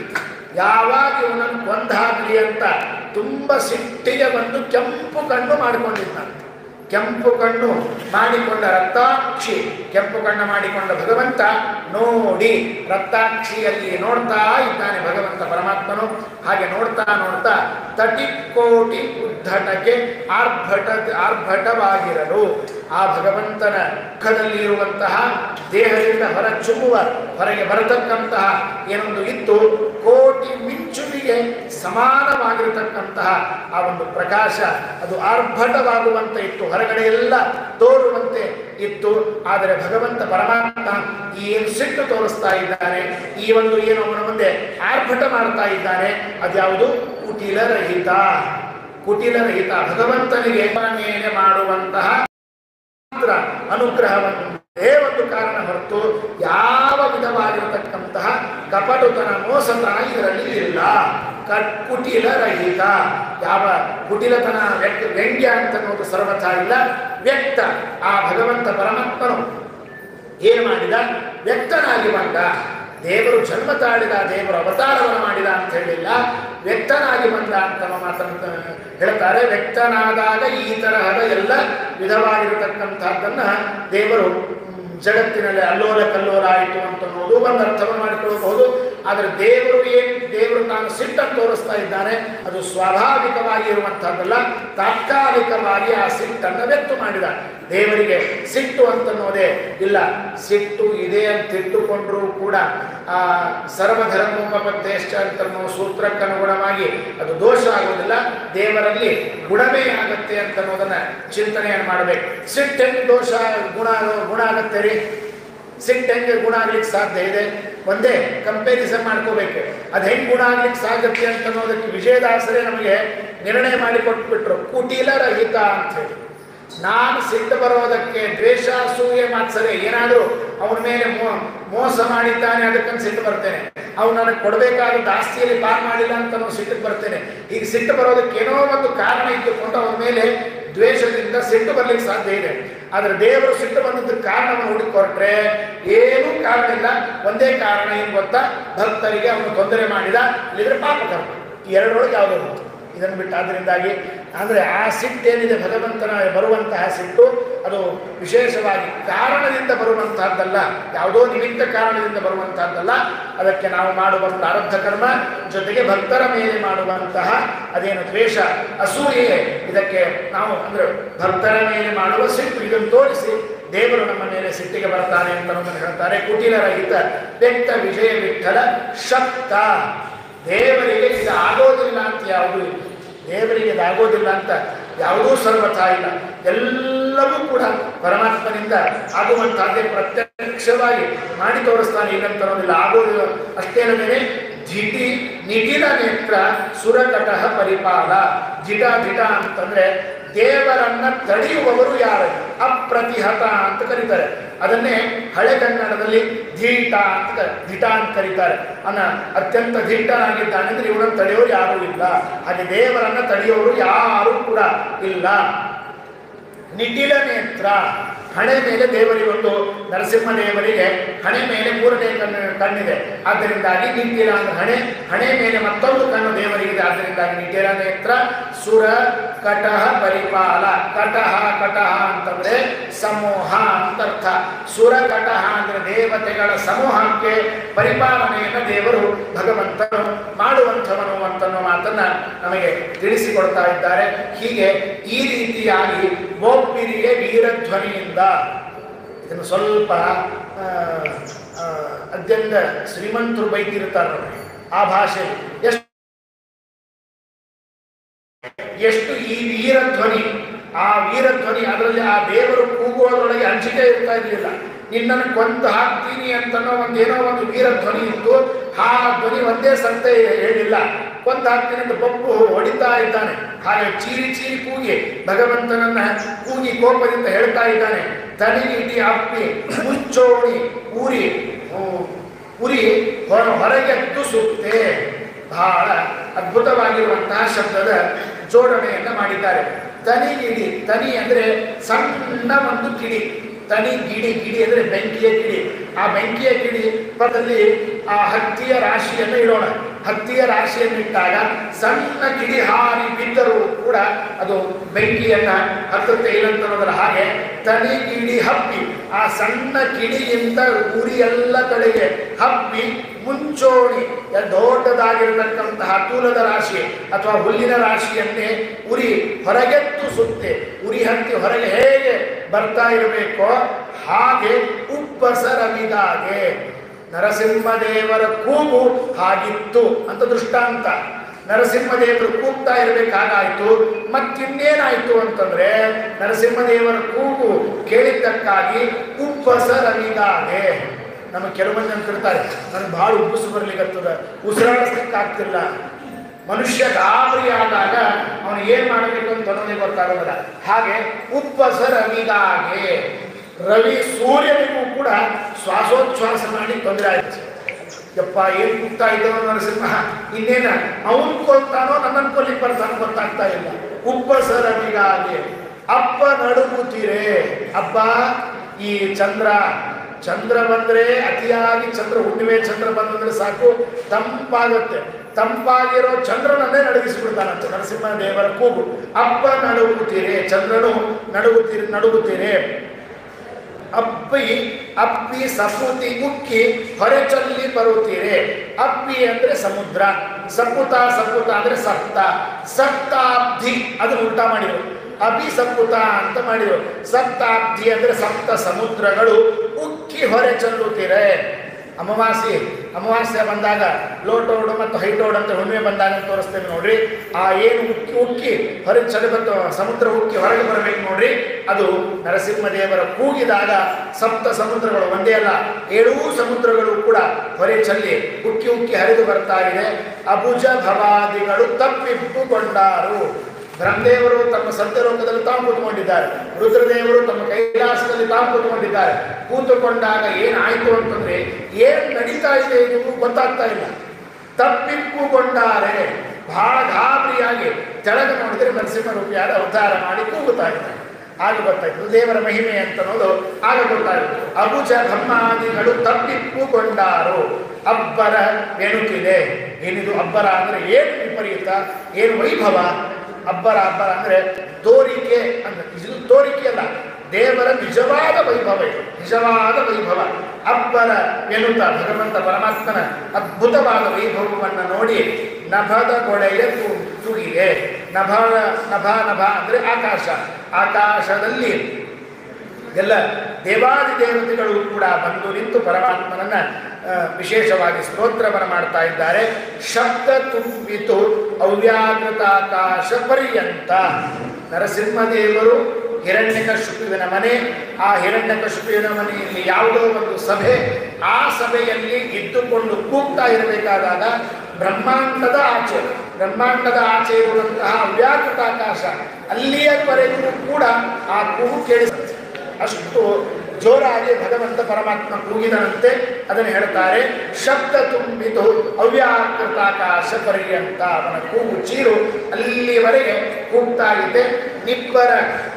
ಯಾವಾಗ ಇವನನ್ನು ಕೊಂದಾಗಲಿ ಅಂತ ತುಂಬ ಸಿಟ್ಟಿಗೆ ಬಂದು ಕೆಂಪು ಕಣ್ಣು ಮಾಡಿಕೊಂಡಿದ್ದಾನೆ ಕೆಂಪು ಕಣ್ಣು ಮಾಡಿಕೊಂಡ ರಕ್ತಾಕ್ಷಿ ಕೆಂಪು ಕಣ್ಣು ಮಾಡಿಕೊಂಡ ಭಗವಂತ ನೋಡಿ ರಕ್ತಾಕ್ಷಿಯಲ್ಲಿ ನೋಡ್ತಾ ಇದ್ದಾನೆ ಭಗವಂತ ಪರಮಾತ್ಮನು ಹಾಗೆ ನೋಡ್ತಾ ನೋಡ್ತಾ ತಟಿಕೋಟಿ ಉದ್ಧಟಕ್ಕೆ ಆರ್ಭಟ ಆರ್ಭಟವಾಗಿರಲು ಆ ಭಗವಂತನ ಮುಖದಲ್ಲಿ ಇರುವಂತಹ ದೇಹದಿಂದ ಹೊರ ಚುಮ್ಮುವ ಹೊರಗೆ ಬರತಕ್ಕಂತಹ ಏನೊಂದು ಇತ್ತು ಕೋಟಿ ಮಿಂಚುವಿಗೆ ಸಮಾನವಾಗಿರತಕ್ಕಂತಹ ಆ ಒಂದು ಪ್ರಕಾಶ ಅದು ಆರ್ಭಟವಾಗುವಂತೆ ಇತ್ತು ಹೊರಗಡೆ ಎಲ್ಲ ತೋರುವಂತೆ ಇತ್ತು ಆದರೆ ಭಗವಂತ ಪರಮಾತ್ಮ ಈ ಏನು ಸಿಟ್ಟು ತೋರಿಸ್ತಾ ಇದ್ದಾನೆ ಈ ಒಂದು ಏನು ಅವನ ಮುಂದೆ ಆರ್ಭಟ ಮಾಡ್ತಾ ಇದ್ದಾನೆ ಅದ್ಯಾವುದು ಕುಟಿಲರಹಿತ ಕುಟಿಲರಹಿತ ಭಗವಂತನಿಗೆ ಅವನ ಮೇಲೆ ಮಾಡುವಂತಹ ಮಾತ್ರ ಅನುಗ್ರಹವನ್ನೇ ಒಂದು ಕಾರಣ ಹೊರತು ಯಾವ ವಿಧವಾಗಿರತಕ್ಕಂತಹ ಕಪಟುತನ ಮೋಸತನ ಇದರಲ್ಲಿ ಇಲ್ಲ ಕ- ಕುಟಿಲ ರಹಿತ ಯಾವ ಕುಟಿಲತನ ವ್ಯಕ್ತ ವ್ಯಂಗ್ಯ ಅಂತ ಅನ್ನೋದು ಸರ್ವಥಾ ಇಲ್ಲ ವ್ಯಕ್ತ ಆ ಭಗವಂತ ಪರಮಾತ್ಮನು ಏನು ಮಾಡಿದ ವ್ಯಕ್ತನಾಗಿ ಬಂದ ದೇವರು ಜನ್ಮ ತಾಳಿದ ದೇವರು ಅವತಾರವನ್ನು ಮಾಡಿದ ಅಂತ ಹೇಳಿಲ್ಲ ವ್ಯಕ್ತನಾಗಿ ಬಂದ ಅಂತ ಅನ್ನೋ ಮಾತನ್ನು ಹೇಳ್ತಾರೆ ವ್ಯಕ್ತನಾದಾಗ ಈ ತರಹದ ಎಲ್ಲ ವಿಧವಾಗಿರತಕ್ಕಂಥದ್ದನ್ನ ದೇವರು ಮ್, ಜಗತ್ತಿನಲ್ಲಿ ಅಲ್ಲೋಲ ಕಲ್ಲೋಲ ಆಯಿತು ಅಂತ ಅನ್ನೋದು ಒಂದು ಅರ್ಥವನ್ನು ಮಾಡಿಕೊಳ್ಳಬಹುದು ಆದರೆ ದೇವರು ಏನು ದೇವರು ತಾನು ಸಿಟ್ಟನ್ನು ತೋರಿಸ್ತಾ ಇದ್ದಾನೆ ಅದು ಸ್ವಾಭಾವಿಕವಾಗಿ ಇರುವಂತಹದ್ದಲ್ಲ ತಾತ್ಕಾಲಿಕವಾಗಿ ಆ ಸಿಟ್ಟನ್ನು ವ್ಯಕ್ತ ಮಾಡಿದ ದೇವರಿಗೆ ಸಿಟ್ಟು ಅಂತನ್ನೋದೇ ಇಲ್ಲ ಸಿಟ್ಟು ಇದೆ ಅಂತ ಇಟ್ಟುಕೊಂಡ್ರೂ ಕೂಡ ಆ ಸರ್ವಧರ್ಮೋಪದೇಶ ಅಂತ ಅನ್ನೋ ಸೂತ್ರಕ್ಕನುಗುಣವಾಗಿ ಅದು ದೋಷ ಆಗೋದಿಲ್ಲ ದೇವರಲ್ಲಿ ಗುಣವೇ ಆಗತ್ತೆ ಅಂತ ಅನ್ನೋದನ್ನ ಚಿಂತನೆಯನ್ನು ಮಾಡಬೇಕು ಸಿಟ್ಟು ಹೆಂಗೆ ದೋಷ ಗುಣ ಗುಣ ಆಗತ್ತೆ ರೀ ಸಿಟ್ಟು ಹೆಂಗೆ ಗುಣ ಆಗ್ಲಿಕ್ಕೆ ಸಾಧ್ಯ ಇದೆ ಒಂದೇ ಕಂಪ್ಯಾರಿಸನ್ ಮಾಡ್ಕೋಬೇಕು ಅದು ಹೆಂಗೆ ಗುಣ ಆಗ್ಲಿಕ್ಕೆ ಸಾಧ್ಯತೆ ಅಂತ ಅನ್ನೋದಕ್ಕೆ ವಿಜಯದಾಸರೇ ನಮಗೆ ನಿರ್ಣಯ ಮಾಡಿ ಕೊಟ್ಬಿಟ್ರು ಕುಟಿಲ ರಹಿತ ಅಂತ ಹೇಳಿ ನಾನು ಸಿಟ್ಟು ಬರೋದಕ್ಕೆ ದ್ವೇಷ ಅಸೂಯೆ ಮಾತ್ಸರ್ಯ ಏನಾದರೂ ಅವನ ಮೇಲೆ ಮೋ- ಮೋಸ ಮಾಡಿದ್ದಾನೆ ಅದಕ್ಕಂತ ಸಿಟ್ಟು ಬರ್ತೇನೆ ಅವ್ನು ನನಗೆ ಕೊಡಬೇಕಾದ ದಾಸ್ತಿಯಲ್ಲಿ ಪಾರ್ ಮಾಡಿಲ್ಲ ಅಂತ ನಾನು ಸಿಟ್ಟಿಗೆ ಬರ್ತೇನೆ ಈಗ ಸಿಟ್ಟು ಬರೋದಕ್ಕೆ ಏನೋ ಒಂದು ಕಾರಣ ಇದ್ದುಕೊಂಡು ಅವನ ಮೇಲೆ ದ್ವೇಷದಿಂದ ಸಿಟ್ಟು ಬರ್ಲಿಕ್ಕೆ ಸಾಧ್ಯ ಇದೆ ಆದ್ರೆ ದೇವರು ಸಿಟ್ಟು ಬಂದದ್ದಕ್ಕೆ ಕಾರಣವನ್ನು ಹುಡುಕೊಟ್ರೆ ಏನೂ ಕಾರಣ ಇಲ್ಲ ಒಂದೇ ಕಾರಣ ಏನು ಗೊತ್ತಾ ಭಕ್ತರಿಗೆ ಅವನು ತೊಂದರೆ ಮಾಡಿದ ಇಲ್ಲಿದ್ರೆ ಪಾಪ ಕರ್ಮ ಈ ಎರಡರೊಳಗೆ ಯಾವುದೋ ಒಂದು ಇದನ್ನು ಬಿಟ್ಟು ಆದ್ದರಿಂದಾಗಿ ಅಂದರೆ ಆ ಸಿಟ್ಟೇನಿದೆ ಭಗವಂತನ ಬರುವಂತಹ ಸಿಟ್ಟು ಅದು ವಿಶೇಷವಾಗಿ ಕಾರಣದಿಂದ ಬರುವಂತಹದ್ದಲ್ಲ ಯಾವುದೋ ನಿಮಿತ್ತ ಕಾರಣದಿಂದ ಬರುವಂತಹದ್ದಲ್ಲ ಅದಕ್ಕೆ ನಾವು ಮಾಡುವ ಪ್ರಾರಬ್ಧ ಕರ್ಮ ಜೊತೆಗೆ ಭಕ್ತರ ಮೇಲೆ ಮಾಡುವಂತಹ ಅದೇನು ದ್ವೇಷ ಅಸೂಯೆ ಇದಕ್ಕೆ ನಾವು ಅಂದರೆ ಭಕ್ತರ ಮೇಲೆ ಮಾಡುವ ಸಿಟ್ಟು ಇದನ್ನು ತೋರಿಸಿ ದೇವರು ನಮ್ಮ ಮೇಲೆ ಸಿಟ್ಟಿಗೆ ಬರ್ತಾನೆ ಅಂತ ನಮ್ಮನ್ನು ಹೇಳ್ತಾರೆ ಕುಟಿಲರಹಿತ ವ್ಯಕ್ತ ವಿಜಯ ವಿಠಲ ಶಕ್ತ ದೇವರಿಗೆ ಇದು ಆಗೋದಿಲ್ಲ ಅಂತ ಯಾವುದೂ ಇಲ್ಲ ದೇವರಿಗೆ ಇದು ಆಗೋದಿಲ್ಲ ಅಂತ ಯಾವುದೂ ಸರ್ವಥ ಇಲ್ಲ ಎಲ್ಲವೂ ಕೂಡ ಪರಮಾತ್ಮನಿಂದ ಆಗುವಂತಹದ್ದೇ ಪ್ರತ್ಯಕ್ಷವಾಗಿ ಮಾಡಿ ತೋರಿಸ್ತಾನೆ ಇಲ್ಲಂತ ಅನ್ನೋದಿಲ್ಲ ಆಗೋದಿಲ್ಲ ಅಷ್ಟೇನದೇನೆ ಜಿಟಿ ನಿಟಿಲ ನೇತ್ರ ಸುರಕಟಹ ಪರಿಪಾಲ ಜಿಟ ಜಿಟ ಅಂತಂದ್ರೆ ದೇವರನ್ನ ತಡೆಯುವವರು ಯಾರು ಅಪ್ರತಿಹತ ಅಂತ ಕರೀತಾರೆ ಅದನ್ನೇ ಹಳೆಗನ್ನಡದಲ್ಲಿ ಧೀಟ ಅಂತ ಕ- ಧಿಟ ಅಂತ ಕರೀತಾರೆ ಅನ್ನ ಅತ್ಯಂತ ಧಿಟ್ಟನಾಗಿದ್ದಾನೆ ಅಂದ್ರೆ ಇವನನ್ನು ತಡೆಯೋರು ಯಾರೂ ಇಲ್ಲ ಹಾಗೆ ದೇವರನ್ನ ತಡೆಯೋರು ಯಾರೂ ಕೂಡ ಇಲ್ಲ ನಿಟಿಲ ನೇತ್ರ ಹಣೆ ಮೇಲೆ ದೇವರಿಗೆ ಒಂದು ನರಸಿಂಹ ದೇವರಿಗೆ ಹಣೆ ಮೇಲೆ ಮೂರನೇ ಕಣ್ಣು ಕಣ್ಣಿದೆ ಆದ್ದರಿಂದಾಗಿ ನಿಟಿಲ ಅಂದ್ರೆ ಹಣೆ ಹಣೆ ಮೇಲೆ ಮತ್ತೊಂದು ಕಣ್ಣು ದೇವರಿಗಿದೆ ಆದ್ದರಿಂದಾಗಿ ನಿಟಿಲ ನೇತ್ರ ಸುರ ಕಟಹ ಪರಿಪಾಲ ಕಟಹ ಕಟಹ ಅಂತಂದ್ರೆ ಸಮೂಹ ಅಂತ ಅರ್ಥ ಸುರ ಕಟಹ ಅಂದ್ರೆ ದೇವತೆಗಳ ಸಮೂಹಕ್ಕೆ ಪರಿಪಾಲನೆಯನ್ನು ದೇವರು ಭಗವಂತನು ಮಾಡುವಂಥವನು ಅಂತನ್ನೋ ಮಾತನ್ನ ನಮಗೆ ತಿಳಿಸಿಕೊಡ್ತಾ ಇದ್ದಾರೆ ಹೀಗೆ ಈ ರೀತಿಯಾಗಿ ಗೋಪಿರಿಗೆ ವೀರಧ್ವನಿಯಿಂದ ಇದನ್ನು ಸ್ವಲ್ಪ ಆ, ಆ, ಅತ್ಯಂತ ಶ್ರೀಮಂತರು ಬೈತಿರ್ತಾರೆ ನೋಡಿ ಆ ಭಾಷೆ ಎಷ್ಟು ಎಷ್ಟು ಈ ವೀರಧ್ವನಿ ಆ ವೀರಧ್ವನಿ ಅದರಲ್ಲಿ ಆ ದೇವರು ಕೂಗುವುದರೊಳಗೆ ಅಂಜಿಕೆ ಇರ್ತಾ ಇರಲಿಲ್ಲ ನಿನ್ನನ್ನು ಕೊಂದು ಹಾಕ್ತೀನಿ ಅಂತನೋ ಒಂದು ಏನೋ ಒಂದು ವೀರಧ್ವನಿ ಇತ್ತು ಆ ಧ್ವನಿ ಒಂದೇ ಸಂತೆ ಹೇಳಿಲ್ಲ ಕೊಂದು ಹಾಕ್ತೀನಿ ಅಂತ ಬೊಬ್ಬು ಹೊಡಿತಾ ಇದ್ದಾನೆ ಹಾಗೆ ಚೀರಿ ಚೀರಿ ಕೂಗಿ ಭಗವಂತನನ್ನ ಕೂಗಿ ಕೋಪದಿಂದ ಹೇಳ್ತಾ ಇದ್ದಾನೆ ತನಿಗಿಟಿ ಅಪ್ಪಿ ಮುಚ್ಚೋಣಿ ಊರಿ ಹ್ಮ್, ಉರಿ ಹೊರ- ಹೊರಗೆದ್ದು ಸುತ್ತೆ ಬಹಳ ಅದ್ಭುತವಾಗಿರುವಂತಹ ಶಬ್ದದ ಜೋಡಣೆಯನ್ನ ಮಾಡಿದ್ದಾರೆ ತನಿ ಗಿಡಿ ತನಿ ಅಂದ್ರೆ ಸಣ್ಣ ಒಂದು ಕಿಡಿ ತನಿ ಗಿಡಿ ಗಿಡಿ ಅಂದ್ರೆ ಬೆಂಕಿಯ ಕಿಡಿ ಆ ಬೆಂಕಿಯ ಕಿಡಿ ಪಕ್ಕದಲ್ಲಿ ಆ ಹತ್ತಿಯ ರಾಶಿಯನ್ನು ಇಡೋಣ ಹತ್ತಿಯ ರಾಶಿಯನ್ನು ಇಟ್ಟಾಗ ಸಣ್ಣ ಕಿಡಿ ಹಾರಿ ಬಿದ್ದರೂ ಕೂಡ ಅದು ಬೆಂಕಿಯನ್ನ ಹತ್ತುತ್ತೆ ಇಲ್ಲಂತ ಅನ್ನೋದರ ಹಾಗೆ ತನಿ ಗಿಡಿ ಹಪ್ಪಿ ಆ ಸಣ್ಣ ಕಿಡಿಯಿಂದ ಉರಿ ಎಲ್ಲ ಕಡೆಗೆ ಹಬ್ಬಿ ಮುಂಚೋಣಿ ದೊಡ್ಡದಾಗಿರತಕ್ಕಂತಹ ತೂಲದ ರಾಶಿ ಅಥವಾ ಹುಲ್ಲಿನ ರಾಶಿಯನ್ನೇ ಉರಿ ಹೊರಗೆತ್ತು ಸುತ್ತೆ ಉರಿ ಹತ್ತಿ ಹೊರಗೆ ಹೇಗೆ ಬರ್ತಾ ಇರಬೇಕೋ ಹಾಗೆ ಉಪ್ಪಸರವಿದಾಗೆ ನರಸಿಂಹದೇವರ ಕೂಗು ಹಾಗಿತ್ತು ಅಂತ ದೃಷ್ಟಾಂತ ನರಸಿಂಹದೇವರು ಕೂಗ್ತಾ ಇರಬೇಕಾಗಾಯ್ತು ಮತ್ತಿನ್ನೇನಾಯ್ತು ಅಂತಂದ್ರೆ ನರಸಿಂಹದೇವರ ಕೂಗು ಕೇಳಿದ್ದಕ್ಕಾಗಿ ಉಪ್ಪಸರವಿದಾಗೆ ನಮಗೆ ಕೆಲವು ಮಂದಿ ಅಂತಿರ್ತಾರೆ ನನಗೆ ಭಾಳ ಉಬ್ಬಸು ಬರ್ಲಿಕ್ಕತ್ತದ ಉಸಿರಾಡಿಸ್ಲಿಕ್ಕೆ ಆಗ್ತಿಲ್ಲ ಮನುಷ್ಯ ಗಾಬರಿ ಆದಾಗ ಅವನು ಏನ್ ಮಾಡಬೇಕು ಅಂತ ಅನ್ನೋದೇ ಗೊತ್ತಾಗೋದಿಲ್ಲ ಹಾಗೆ ಉಪ್ಪಸ ರವಿದಾಗೆ ರವಿ ಸೂರ್ಯನಿಗೂ ಕೂಡ ಶ್ವಾಸೋಚ್ಛ್ವಾಸ ಮಾಡಿ ತೊಂದರೆ ಆಯ್ತು ಯಪ್ಪ ಏನ್ ಕೂಗ್ತಾ ಇದ್ದವ ನರಸಿಂಹ ಇನ್ನೇನ ಅವನ್ ಕೊಲ್ತಾನೋ ನನ್ನನ್ನು ಕೊಲ್ಲಿಕ್ ಬರ್ತಾನೋ ಗೊತ್ತಾಗ್ತಾ ಇಲ್ಲ ಉಪ್ಪಸ ರವಿಗಾಗೆ ಅಪ್ಪ ನಡುಗುತ್ತೀರೇ ಅಪ್ಪ ಈ ಚಂದ್ರ ಚಂದ್ರ ಬಂದ್ರೆ ಅತಿಯಾಗಿ ಚಂದ್ರ ಹುಣ್ಣಿಮೆ ಚಂದ್ರ ಬಂದಂದ್ರೆ ಸಾಕು ತಂಪಾಗುತ್ತೆ ತಂಪಾಗಿರೋ ಚಂದ್ರನನ್ನೇ ನಡುಗಿಸಿಬಿಡ್ತಾನಂತೆ ನರಸಿಂಹ ದೇವರ ಕೂಗು ಅಪ್ಪ ನಡುಗುತ್ತೀರಿ ಚಂದ್ರನು ನಡುಗುತ್ತೀರಿ ನಡುಗುತ್ತೀರಿ ಅಪ್ಪಿ ಅಪ್ಪಿ ಸಪುತಿ ಉಕ್ಕಿ ಹೊರಚಲ್ಲಿ ಬರುತ್ತೀರಿ ಅಪ್ಪಿ ಅಂದ್ರೆ ಸಮುದ್ರ ಸಪುತ ಸಪುತ ಅಂದ್ರೆ ಸಪ್ತ ಸಪ್ತಾಬ್ಧಿ ಅದು ಉಲ್ಟಾ ಮಾಡಿದ್ರು ಅಭಿ ಸಪುತ ಅಂತ ಮಾಡಿದ್ರು ಸಪ್ತಾಬ್ಧಿ ಅಂದ್ರೆ ಸಪ್ತ ಸಮುದ್ರಗಳು ಉಕ್ಕಿ ಹೊರೆ ಚೆಲ್ಲುತ್ತೀರೆ ಅಮಾವಾಸ್ಯೆ ಅಮಾವಾಸ್ಯೆ ಬಂದಾಗ ಲೋಟೋಡು ಮತ್ತು ಹೈಟೋಡ್ ಅಂತ ಹುಣ್ಣಿಮೆ ಬಂದಾಗ ತೋರಿಸ್ತೇವೆ ನೋಡ್ರಿ ಆ ಏನು ಉಕ್ಕಿ ಉಕ್ಕಿ ಹೊರಗೆ ಚಳಿಬತ್ತು ಸಮುದ್ರ ಉಕ್ಕಿ ಹೊರಗೆ ಬರಬೇಕು ನೋಡ್ರಿ ಅದು ನರಸಿಂಹದೇವರ ಕೂಗಿದಾಗ ಸಪ್ತ ಸಮುದ್ರಗಳು ಒಂದೇ ಅಲ್ಲ ಏಳೂ ಸಮುದ್ರಗಳು ಕೂಡ ಹೊರೆ ಚಲ್ಲಿ ಉಕ್ಕಿ ಉಕ್ಕಿ ಹರಿದು ಬರ್ತಾ ಇದೆ ಅಬುಜ ಭವಾದಿಗಳು ತಪ್ಪಿಪ್ಪುಗೊಂಡಾರು ಬ್ರಹ್ಮದೇವರು ತಮ್ಮ ಸತ್ಯಲೋಕದಲ್ಲಿ ತಾವು ಕೂತ್ಕೊಂಡಿದ್ದಾರೆ ರುದ್ರದೇವರು ತಮ್ಮ ಕೈಲಾಸದಲ್ಲಿ ತಾವು ಕೂತ್ಕೊಂಡಿದ್ದಾರೆ ಕೂತುಕೊಂಡಾಗ ಏನಾಯ್ತು ಅಂತಂದ್ರೆ ಏನ್ ನಡೀತಾ ಇದೆ ಇದು ಗೊತ್ತಾಗ್ತಾ ಇಲ್ಲ ತಪ್ಪಿಪ್ಪುಕೊಂಡಾರೆ ಬಹಳ ಗಾಬರಿಯಾಗಿ ಕೆಳಗೆ ನೋಡಿದ್ರೆ ನರಸಿಂಹರೂಪಿಯಾದ ಅವತಾರ ಮಾಡಿ ಕೂಗುತ್ತಾ ಇದ್ದಾರೆ ಆಗ ಗೊತ್ತಾಯ್ತು ದೇವರ ಮಹಿಮೆ ಅಂತ ಅನ್ನೋದು ಆಗ ಗೊತ್ತಾಯಿತು ಅಬುಜ ಬ್ರಹ್ಮಾದಿಗಳು ತಪ್ಪಿಪ್ಪುಕೊಂಡಾರು ಅಬ್ಬರ ಎಣುಕಿದೆ ಏನಿದು ಅಬ್ಬರ ಅಂದ್ರೆ ಏನು ವಿಪರೀತ ಏನು ವೈಭವ ಅಬ್ಬರ ಅಬ್ಬರ ಅಂದ್ರೆ ತೋರಿಕೆ ಅಂದ್ರೆ ಇದು ತೋರಿಕೆ ಅಲ್ಲ ದೇವರ ನಿಜವಾದ ವೈಭವ ಇದು ನಿಜವಾದ ವೈಭವ ಅಬ್ಬರ ಎನ್ನುತ್ತ ಭಗವಂತ ಪರಮಾತ್ಮನ ಅದ್ಭುತವಾದ ವೈಭವವನ್ನು ನೋಡಿ ನಭದ ಗೊಳೆಯ ತು- ತುಗಿಯೇ ನಭ ನಭ ನಭ ಅಂದ್ರೆ ಆಕಾಶ ಆಕಾಶದಲ್ಲಿ ಎಲ್ಲ ದೇವಾದಿ ದೇವತೆಗಳು ಕೂಡ ಬಂದು ನಿಂತು ಪರಮಾತ್ಮನನ್ನ ಆ, ವಿಶೇಷವಾಗಿ ಸ್ತೋತ್ರವನ್ನು ಮಾಡ್ತಾ ಇದ್ದಾರೆ ಶಬ್ದ ತುಂಬಿತು ಅವ್ಯಾಕೃತಾಕಾಶ ಪರ್ಯಂತ ನರಸಿಂಹದೇವರು ಹಿರಣ್ಯಕಶಿಪುವಿನ ಮನೆ ಆ ಹಿರಣ್ಯಕಶಿಪುವಿನ ಮನೆಯಲ್ಲಿ ಯಾವುದೋ ಒಂದು ಸಭೆ ಆ ಸಭೆಯಲ್ಲಿ ಇದ್ದುಕೊಂಡು ಕೂಗ್ತಾ ಇರಬೇಕಾದಾಗ ಬ್ರಹ್ಮಾಂಡದ ಆಚೆ ಬ್ರಹ್ಮಾಂಡದ ಆಚೆ ಇರುವಂತಹ ಅವ್ಯಾಕೃತಾಕಾಶ ಅಲ್ಲಿಯವರೆಗೂ ಕೂಡ ಆ ಕೂಗು ಕೇಳಿಸುತ್ತೆ ಅಷ್ಟು ಜೋರಾಗಿ ಭಗವಂತ ಪರಮಾತ್ಮ ಕೂಗಿದನಂತೆ ಅದನ್ನು ಹೇಳ್ತಾರೆ ಶಬ್ದ ತುಂಬಿತು ಅವ್ಯಾಕೃತಾಕಾಶ ಪರ್ಯಂತ ಅವನ ಕೂಗು ಚೀರು ಅಲ್ಲಿವರೆಗೆ ಕೂಗ್ತಾ ಇದೆ ನಿಬ್ಬರ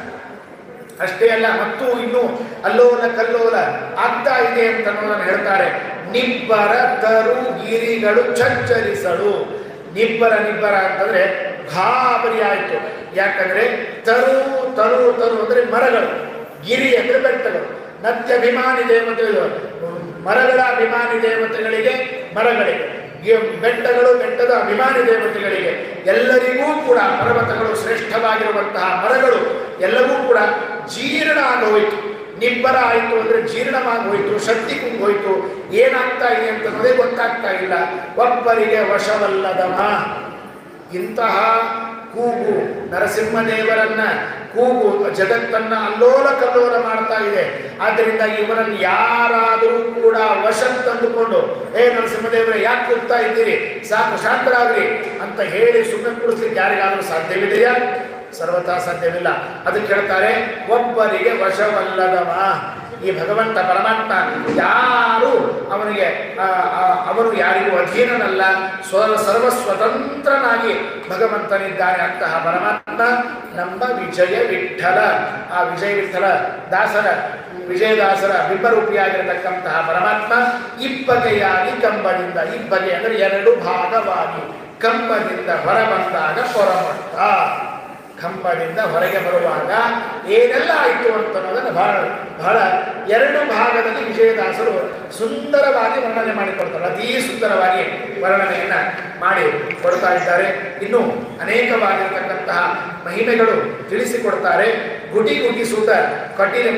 ಅಷ್ಟೇ ಅಲ್ಲ ಮತ್ತು ಇನ್ನು ಅಲ್ಲೋಲ ಕಲ್ಲೋಲ ಆಗ್ತಾ ಇದೆ ಅಂತ ಅನ್ನೋದನ್ನು ಹೇಳ್ತಾರೆ ನಿಬ್ಬರ ತರು ಗಿರಿಗಳು ಚಚ್ಚರಿಸಲು ನಿಬ್ಬರ ನಿಬ್ಬರ ಅಂತಂದ್ರೆ ಗಾಬರಿ ಆಯಿತು ಯಾಕಂದ್ರೆ ತರು ತರು ತರು ಅಂದ್ರೆ ಮರಗಳು ಗಿರಿ ಅಂದ್ರೆ ಬೆಟ್ಟಗಳು ನತ್ಯಭಿಮಾನಿ ದೇವತೆಗಳು ಮರಗಳ ಅಭಿಮಾನಿ ದೇವತೆಗಳಿಗೆ ಮರಗಳಿಗೆ ಗಿ- ಬೆಟ್ಟಗಳು ಬೆಟ್ಟದ ಅಭಿಮಾನಿ ದೇವತೆಗಳಿಗೆ ಎಲ್ಲರಿಗೂ ಕೂಡ ಪರ್ವತಗಳು ಶ್ರೇಷ್ಠವಾಗಿರುವಂತಹ ಮರಗಳು ಎಲ್ಲವೂ ಕೂಡ ಜೀರ್ಣ ಆಗೋಯ್ತು ನಿಬ್ಬರ ಆಯಿತು ಅಂದ್ರೆ ಜೀರ್ಣವಾಗಿ ಹೋಯಿತು ಶಕ್ತಿ ಕುಂಗೋಯ್ತು ಏನಾಗ್ತಾ ಇದೆ ಅಂತ ಅನ್ನೋದೇ ಗೊತ್ತಾಗ್ತಾ ಇಲ್ಲ ಒಬ್ಬರಿಗೆ ವಶವಲ್ಲದವ ಇಂತಹ ಕೂಗು ನರಸಿಂಹದೇವರನ್ನ ಕೂಗು ಜಗತ್ತನ್ನ ಅಲ್ಲೋಲ ಕಲ್ಲೋಲ ಮಾಡ್ತಾ ಇದೆ ಆದ್ದರಿಂದ ಇವರನ್ನು ಯಾರಾದರೂ ಕೂಡ ವಶ ತಂದುಕೊಂಡು ಏ ನರಸಿಂಹದೇವರೇ ಯಾಕೆ ಕೂಗ್ತಾ ಇದ್ದೀರಿ ಸಾಕು ಶಾಂತರಾಗ್ರಿ ಅಂತ ಹೇಳಿ ಸುಮ್ಮನೆ ಕೂಡಿಸ್ಲಿಕ್ಕೆ ಯಾರಿಗಾದ್ರೂ ಸಾಧ್ಯವಿದೆಯಾ ಸರ್ವತಾ ಸಾಧ್ಯವಿಲ್ಲ ಅದಕ್ಕೆ ಹೇಳ್ತಾರೆ ಒಬ್ಬರಿಗೆ ವಶವಲ್ಲದವ ಈ ಭಗವಂತ ಪರಮಾತ್ಮ ಯಾರು ಅವನಿಗೆ ಆ, ಆ, ಅವನು ಯಾರಿಗೂ ಅಧೀನನಲ್ಲ ಸ್ವ ಸರ್ವಸ್ವತಂತ್ರನಾಗಿ ಭಗವಂತನಿದ್ದಾನೆ ಅಂತಹ ಪರಮಾತ್ಮ ನಮ್ಮ ವಿಜಯ ವಿಠಲ ಆ ವಿಜಯ ವಿಠಲ ದಾಸರ ವಿಜಯದಾಸರ ಬಿಂಬರೂಪಿಯಾಗಿರತಕ್ಕಂತಹ ಪರಮಾತ್ಮ ಇಬ್ಬಗೆಯಾಗಿ ಕಂಬದಿಂದ ಇಬ್ಬಗೆ ಅಂದರೆ ಎರಡು ಭಾಗವಾಗಿ ಕಂಬದಿಂದ ಹೊರಬಂದಾಗ ಹೊರಮಟ್ಟ ಕಂಬದಿಂದ ಹೊರಗೆ ಬರುವಾಗ ಏನೆಲ್ಲ ಆಯಿತು ಅಂತ ಅನ್ನೋದನ್ನು ಬಹಳ ಬಹಳ ಎರಡು ಭಾಗದಲ್ಲಿ ವಿಜಯದಾಸರು ಸುಂದರವಾಗಿ ವರ್ಣನೆ ಮಾಡಿಕೊಡ್ತಾರೆ ಅತೀ ಸುಂದರವಾಗಿ ವರ್ಣನೆಯನ್ನ ಮಾಡಿ ಕೊಡ್ತಾ ಇದ್ದಾರೆ ಇನ್ನು ಅನೇಕವಾಗಿರತಕ್ಕಂತಹ ಮಹಿಮೆಗಳು ತಿಳಿಸಿಕೊಡ್ತಾರೆ ಗುಟಿ ಗುಟಿ ಸುತ ಕಟಿಲ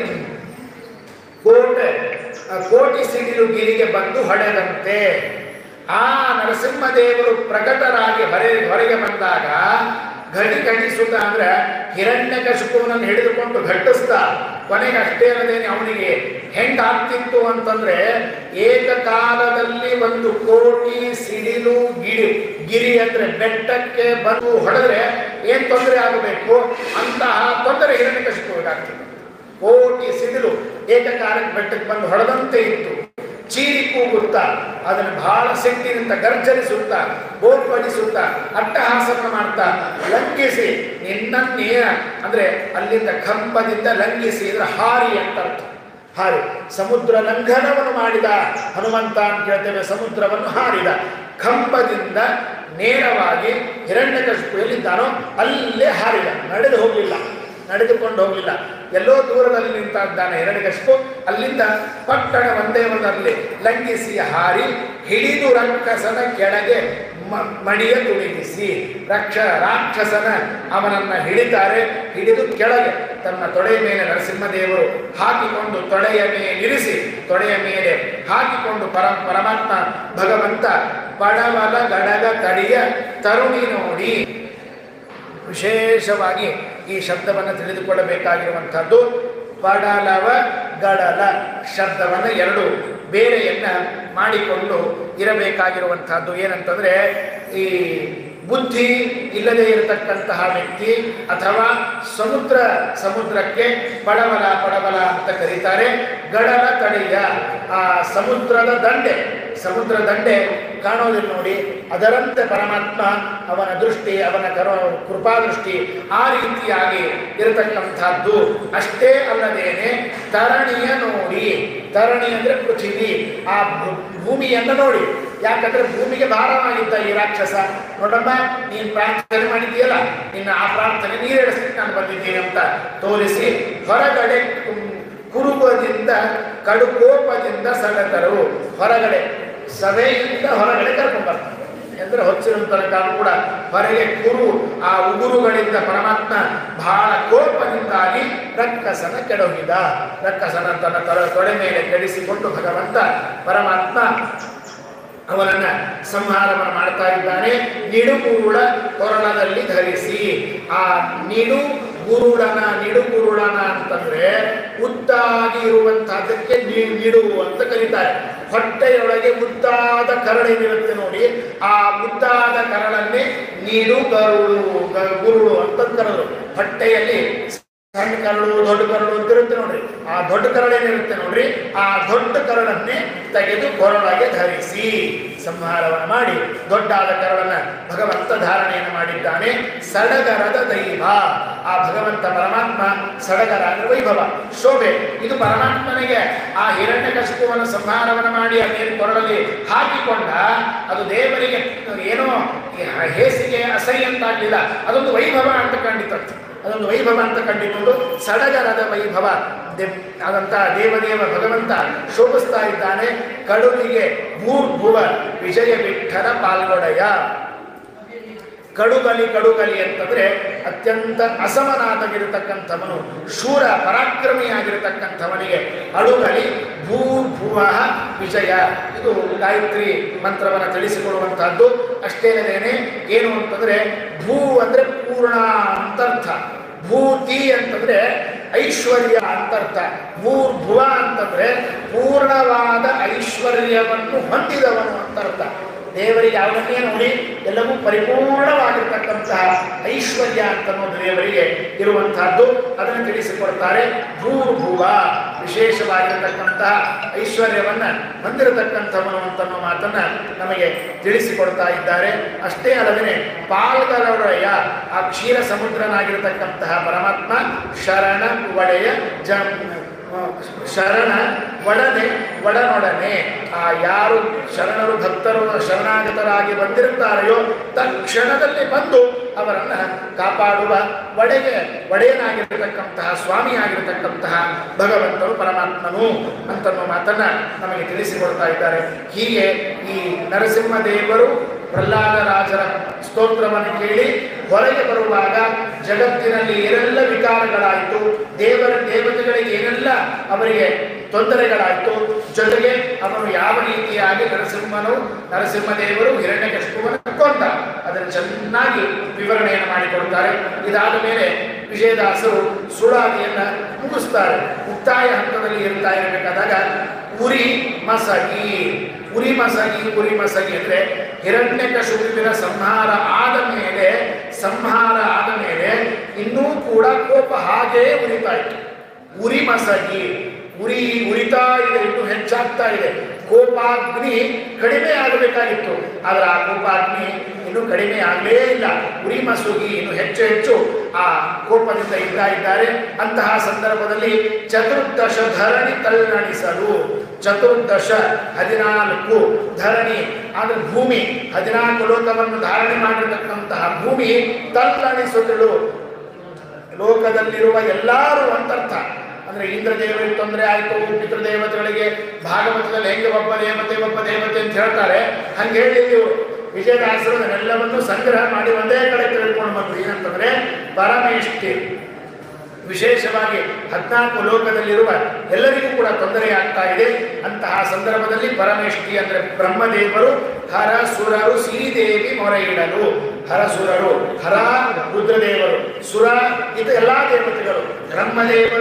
ಕೋಟೆ ಆ ಕೋಟಿ ಸಿಡಿಲು ಗಿರಿಗೆ ಬಂದು ಹೊಡೆದಂತೆ ಆ ನರಸಿಂಹದೇವರು ಪ್ರಕಟರಾಗಿ ಹೊರೆ ಹೊರಗೆ ಬಂದಾಗ ಘಟಿ ಘಟಿಸುತ್ತ ಅಂದ್ರೆ ಹಿರಣ್ಯಕಶಿಪುವನನ್ನು ಹಿಡಿದುಕೊಂಡು ಘಟ್ಟಿಸ್ತಾ ಕೊನೆಗೆ ಅಷ್ಟೇ ಅಲ್ಲದೇನೆ ಅವನಿಗೆ ಹೆಂಗಾಗ್ತಿತ್ತು ಅಂತಂದ್ರೆ ಏಕಕಾಲದಲ್ಲಿ ಒಂದು ಕೋಟಿ ಸಿಡಿಲು ಗಿರಿ ಗಿರಿ ಅಂದ್ರೆ ಬೆಟ್ಟಕ್ಕೆ ಬಂದು ಹೊಡೆದ್ರೆ ಏನ್ ತೊಂದರೆ ಆಗಬೇಕು ಅಂತಹ ತೊಂದರೆ ಹಿರಣ್ಯಕಶಿಪುವಿಗಾಗ್ತಿತ್ತು ಕೋಟಿ ಸಿಡಿಲು ಏಕಕಾಲಕ್ಕೆ ಬೆಟ್ಟಕ್ಕೆ ಬಂದು ಹೊಡೆದಂತೆ ಇತ್ತು ಚೀರಿ ಕೂಗುತ್ತಾ ಅದನ್ನು ಬಹಳ ಸಿಟ್ಟಿನಿಂದ ಗರ್ಜರಿಸುತ್ತಾ ಬೋರ್ಪಡಿಸುತ್ತಾ ಅಟ್ಟಹಾಸನ ಮಾಡ್ತಾ ಲಂಘಿಸಿ ನಿನ್ನನ್ನೇ ಅಂದ್ರೆ ಅಲ್ಲಿಂದ ಕಂಬದಿಂದ ಲಂಘಿಸಿ ಅಂದ್ರೆ ಹಾರಿ ಅಂತ ಅರ್ಥ ಹಾರಿ ಸಮುದ್ರ ಲಂಘನವನ್ನು ಮಾಡಿದ ಹನುಮಂತ ಅಂತ ಹೇಳ್ತೇವೆ ಸಮುದ್ರವನ್ನು ಹಾರಿದ ಕಂಬದಿಂದ ನೇರವಾಗಿ ಹಿರಣ್ಯಕಶಿಪು ಎಲ್ಲಿದ್ದಾನೋ ಅಲ್ಲೇ ಹಾರಿದ ನಡೆದು ಹೋಗಲಿಲ್ಲ ನಡೆದುಕೊಂಡು ಹೋಗಲಿಲ್ಲ ಎಲ್ಲೋ ದೂರದಲ್ಲಿ ನಿಂತ ಇದ್ದಾನೆ ಹಿರಣ್ಯಕಶಿಪು ಅಲ್ಲಿಂದ ಪಟ್ಟಣ ಒಂದೇ ಒಂದರಲ್ಲಿ ಲಂಘಿಸಿ ಹಾರಿ ಹಿಡಿದು ರಾಕ್ಷಸನ ಕೆಳಗೆ ಮ- ಮಡಿಯ ತುಳಿಗಿಸಿ ರಕ್ಷ ರಾಕ್ಷಸನ ಅವನನ್ನ ಹಿಡಿತಾರೆ ಹಿಡಿದು ಕೆಳಗೆ ತನ್ನ ತೊಡೆಯ ಮೇಲೆ ನರಸಿಂಹದೇವರು ಹಾಕಿಕೊಂಡು ತೊಡೆಯ ಮೇಲೆ ಇರಿಸಿ ತೊಡೆಯ ಮೇಲೆ ಹಾಕಿಕೊಂಡು ಪರ ಪರಮಾತ್ಮ ಭಗವಂತ ಪಡವಲ ಗಡಗ ತಡಿಯ ತರುಣಿ ನೋಡಿ ವಿಶೇಷವಾಗಿ ಈ ಶಬ್ದವನ್ನು ತಿಳಿದುಕೊಳ್ಳಬೇಕಾಗಿರುವಂಥದ್ದು ಪಡಲವ ಗಡಲ ಶಬ್ದವನ್ನು ಎರಡು ಬೇರೆಯನ್ನ ಮಾಡಿಕೊಂಡು ಇರಬೇಕಾಗಿರುವಂಥದ್ದು ಏನಂತಂದ್ರೆ ಈ ಬುದ್ಧಿ ಇಲ್ಲದೆ ಇರತಕ್ಕಂತಹ ವ್ಯಕ್ತಿ ಅಥವಾ ಸಮುದ್ರ ಸಮುದ್ರಕ್ಕೆ ಪಡವಲ ಪಡವಲ ಅಂತ ಕರೀತಾರೆ ಗಡಲ ತಡೆಯ ಆ ಸಮುದ್ರದ ದಂಡೆ ಸಮುದ್ರ ದಂಡೆ ಕಾಣೋದಿಲ್ಲ ನೋಡಿ ಅದರಂತೆ ಪರಮಾತ್ಮ ಅವನ ದೃಷ್ಟಿ ಅವನ ಕರು ಕೃಪಾದೃಷ್ಟಿ ಆ ರೀತಿಯಾಗಿ ಇರತಕ್ಕಂಥದ್ದು ಅಷ್ಟೇ ಅಲ್ಲದೇನೆ ತರಣಿಯ ನೋಡಿ ತರಣಿ ಅಂದ್ರೆ ಪೃಥಿವಿ ಆ ಭೂ- ಭೂಮಿಯನ್ನು ನೋಡಿ ಯಾಕಂದ್ರೆ ಭೂಮಿಗೆ ಭಾರವಾಗಿದ್ದ ಈ ರಾಕ್ಷಸ ನೋಡಮ್ಮ ನೀನ್ ಪ್ರಾರ್ಥನೆ ಮಾಡಿದ್ದೀಯಲ್ಲ ನಿನ್ನ ಆ ಪ್ರಾರ್ಥನೆ ನೀರೇಳಿಸ್ಲಿಕ್ಕೆ ನಾನು ಬಂದಿದ್ದೀನಿ ಅಂತ ತೋರಿಸಿ ಹೊರಗಡೆ ಕು- ಕುರುಬದಿಂದ ಕಡುಕೋಪದಿಂದ ಸಡಕರು ಹೊರಗಡೆ ಸಭೆಯಿಂದ ಹೊರಗಡೆ ಕರ್ಕೊಂಡು ಬರ್ತಾರೆ ಅಂದ್ರೆ ಹೊಚ್ಚಿನ ತನಕ ಕೂಡ ಹೊರಗೆ ಕುರು ಆ ಉಗುರುಗಳಿಂದ ಪರಮಾತ್ಮ ಬಹಳ ಕೋಪದಿಂದಾಗಿ ರಕ್ಕಸನ ಕೆಡಹಿದ ರಕ್ಕಸನ ತನ್ನ ತೊಡೆ ತೊಡೆ ಮೇಲೆ ಕೆಡಿಸಿಕೊಂಡು ಭಗವಂತ ಪರಮಾತ್ಮ ಅವನನ್ನ ಸಂಹಾರವನ್ನು ಮಾಡ್ತಾ ಇದ್ದಾನೆ ನಿಡುಗುರುಳ ಕೊರಳದಲ್ಲಿ ಧರಿಸಿ ಆ ನಿಡು ಗುರುಡನ ನಿಡುಗುರುಡನ ಅಂತಂದ್ರೆ ಉದ್ದಾಗಿ ಇರುವಂತಹದ್ದಕ್ಕೆ ನಿ- ನಿಡು ಅಂತ ಕರೀತಾರೆ ಹೊಟ್ಟೆಯೊಳಗೆ ಉದ್ದಾದ ಕರಳೇನಿರುತ್ತೆ ನೋಡಿ ಆ ಉದ್ದಾದ ಕರಳನ್ನೇ ನಿಡು ಗರುಳು ಗ- ಗುರುಳು ಅಂತ ಕರೆದು ಹೊಟ್ಟೆಯಲ್ಲಿ ಸಣ್ಣ ಕರಳು ದೊಡ್ಡ ಕರಳು ಅಂತ ಇರುತ್ತೆ ನೋಡ್ರಿ ಆ ದೊಡ್ಡ ಕರಳೇನಿರುತ್ತೆ ನೋಡ್ರಿ ಆ ದೊಡ್ಡ ಕರಳನ್ನೇ ತೆಗೆದು ಕೊರಳಗೆ ಧರಿಸಿ ಸಂಹಾರವನ್ನು ಮಾಡಿ ದೊಡ್ಡಾದ ಕರಳನ್ನ ಭಗವಂತ ಧಾರಣೆಯನ್ನು ಮಾಡಿದ್ದಾನೆ ಸಡಗರದ ದೈವ ಆ ಭಗವಂತ ಪರಮಾತ್ಮ ಸಡಗರ ಅಂದ್ರೆ ವೈಭವ ಶೋಭೆ ಇದು ಪರಮಾತ್ಮನಿಗೆ ಆ ಹಿರಣ್ಯಕಶಿಪುವನ್ನು ಸಂಹಾರವನ್ನು ಮಾಡಿ ಅದೇನು ಕೊರಳಲ್ಲಿ ಹಾಕಿಕೊಂಡ ಅದು ದೇವರಿಗೆ ಏನೋ ಹೇಸಿಗೆ ಅಸಹ್ಯ ಅಂತಾಗ್ಲಿಲ್ಲ ಅದೊಂದು ವೈಭವ ಅಂತ ಕಂಡಿತಂತೆ ಅದೊಂದು ವೈಭವ ಅಂತ ಕಂಡಿದ್ದು ಸಡಗರದ ವೈಭವ ದೆ- ಆದಂತ ದೇವದೇವ ಭಗವಂತ ಶೋಭಿಸ್ತಾ ಇದ್ದಾನೆ ಕಡುವಿಗೆ ಭೂರ್ಭುವ ವಿಜಯ ವಿಠಲ ಪಾಲ್ಗೊಡೆಯ ಕಡುಗಲಿ ಕಡುಗಲಿ ಅಂತಂದ್ರೆ ಅತ್ಯಂತ ಅಸಮನಾದಗಿರತಕ್ಕಂಥವನು ಶೂರ ಪರಾಕ್ರಮಿಯಾಗಿರತಕ್ಕಂಥವನಿಗೆ ಅಳುಗಲಿ ಭೂರ್ಭುವ ವಿಜಯ ಇದು ಗಾಯತ್ರಿ ಮಂತ್ರವನ್ನು ತಿಳಿಸಿಕೊಡುವಂತಹದ್ದು ಅಷ್ಟೇ ಅಲ್ಲದೇನೆ ಏನು ಅಂತಂದ್ರೆ ಭೂ ಅಂದ್ರೆ ಪೂರ್ಣ ಅಂತರ್ಥ ಭೂತಿ ಅಂತಂದ್ರೆ ಐಶ್ವರ್ಯ ಅಂತರ್ಥ ಭೂರ್ಭುವ ಅಂತಂದ್ರೆ ಪೂರ್ಣವಾದ ಐಶ್ವರ್ಯವನ್ನು ಹೊಂದಿದವನು ಅಂತರ್ಥ ದೇವರಿಗೆ ಯಾವುದನ್ನೇ ನೋಡಿ ಎಲ್ಲವೂ ಪರಿಪೂರ್ಣವಾಗಿರ್ತಕ್ಕಂತಹ ಐಶ್ವರ್ಯ ಅಂತ ಅನ್ನೋದು ದೇವರಿಗೆ ಇರುವಂತಹದ್ದು ಅದನ್ನು ತಿಳಿಸಿಕೊಡ್ತಾರೆ ಭೂರ್ಭುವ ವಿಶೇಷವಾಗಿರತಕ್ಕಂತಹ ಐಶ್ವರ್ಯವನ್ನ ಹೊಂದಿರತಕ್ಕಂಥವನು ಅಂತನ್ನೋ ಮಾತನ್ನ ನಮಗೆ ತಿಳಿಸಿಕೊಡ್ತಾ ಇದ್ದಾರೆ ಅಷ್ಟೇ ಅಲ್ಲದೆ ಪಾಲ್ಗಲೊಡೆಯ ಆ ಕ್ಷೀರ ಸಮುದ್ರನಾಗಿರತಕ್ಕಂತಹ ಪರಮಾತ್ಮ ಶರಣ ಒಡೆಯ ಜ ಶರಣ ಒಡನೆ ಒಡನೊಡನೆ ಆ ಯಾರು ಶರಣರು ಭಕ್ತರು ಶರಣಾಗತರಾಗಿ ಬಂದಿರುತ್ತಾರೆಯೋ ತಕ್ಷಣದಲ್ಲಿ ಬಂದು ಅವರನ್ನ ಕಾಪಾಡುವ ಒಡೆಗೆ ಒಡೆಯನಾಗಿರತಕ್ಕಂತಹ ಸ್ವಾಮಿಯಾಗಿರತಕ್ಕಂತಹ ಭಗವಂತನು ಪರಮಾತ್ಮನು ಅಂತನ್ನೋ ಮಾತನ್ನ ನಮಗೆ ತಿಳಿಸಿಕೊಡ್ತಾ ಇದ್ದಾರೆ ಹೀಗೆ ಈ ನರಸಿಂಹ ದೇವರು ಪ್ರಹ್ಲಾದ ರಾಜರ ಸ್ತೋತ್ರವನ್ನು ಕೇಳಿ ಹೊರಗೆ ಬರುವಾಗ ಜಗತ್ತಿನಲ್ಲಿ ಏನೆಲ್ಲ ವಿಕಾರಗಳಾಯಿತು ದೇವರ ದೇವತೆಗಳಿಗೆ ಏನೆಲ್ಲ ಅವರಿಗೆ ತೊಂದರೆಗಳಾಯಿತು ಜೊತೆಗೆ ಅವನು ಯಾವ ರೀತಿಯಾಗಿ ನರಸಿಂಹನು ನರಸಿಂಹದೇವರು ಹಿರಣ್ಯಕಶಿಪುವನ್ನು ಕೊಂದ ಅದನ್ನು ಚೆನ್ನಾಗಿ ವಿವರಣೆಯನ್ನು ಮಾಡಿಕೊಡ್ತಾರೆ ಇದಾದ ಮೇಲೆ ವಿಜಯದಾಸರು ಸುಳಾದಿಯನ್ನ ಮುಗಿಸ್ತಾರೆ ಮುಕ್ತಾಯ ಹಂತದಲ್ಲಿ ಇರ್ತಾ ಇರಬೇಕಾದಾಗ ಉರಿ ಮಸಗಿ ಉರಿ ಮಸಗಿ ಉರಿ ಮಸಗಿ ಅಂದ್ರೆ ಹಿರಣ್ಯಕಶಿಪುವಿನ ಸಂಹಾರ ಆದ ಮೇಲೆ ಸಂಹಾರ ಆದ ಮೇಲೆ ಇನ್ನೂ ಕೂಡ ಕೋಪ ಹಾಗೇ ಉರಿತಾ ಇತ್ತು ಉರಿ ಮಸಗಿ ಉರಿ ಉರಿತಾ ಇದೆ ಇನ್ನೂ ಹೆಚ್ಚಾಗ್ತಾ ಇದೆ ಕೋಪಾಗ್ನಿ ಕಡಿಮೆ ಆಗಬೇಕಾಗಿತ್ತು ಆದರೆ ಆ ಕೋಪಾಗ್ನಿ ಇನ್ನೂ ಕಡಿಮೆ ಆಗಲೇ ಇಲ್ಲ ಉರಿ ಮಸುಗಿ ಇನ್ನು ಹೆಚ್ಚು ಹೆಚ್ಚು ಆ ಕೋಪದಿಂದ ಇದ್ದ ಇದ್ದಾರೆ ಅಂತಹ ಸಂದರ್ಭದಲ್ಲಿ ಚತುರ್ದಶ ಧರಣಿ ತಲ್ಲಣಿಸಲು ಚತುರ್ದಶ ಹದಿನಾಲ್ಕು ಧರಣಿ ಆದ್ರೆ ಭೂಮಿ ಹದಿನಾಲ್ಕು ಲೋಕವನ್ನು ಧಾರಣೆ ಮಾಡಿರತಕ್ಕಂತಹ ಭೂಮಿ ತಲ್ಲಣಿಸುತ್ತಳು ಲೋಕದಲ್ಲಿರುವ ಎಲ್ಲರೂ ಅಂತರ್ಥ ಅಂದ್ರೆ ಇಂದ್ರ ದೇವರಿಗೆ ತೊಂದರೆ ಆಯಿತು ಪಿತೃದೇವತೆಗಳಿಗೆ ಭಾಗವತದಲ್ಲಿ ಹೆಂಗೆ ಒಬ್ಬ ದೇವತೆ ಒಬ್ಬ ದೇವತೆ ಅಂತ ಹೇಳ್ತಾರೆ ಹಂಗೆ ಹೇಳಿ ಇವರು ವಿಜಯದಾಸರು ಅದನ್ನೆಲ್ಲವನ್ನು ಸಂಗ್ರಹ ಮಾಡಿ ಒಂದೇ ಕಡೆ ತಿಳ್ಕೊಂಡು ಬಂದ್ರು ಏನಂತಂದ್ರೆ ಪರಮೇಷ್ಠಿ ವಿಶೇಷವಾಗಿ ಹದಿನಾಲ್ಕು ಲೋಕದಲ್ಲಿರುವ ಎಲ್ಲರಿಗೂ ಕೂಡ ತೊಂದರೆ ಆಗ್ತಾ ಇದೆ ಅಂತಹ ಸಂದರ್ಭದಲ್ಲಿ ಪರಮೇಷ್ಠಿ ಅಂದ್ರೆ ಬ್ರಹ್ಮದೇವರು ಹರ ಸುರರು ಶ್ರೀದೇವಿ ಮೊರೆ ಇಡಲು ಹರಸುರರು ಹರ ರುದ್ರದೇವರು ಸುರ ಇದು ಎಲ್ಲಾ ದೇವತೆಗಳು ಬ್ರಹ್ಮದೇವರು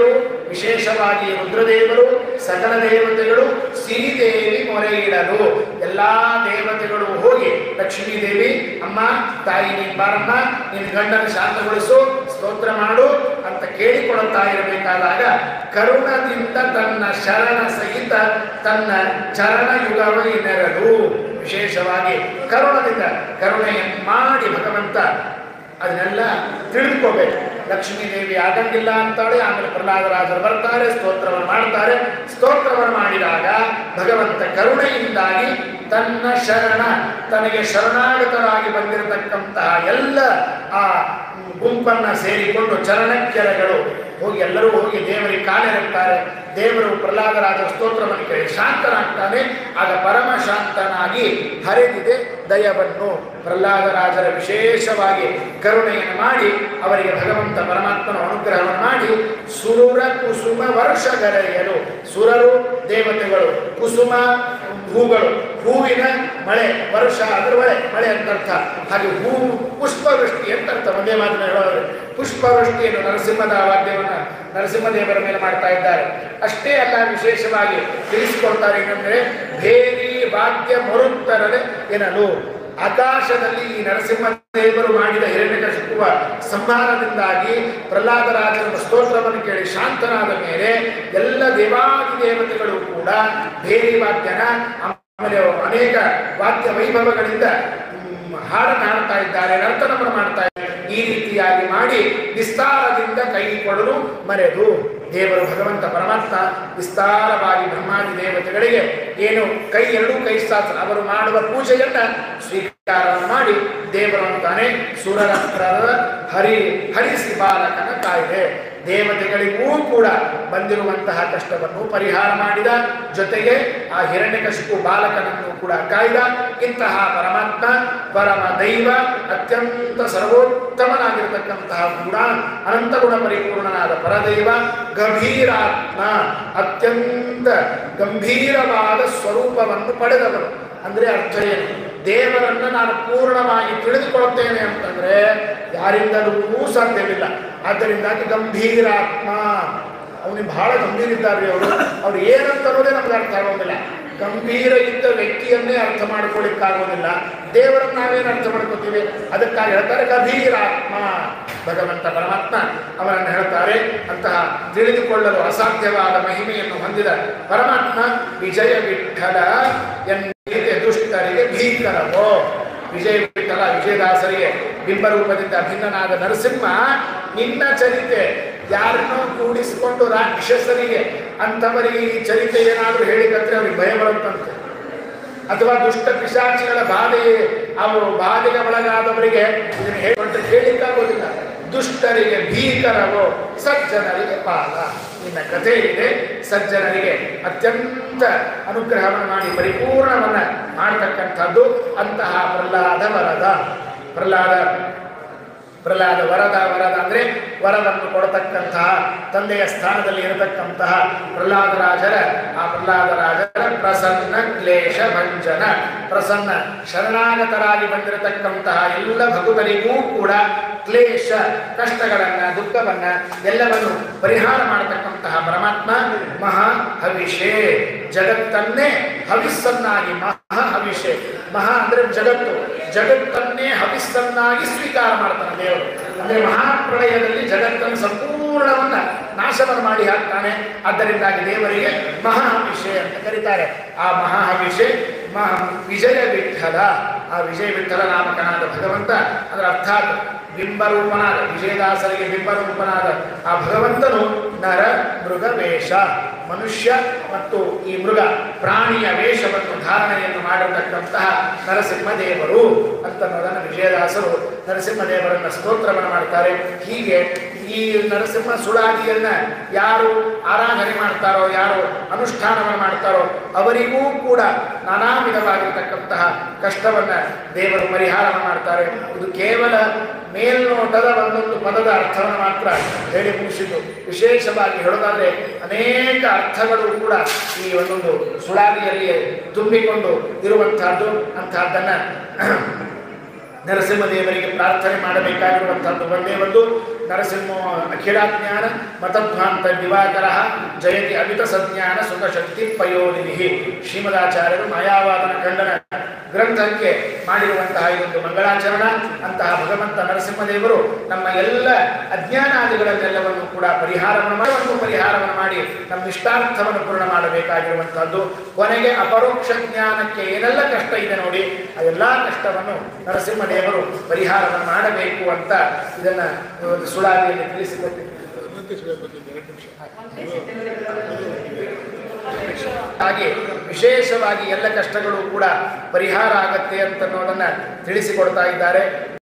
ವಿಶೇಷವಾಗಿ ರುದ್ರದೇವರು ಸಕಲ ದೇವತೆಗಳು ಸಿರಿದೇವಿ ಮೊರೆ ಇಡಲು ಎಲ್ಲಾ ದೇವತೆಗಳು ಹೋಗಿ ಲಕ್ಷ್ಮೀ ದೇವಿ ಅಮ್ಮ ತಾಯಿ ನೀನ್ ಬಾರಮ್ಮ ನಿನ್ನ ಗಂಡನ ಶಾಂತಗೊಳಿಸು ಸ್ತೋತ್ರ ಮಾಡು ಅಂತ ಕೇಳಿಕೊಳ್ಳುತ್ತಾ ಇರಬೇಕಾದಾಗ ಕರುಣದಿಂದ ತನ್ನ ಶರಣ ಸಹಿತ ತನ್ನ ಚರಣ ಯುಗವೈ ನೆರಳು ವಿಶೇಷವಾಗಿ ಕರುಣದಿಂದ ಕರುಣೆಯನ್ನು ಮಾಡಿ ಭಗವಂತ ಅದನ್ನೆಲ್ಲ ತಿಳಿದುಕೋಬೇಕು ಲಕ್ಷ್ಮೀ ದೇವಿ ಆಗಂಗಿಲ್ಲ ಅಂತಾಳೆ ಆಮೇಲೆ ಪ್ರಹ್ಲಾದರಾಜರು ಬರ್ತಾರೆ ಸ್ತೋತ್ರವನ್ನು ಮಾಡ್ತಾರೆ ಸ್ತೋತ್ರವನ್ನು ಮಾಡಿದಾಗ ಭಗವಂತ ಕರುಣೆಯಿಂದಾಗಿ ತನ್ನ ಶರಣ ತನಗೆ ಶರಣಾಗತರಾಗಿ ಬಂದಿರತಕ್ಕಂತಹ ಎಲ್ಲ ಆ ಗುಂಪನ್ನ ಸೇರಿಕೊಂಡು ಚರಣಕ್ಕೆರೆಗಳು ಹೋಗಿ ಎಲ್ಲರೂ ಹೋಗಿ ದೇವರಿಗೆ ಕಾಲಿರುತ್ತಾರೆ ದೇವರು ಪ್ರಹ್ಲಾದರಾಜರ ಸ್ತೋತ್ರವನ್ನು ಕೇಳಿ ಶಾಂತನಾಗ್ತಾನೆ ಆಗ ಪರಮ ಶಾಂತನಾಗಿ ಹರಿದಿದೆ ದಯವನ್ನು ಪ್ರಹ್ಲಾದರಾಜರ ವಿಶೇಷವಾಗಿ ಕರುಣೆಯನ್ನು ಮಾಡಿ ಅವರಿಗೆ ಭಗವಂತ ಪರಮಾತ್ಮನ ಅನುಗ್ರಹವನ್ನು ಮಾಡಿ ಸುರ ಕುಸುಮ ವರ್ಷಗರೆಯಲು ಸುರರು ದೇವತೆಗಳು ಕುಸುಮ ಹೂಗಳು ಹೂವಿನ ಮಳೆ ವರ್ಷ ಅದರ ಮಳೆ ಮಳೆ ಅಂತ ಅರ್ಥ ಹಾಗೆ ಹೂ ಪುಷ್ಪವೃಷ್ಟಿ ಅಂತ ಅರ್ಥ ಒಂದೇ ಮಾತನ್ನ ಹೇಳೋರು ಪುಷ್ಪವೃಷ್ಟಿಯನ್ನು ನರಸಿಂಹದ ವಾದ್ಯವನ್ನು ನರಸಿಂಹದೇವರ ಮೇಲೆ ಮಾಡ್ತಾ ಇದ್ದಾರೆ ಅಷ್ಟೇ ಅಲ್ಲ ವಿಶೇಷವಾಗಿ ತಿಳಿಸಿಕೊಡ್ತಾರೆ ಏನಂದ್ರೆ ಭೇರಿ ವಾದ್ಯ ಮರುತ್ತರದೆ ಎನ್ನಲು ಆಕಾಶದಲ್ಲಿ ಈ ನರಸಿಂಹದೇವರು ಮಾಡಿದ ಹಿರಣ್ಯಕಶಿಪುವ ಸಂಹಾರದಿಂದಾಗಿ ಪ್ರಹ್ಲಾದರಾಜನ ಸ್ತೋತ್ರವನ್ನು ಕೇಳಿ ಶಾಂತನಾದ ಮೇಲೆ ಎಲ್ಲ ದೇವಾದಿ ದೇವತೆಗಳು ಕೂಡ ಭೇರಿ ವಾದ್ಯನ ಆಮೇಲೆ ಅನೇಕ ವಾದ್ಯ ವೈಭವಗಳಿಂದ ಮ್, ಹಾಡನ್ನು ಹಾಡ್ತಾ ಇದ್ದಾರೆ ನರ್ತನವನ್ನು ಮಾಡ್ತಾ ಇದ್ದಾರೆ ಈ ರೀತಿಯಾಗಿ ಮಾಡಿ ವಿಸ್ತಾರದಿಂದ ಕೈ ಕೊಡಲು ಮರೆದು ದೇವರು ಭಗವಂತ ಪರಮಾತ್ಮ ವಿಸ್ತಾರವಾಗಿ ಬ್ರಹ್ಮಾದಿ ದೇವತೆಗಳಿಗೆ ಏನು ಕೈ ಎರಡೂ ಕೈ ಸಾತ್ರ ಅವರು ಮಾಡುವ ಪೂಜೆಯನ್ನ ಸ್ವೀಕಾರವನ್ನು ಮಾಡಿ ದೇವರು ಅಂತಾನೆ ಸುರರತ್ರದ ಹರಿ ಹರಿಸಿ ಬಾಲಕನ ಕಾಯ್ದೆ ದೇವತೆಗಳಿಗೂ ಕೂಡ ಬಂದಿರುವಂತಹ ಕಷ್ಟವನ್ನು ಪರಿಹಾರ ಮಾಡಿದ ಜೊತೆಗೆ ಆ ಹಿರಣ್ಯಕಶಿಪು ಬಾಲಕನನ್ನು ಕೂಡ ಕಾಯ್ದ ಇಂತಹ ಪರಮಾತ್ಮ ಪರಮ ದೈವ ಅತ್ಯಂತ ಸರ್ವೋತ್ತಮನಾಗಿರತಕ್ಕಂತಹ ಗುಣ ಅನಂತ ಗುಣ ಪರಿಪೂರ್ಣನಾದ ಪರದೈವ ಗಂಭೀರಾತ್ಮ ಅತ್ಯಂತ ಗಂಭೀರವಾದ ಸ್ವರೂಪವನ್ನು ಪಡೆದವರು ಅಂದ್ರೆ ಅರ್ಥ ಏನು ದೇವರನ್ನ ನಾನು ಪೂರ್ಣವಾಗಿ ತಿಳಿದುಕೊಳ್ಳುತ್ತೇನೆ ಅಂತಂದ್ರೆ ಯಾರಿಂದಲೂ ಸಾಧ್ಯವಿಲ್ಲ ಆದ್ದರಿಂದಾಗಿ ಗಂಭೀರಾತ್ಮ ಅವನಿಗೆ ಬಹಳ ಗಂಭೀರ ಇದ್ದಾರೆ ಅವರು ಅವ್ರು ಏನಂತ ಅನ್ನೋದೇ ನಮ್ಗೆ ಅರ್ಥ ಆಗೋದಿಲ್ಲ ಗಂಭೀರ ಇದ್ದ ವ್ಯಕ್ತಿಯನ್ನೇ ಅರ್ಥ ಮಾಡ್ಕೊಳ್ಳಿಕ್ಕಾಗೋದಿಲ್ಲ ದೇವರನ್ನ ನಾವೇನು ಅರ್ಥ ಮಾಡ್ಕೋತೀವಿ ಅದಕ್ಕಾಗಿ ಹೇಳ್ತಾರೆ ಗಂಭೀರಾತ್ಮ ಭಗವಂತ ಪರಮಾತ್ಮ ಅವರನ್ನು ಹೇಳ್ತಾರೆ ಅಂತಹ ತಿಳಿದುಕೊಳ್ಳಲು ಅಸಾಧ್ಯವಾದ ಮಹಿಮೆಯನ್ನು ಹೊಂದಿದ ಪರಮಾತ್ಮ ವಿಜಯ ವಿಠಲ ಎನ್ನಿದೆ ದುಷ್ಟರಿಗೆ ಭೀಕರವೋ ವಿಜಯ ವಿಠಲ ವಿಜಯದಾಸರಿಗೆ ಬಿಂಬರೂಪದಿಂದ ಭಿನ್ನನಾದ ನರಸಿಂಹ ನಿನ್ನ ಚರಿತೆ ಯಾರನ್ನೋ ಕೂಡಿಸಿಕೊಂಡು ರಾಕ್ಷಸರಿಗೆ ಅಂಥವರಿಗೆ ಈ ಚರಿತೆ ಏನಾದರೂ ಹೇಳಿಕಂದ್ರೆ ಅವ್ರಿಗೆ ಭಯ ಬರುತ್ತಂತೆ ಅಥವಾ ದುಷ್ಟ ಪಿಶಾಚಿಗಳ ಬಾಧೆ ಅವರು ಬಾಧೆಗೆ ಒಳಗಾದವರಿಗೆ ಇದನ್ನು ಹೇಳಿಕೊಂಡ್ರೆ ಕೇಳಿಕ್ಕಾಗೋದಿಲ್ಲ ದುಷ್ಟರಿಗೆ ಭೀಕರವೋ ಸಜ್ಜನರಿಗೆ ಪಾಲ ನಿನ್ನ ಕಥೆ ಇದೆ ಸಜ್ಜನರಿಗೆ ಅತ್ಯಂತ ಅನುಗ್ರಹವನ್ನು ಮಾಡಿ ಪರಿಪೂರ್ಣವನ್ನ ಮಾಡತಕ್ಕಂಥದ್ದು ಅಂತಹ ಪ್ರಹ್ಲಾದ ವರದ ಪ್ರಹ್ಲಾದ ಪ್ರಹ್ಲಾದ ವರದ ವರದ ಅಂದ್ರೆ ವರವನ್ನು ಕೊಡತಕ್ಕಂತಹ ತಂದೆಯ ಸ್ಥಾನದಲ್ಲಿ ಇರತಕ್ಕಂತಹ ಪ್ರಹ್ಲಾದರಾಜರ ಆ ಪ್ರಹ್ಲಾದರಾಜರ ಪ್ರಸನ್ನ ಕ್ಲೇಶ ಭಂಜನ ಪ್ರಸನ್ನ ಶರಣಾಗತರಾಗಿ ಬಂದಿರತಕ್ಕಂತಹ ಎಲ್ಲ ಭಕ್ತರಿಗೂ ಕೂಡ ಕ್ಲೇಶ ಕಷ್ಟಗಳನ್ನ ದುಃಖವನ್ನ ಎಲ್ಲವನ್ನು ಪರಿಹಾರ ಮಾಡತಕ್ಕಂತಹ ಪರಮಾತ್ಮ ಮಹಾ ಹವಿಷೆ ಜಗತ್ತನ್ನೇ ಹವಿಸ್ಸನ್ನಾಗಿ ಮಹಾ ಹವಿಷೆ ಮಹಾ ಅಂದ್ರೆ ಜಗತ್ತು ಜಗತ್ತನ್ನೇ ಹವಿಸ್ಸನ್ನಾಗಿ ಸ್ವೀಕಾರ ಮಾಡ್ತಾನೆ ದೇವರು ಅಂದ್ರೆ ಮಹಾಪ್ರಳಯದಲ್ಲಿ ಜಗತ್ತನ್ನು ಸಂಪೂರ್ಣವನ್ನ ನಾಶವನ್ನು ಮಾಡಿ ಹಾಕ್ತಾನೆ ಅದರಿಂದಾಗಿ ದೇವರಿಗೆ ಮಹಾಹವಿಷೆ ಅಂತ ಕರೀತಾರೆ ಆ ಮಹಾಹವಿಷೆ ಮಹಾ ವಿಜಯ ವಿಠಲ ಆ ವಿಜಯ ವಿಠಲ ನಾಮಕನಾದ ಭಗವಂತ ಅದರ ಅರ್ಥಾತ್ ಬಿಂಬರೂಪನಾದ ವಿಜಯದಾಸರಿಗೆ ಬಿಂಬರೂಪನಾದ ಆ ಭಗವಂತನು ನರ ಮೃಗ ವೇಷ ಮನುಷ್ಯ ಮತ್ತು ಈ ಮೃಗ ಪ್ರಾಣಿಯ ವೇಷವನ್ನು ಧಾರಣೆಯನ್ನು ಮಾಡಿರತಕ್ಕಂತಹ ನರಸಿಂಹದೇವರು ಅಂತನ್ನೋದನ್ನು ವಿಜಯದಾಸರು ನರಸಿಂಹದೇವರನ್ನ ಸ್ತೋತ್ರವನ್ನು ಮಾಡ್ತಾರೆ ಹೀಗೆ ಈ ನರಸಿಂಹ ಸುಳಾದಿಯನ್ನ ಯಾರು ಆರಾಧನೆ ಮಾಡ್ತಾರೋ ಯಾರು ಅನುಷ್ಠಾನವನ್ನು ಮಾಡ್ತಾರೋ ಅವರಿಗೂ ಕೂಡ ನಾನಾ ವಿಧವಾಗಿರತಕ್ಕಂತಹ ಕಷ್ಟವನ್ನ ದೇವರು ಪರಿಹಾರವನ್ನು ಮಾಡ್ತಾರೆ ಇದು ಕೇವಲ ಮೇಲ್ನೋಟದ ಒಂದೊಂದು ಪದದ ಅರ್ಥವನ್ನು ಮಾತ್ರ ಹೇಳಿ ಮುಗಿಸಿದ್ದು ವಿಶೇಷವಾಗಿ ಹೇಳೋದಾದ್ರೆ ಅನೇಕ ಅರ್ಥಗಳು ಕೂಡ ಈ ಒಂದೊಂದು ಸುಳಾದಿಯಲ್ಲಿ ತುಂಬಿಕೊಂಡು ಇರುವಂತಹದ್ದು ಅಂತಹದ್ದನ್ನ ನರಸಿಂಹದೇವರಿಗೆ ಪ್ರಾರ್ಥನೆ ಮಾಡಬೇಕಾಗಿರುವಂತಹದ್ದು ಒಂದೇ ಒಂದು ನರಸಿಂಹ ಅಖಿಲಾಜ್ಞಾನ ಮತಧ್ವಾಂತ ದಿವಾಕರ ಜಯತಿ ಅಮಿತ ಸಜ್ಞಾನ ಸುಖಶಕ್ತಿ ಪಯೋನಿಧಿ ಶ್ರೀಮದಾಚಾರ್ಯರು ಮಾಯಾವಾದನ ಖಂಡನ ಗ್ರಂಥಕ್ಕೆ ಮಾಡಿರುವಂತಹ ಇದೊಂದು ಮಂಗಳಾಚರಣ ಅಂತಹ ಭಗವಂತ ನರಸಿಂಹದೇವರು ನಮ್ಮ ಎಲ್ಲ ಅಜ್ಞಾನಾದಿಗಳನ್ನೆಲ್ಲವನ್ನು ಕೂಡ ಪರಿಹಾರವನ್ನು ಮಾಡುವಂಥ ಪರಿಹಾರವನ್ನು ಮಾಡಿ ನಮ್ಮ ಇಷ್ಟಾರ್ಥವನ್ನು ಪೂರ್ಣ ಮಾಡಬೇಕಾಗಿರುವಂತಹದ್ದು ಕೊನೆಗೆ ಅಪರೋಕ್ಷ ಜ್ಞಾನಕ್ಕೆ ಏನೆಲ್ಲ ಕಷ್ಟ ಇದೆ ನೋಡಿ ಆ ಎಲ್ಲ ಕಷ್ಟವನ್ನು ನರಸಿಂಹದೇವರು ಪರಿಹಾರವನ್ನು ಮಾಡಬೇಕು ಅಂತ ಇದನ್ನ ಒಂದು ಸುಳಾದಿಯಲ್ಲಿ ತಿಳಿಸಿಕೊಟ್ಟಿದ್ದಾರೆ ಹಾಗೆ ವಿಶೇಷವಾಗಿ ಎಲ್ಲ ಕಷ್ಟಗಳು ಕೂಡ ಪರಿಹಾರ ಆಗತ್ತೆ ಅಂತ ಅನ್ನೋದನ್ನ ತಿಳಿಸಿಕೊಡ್ತಾ ಇದ್ದಾರೆ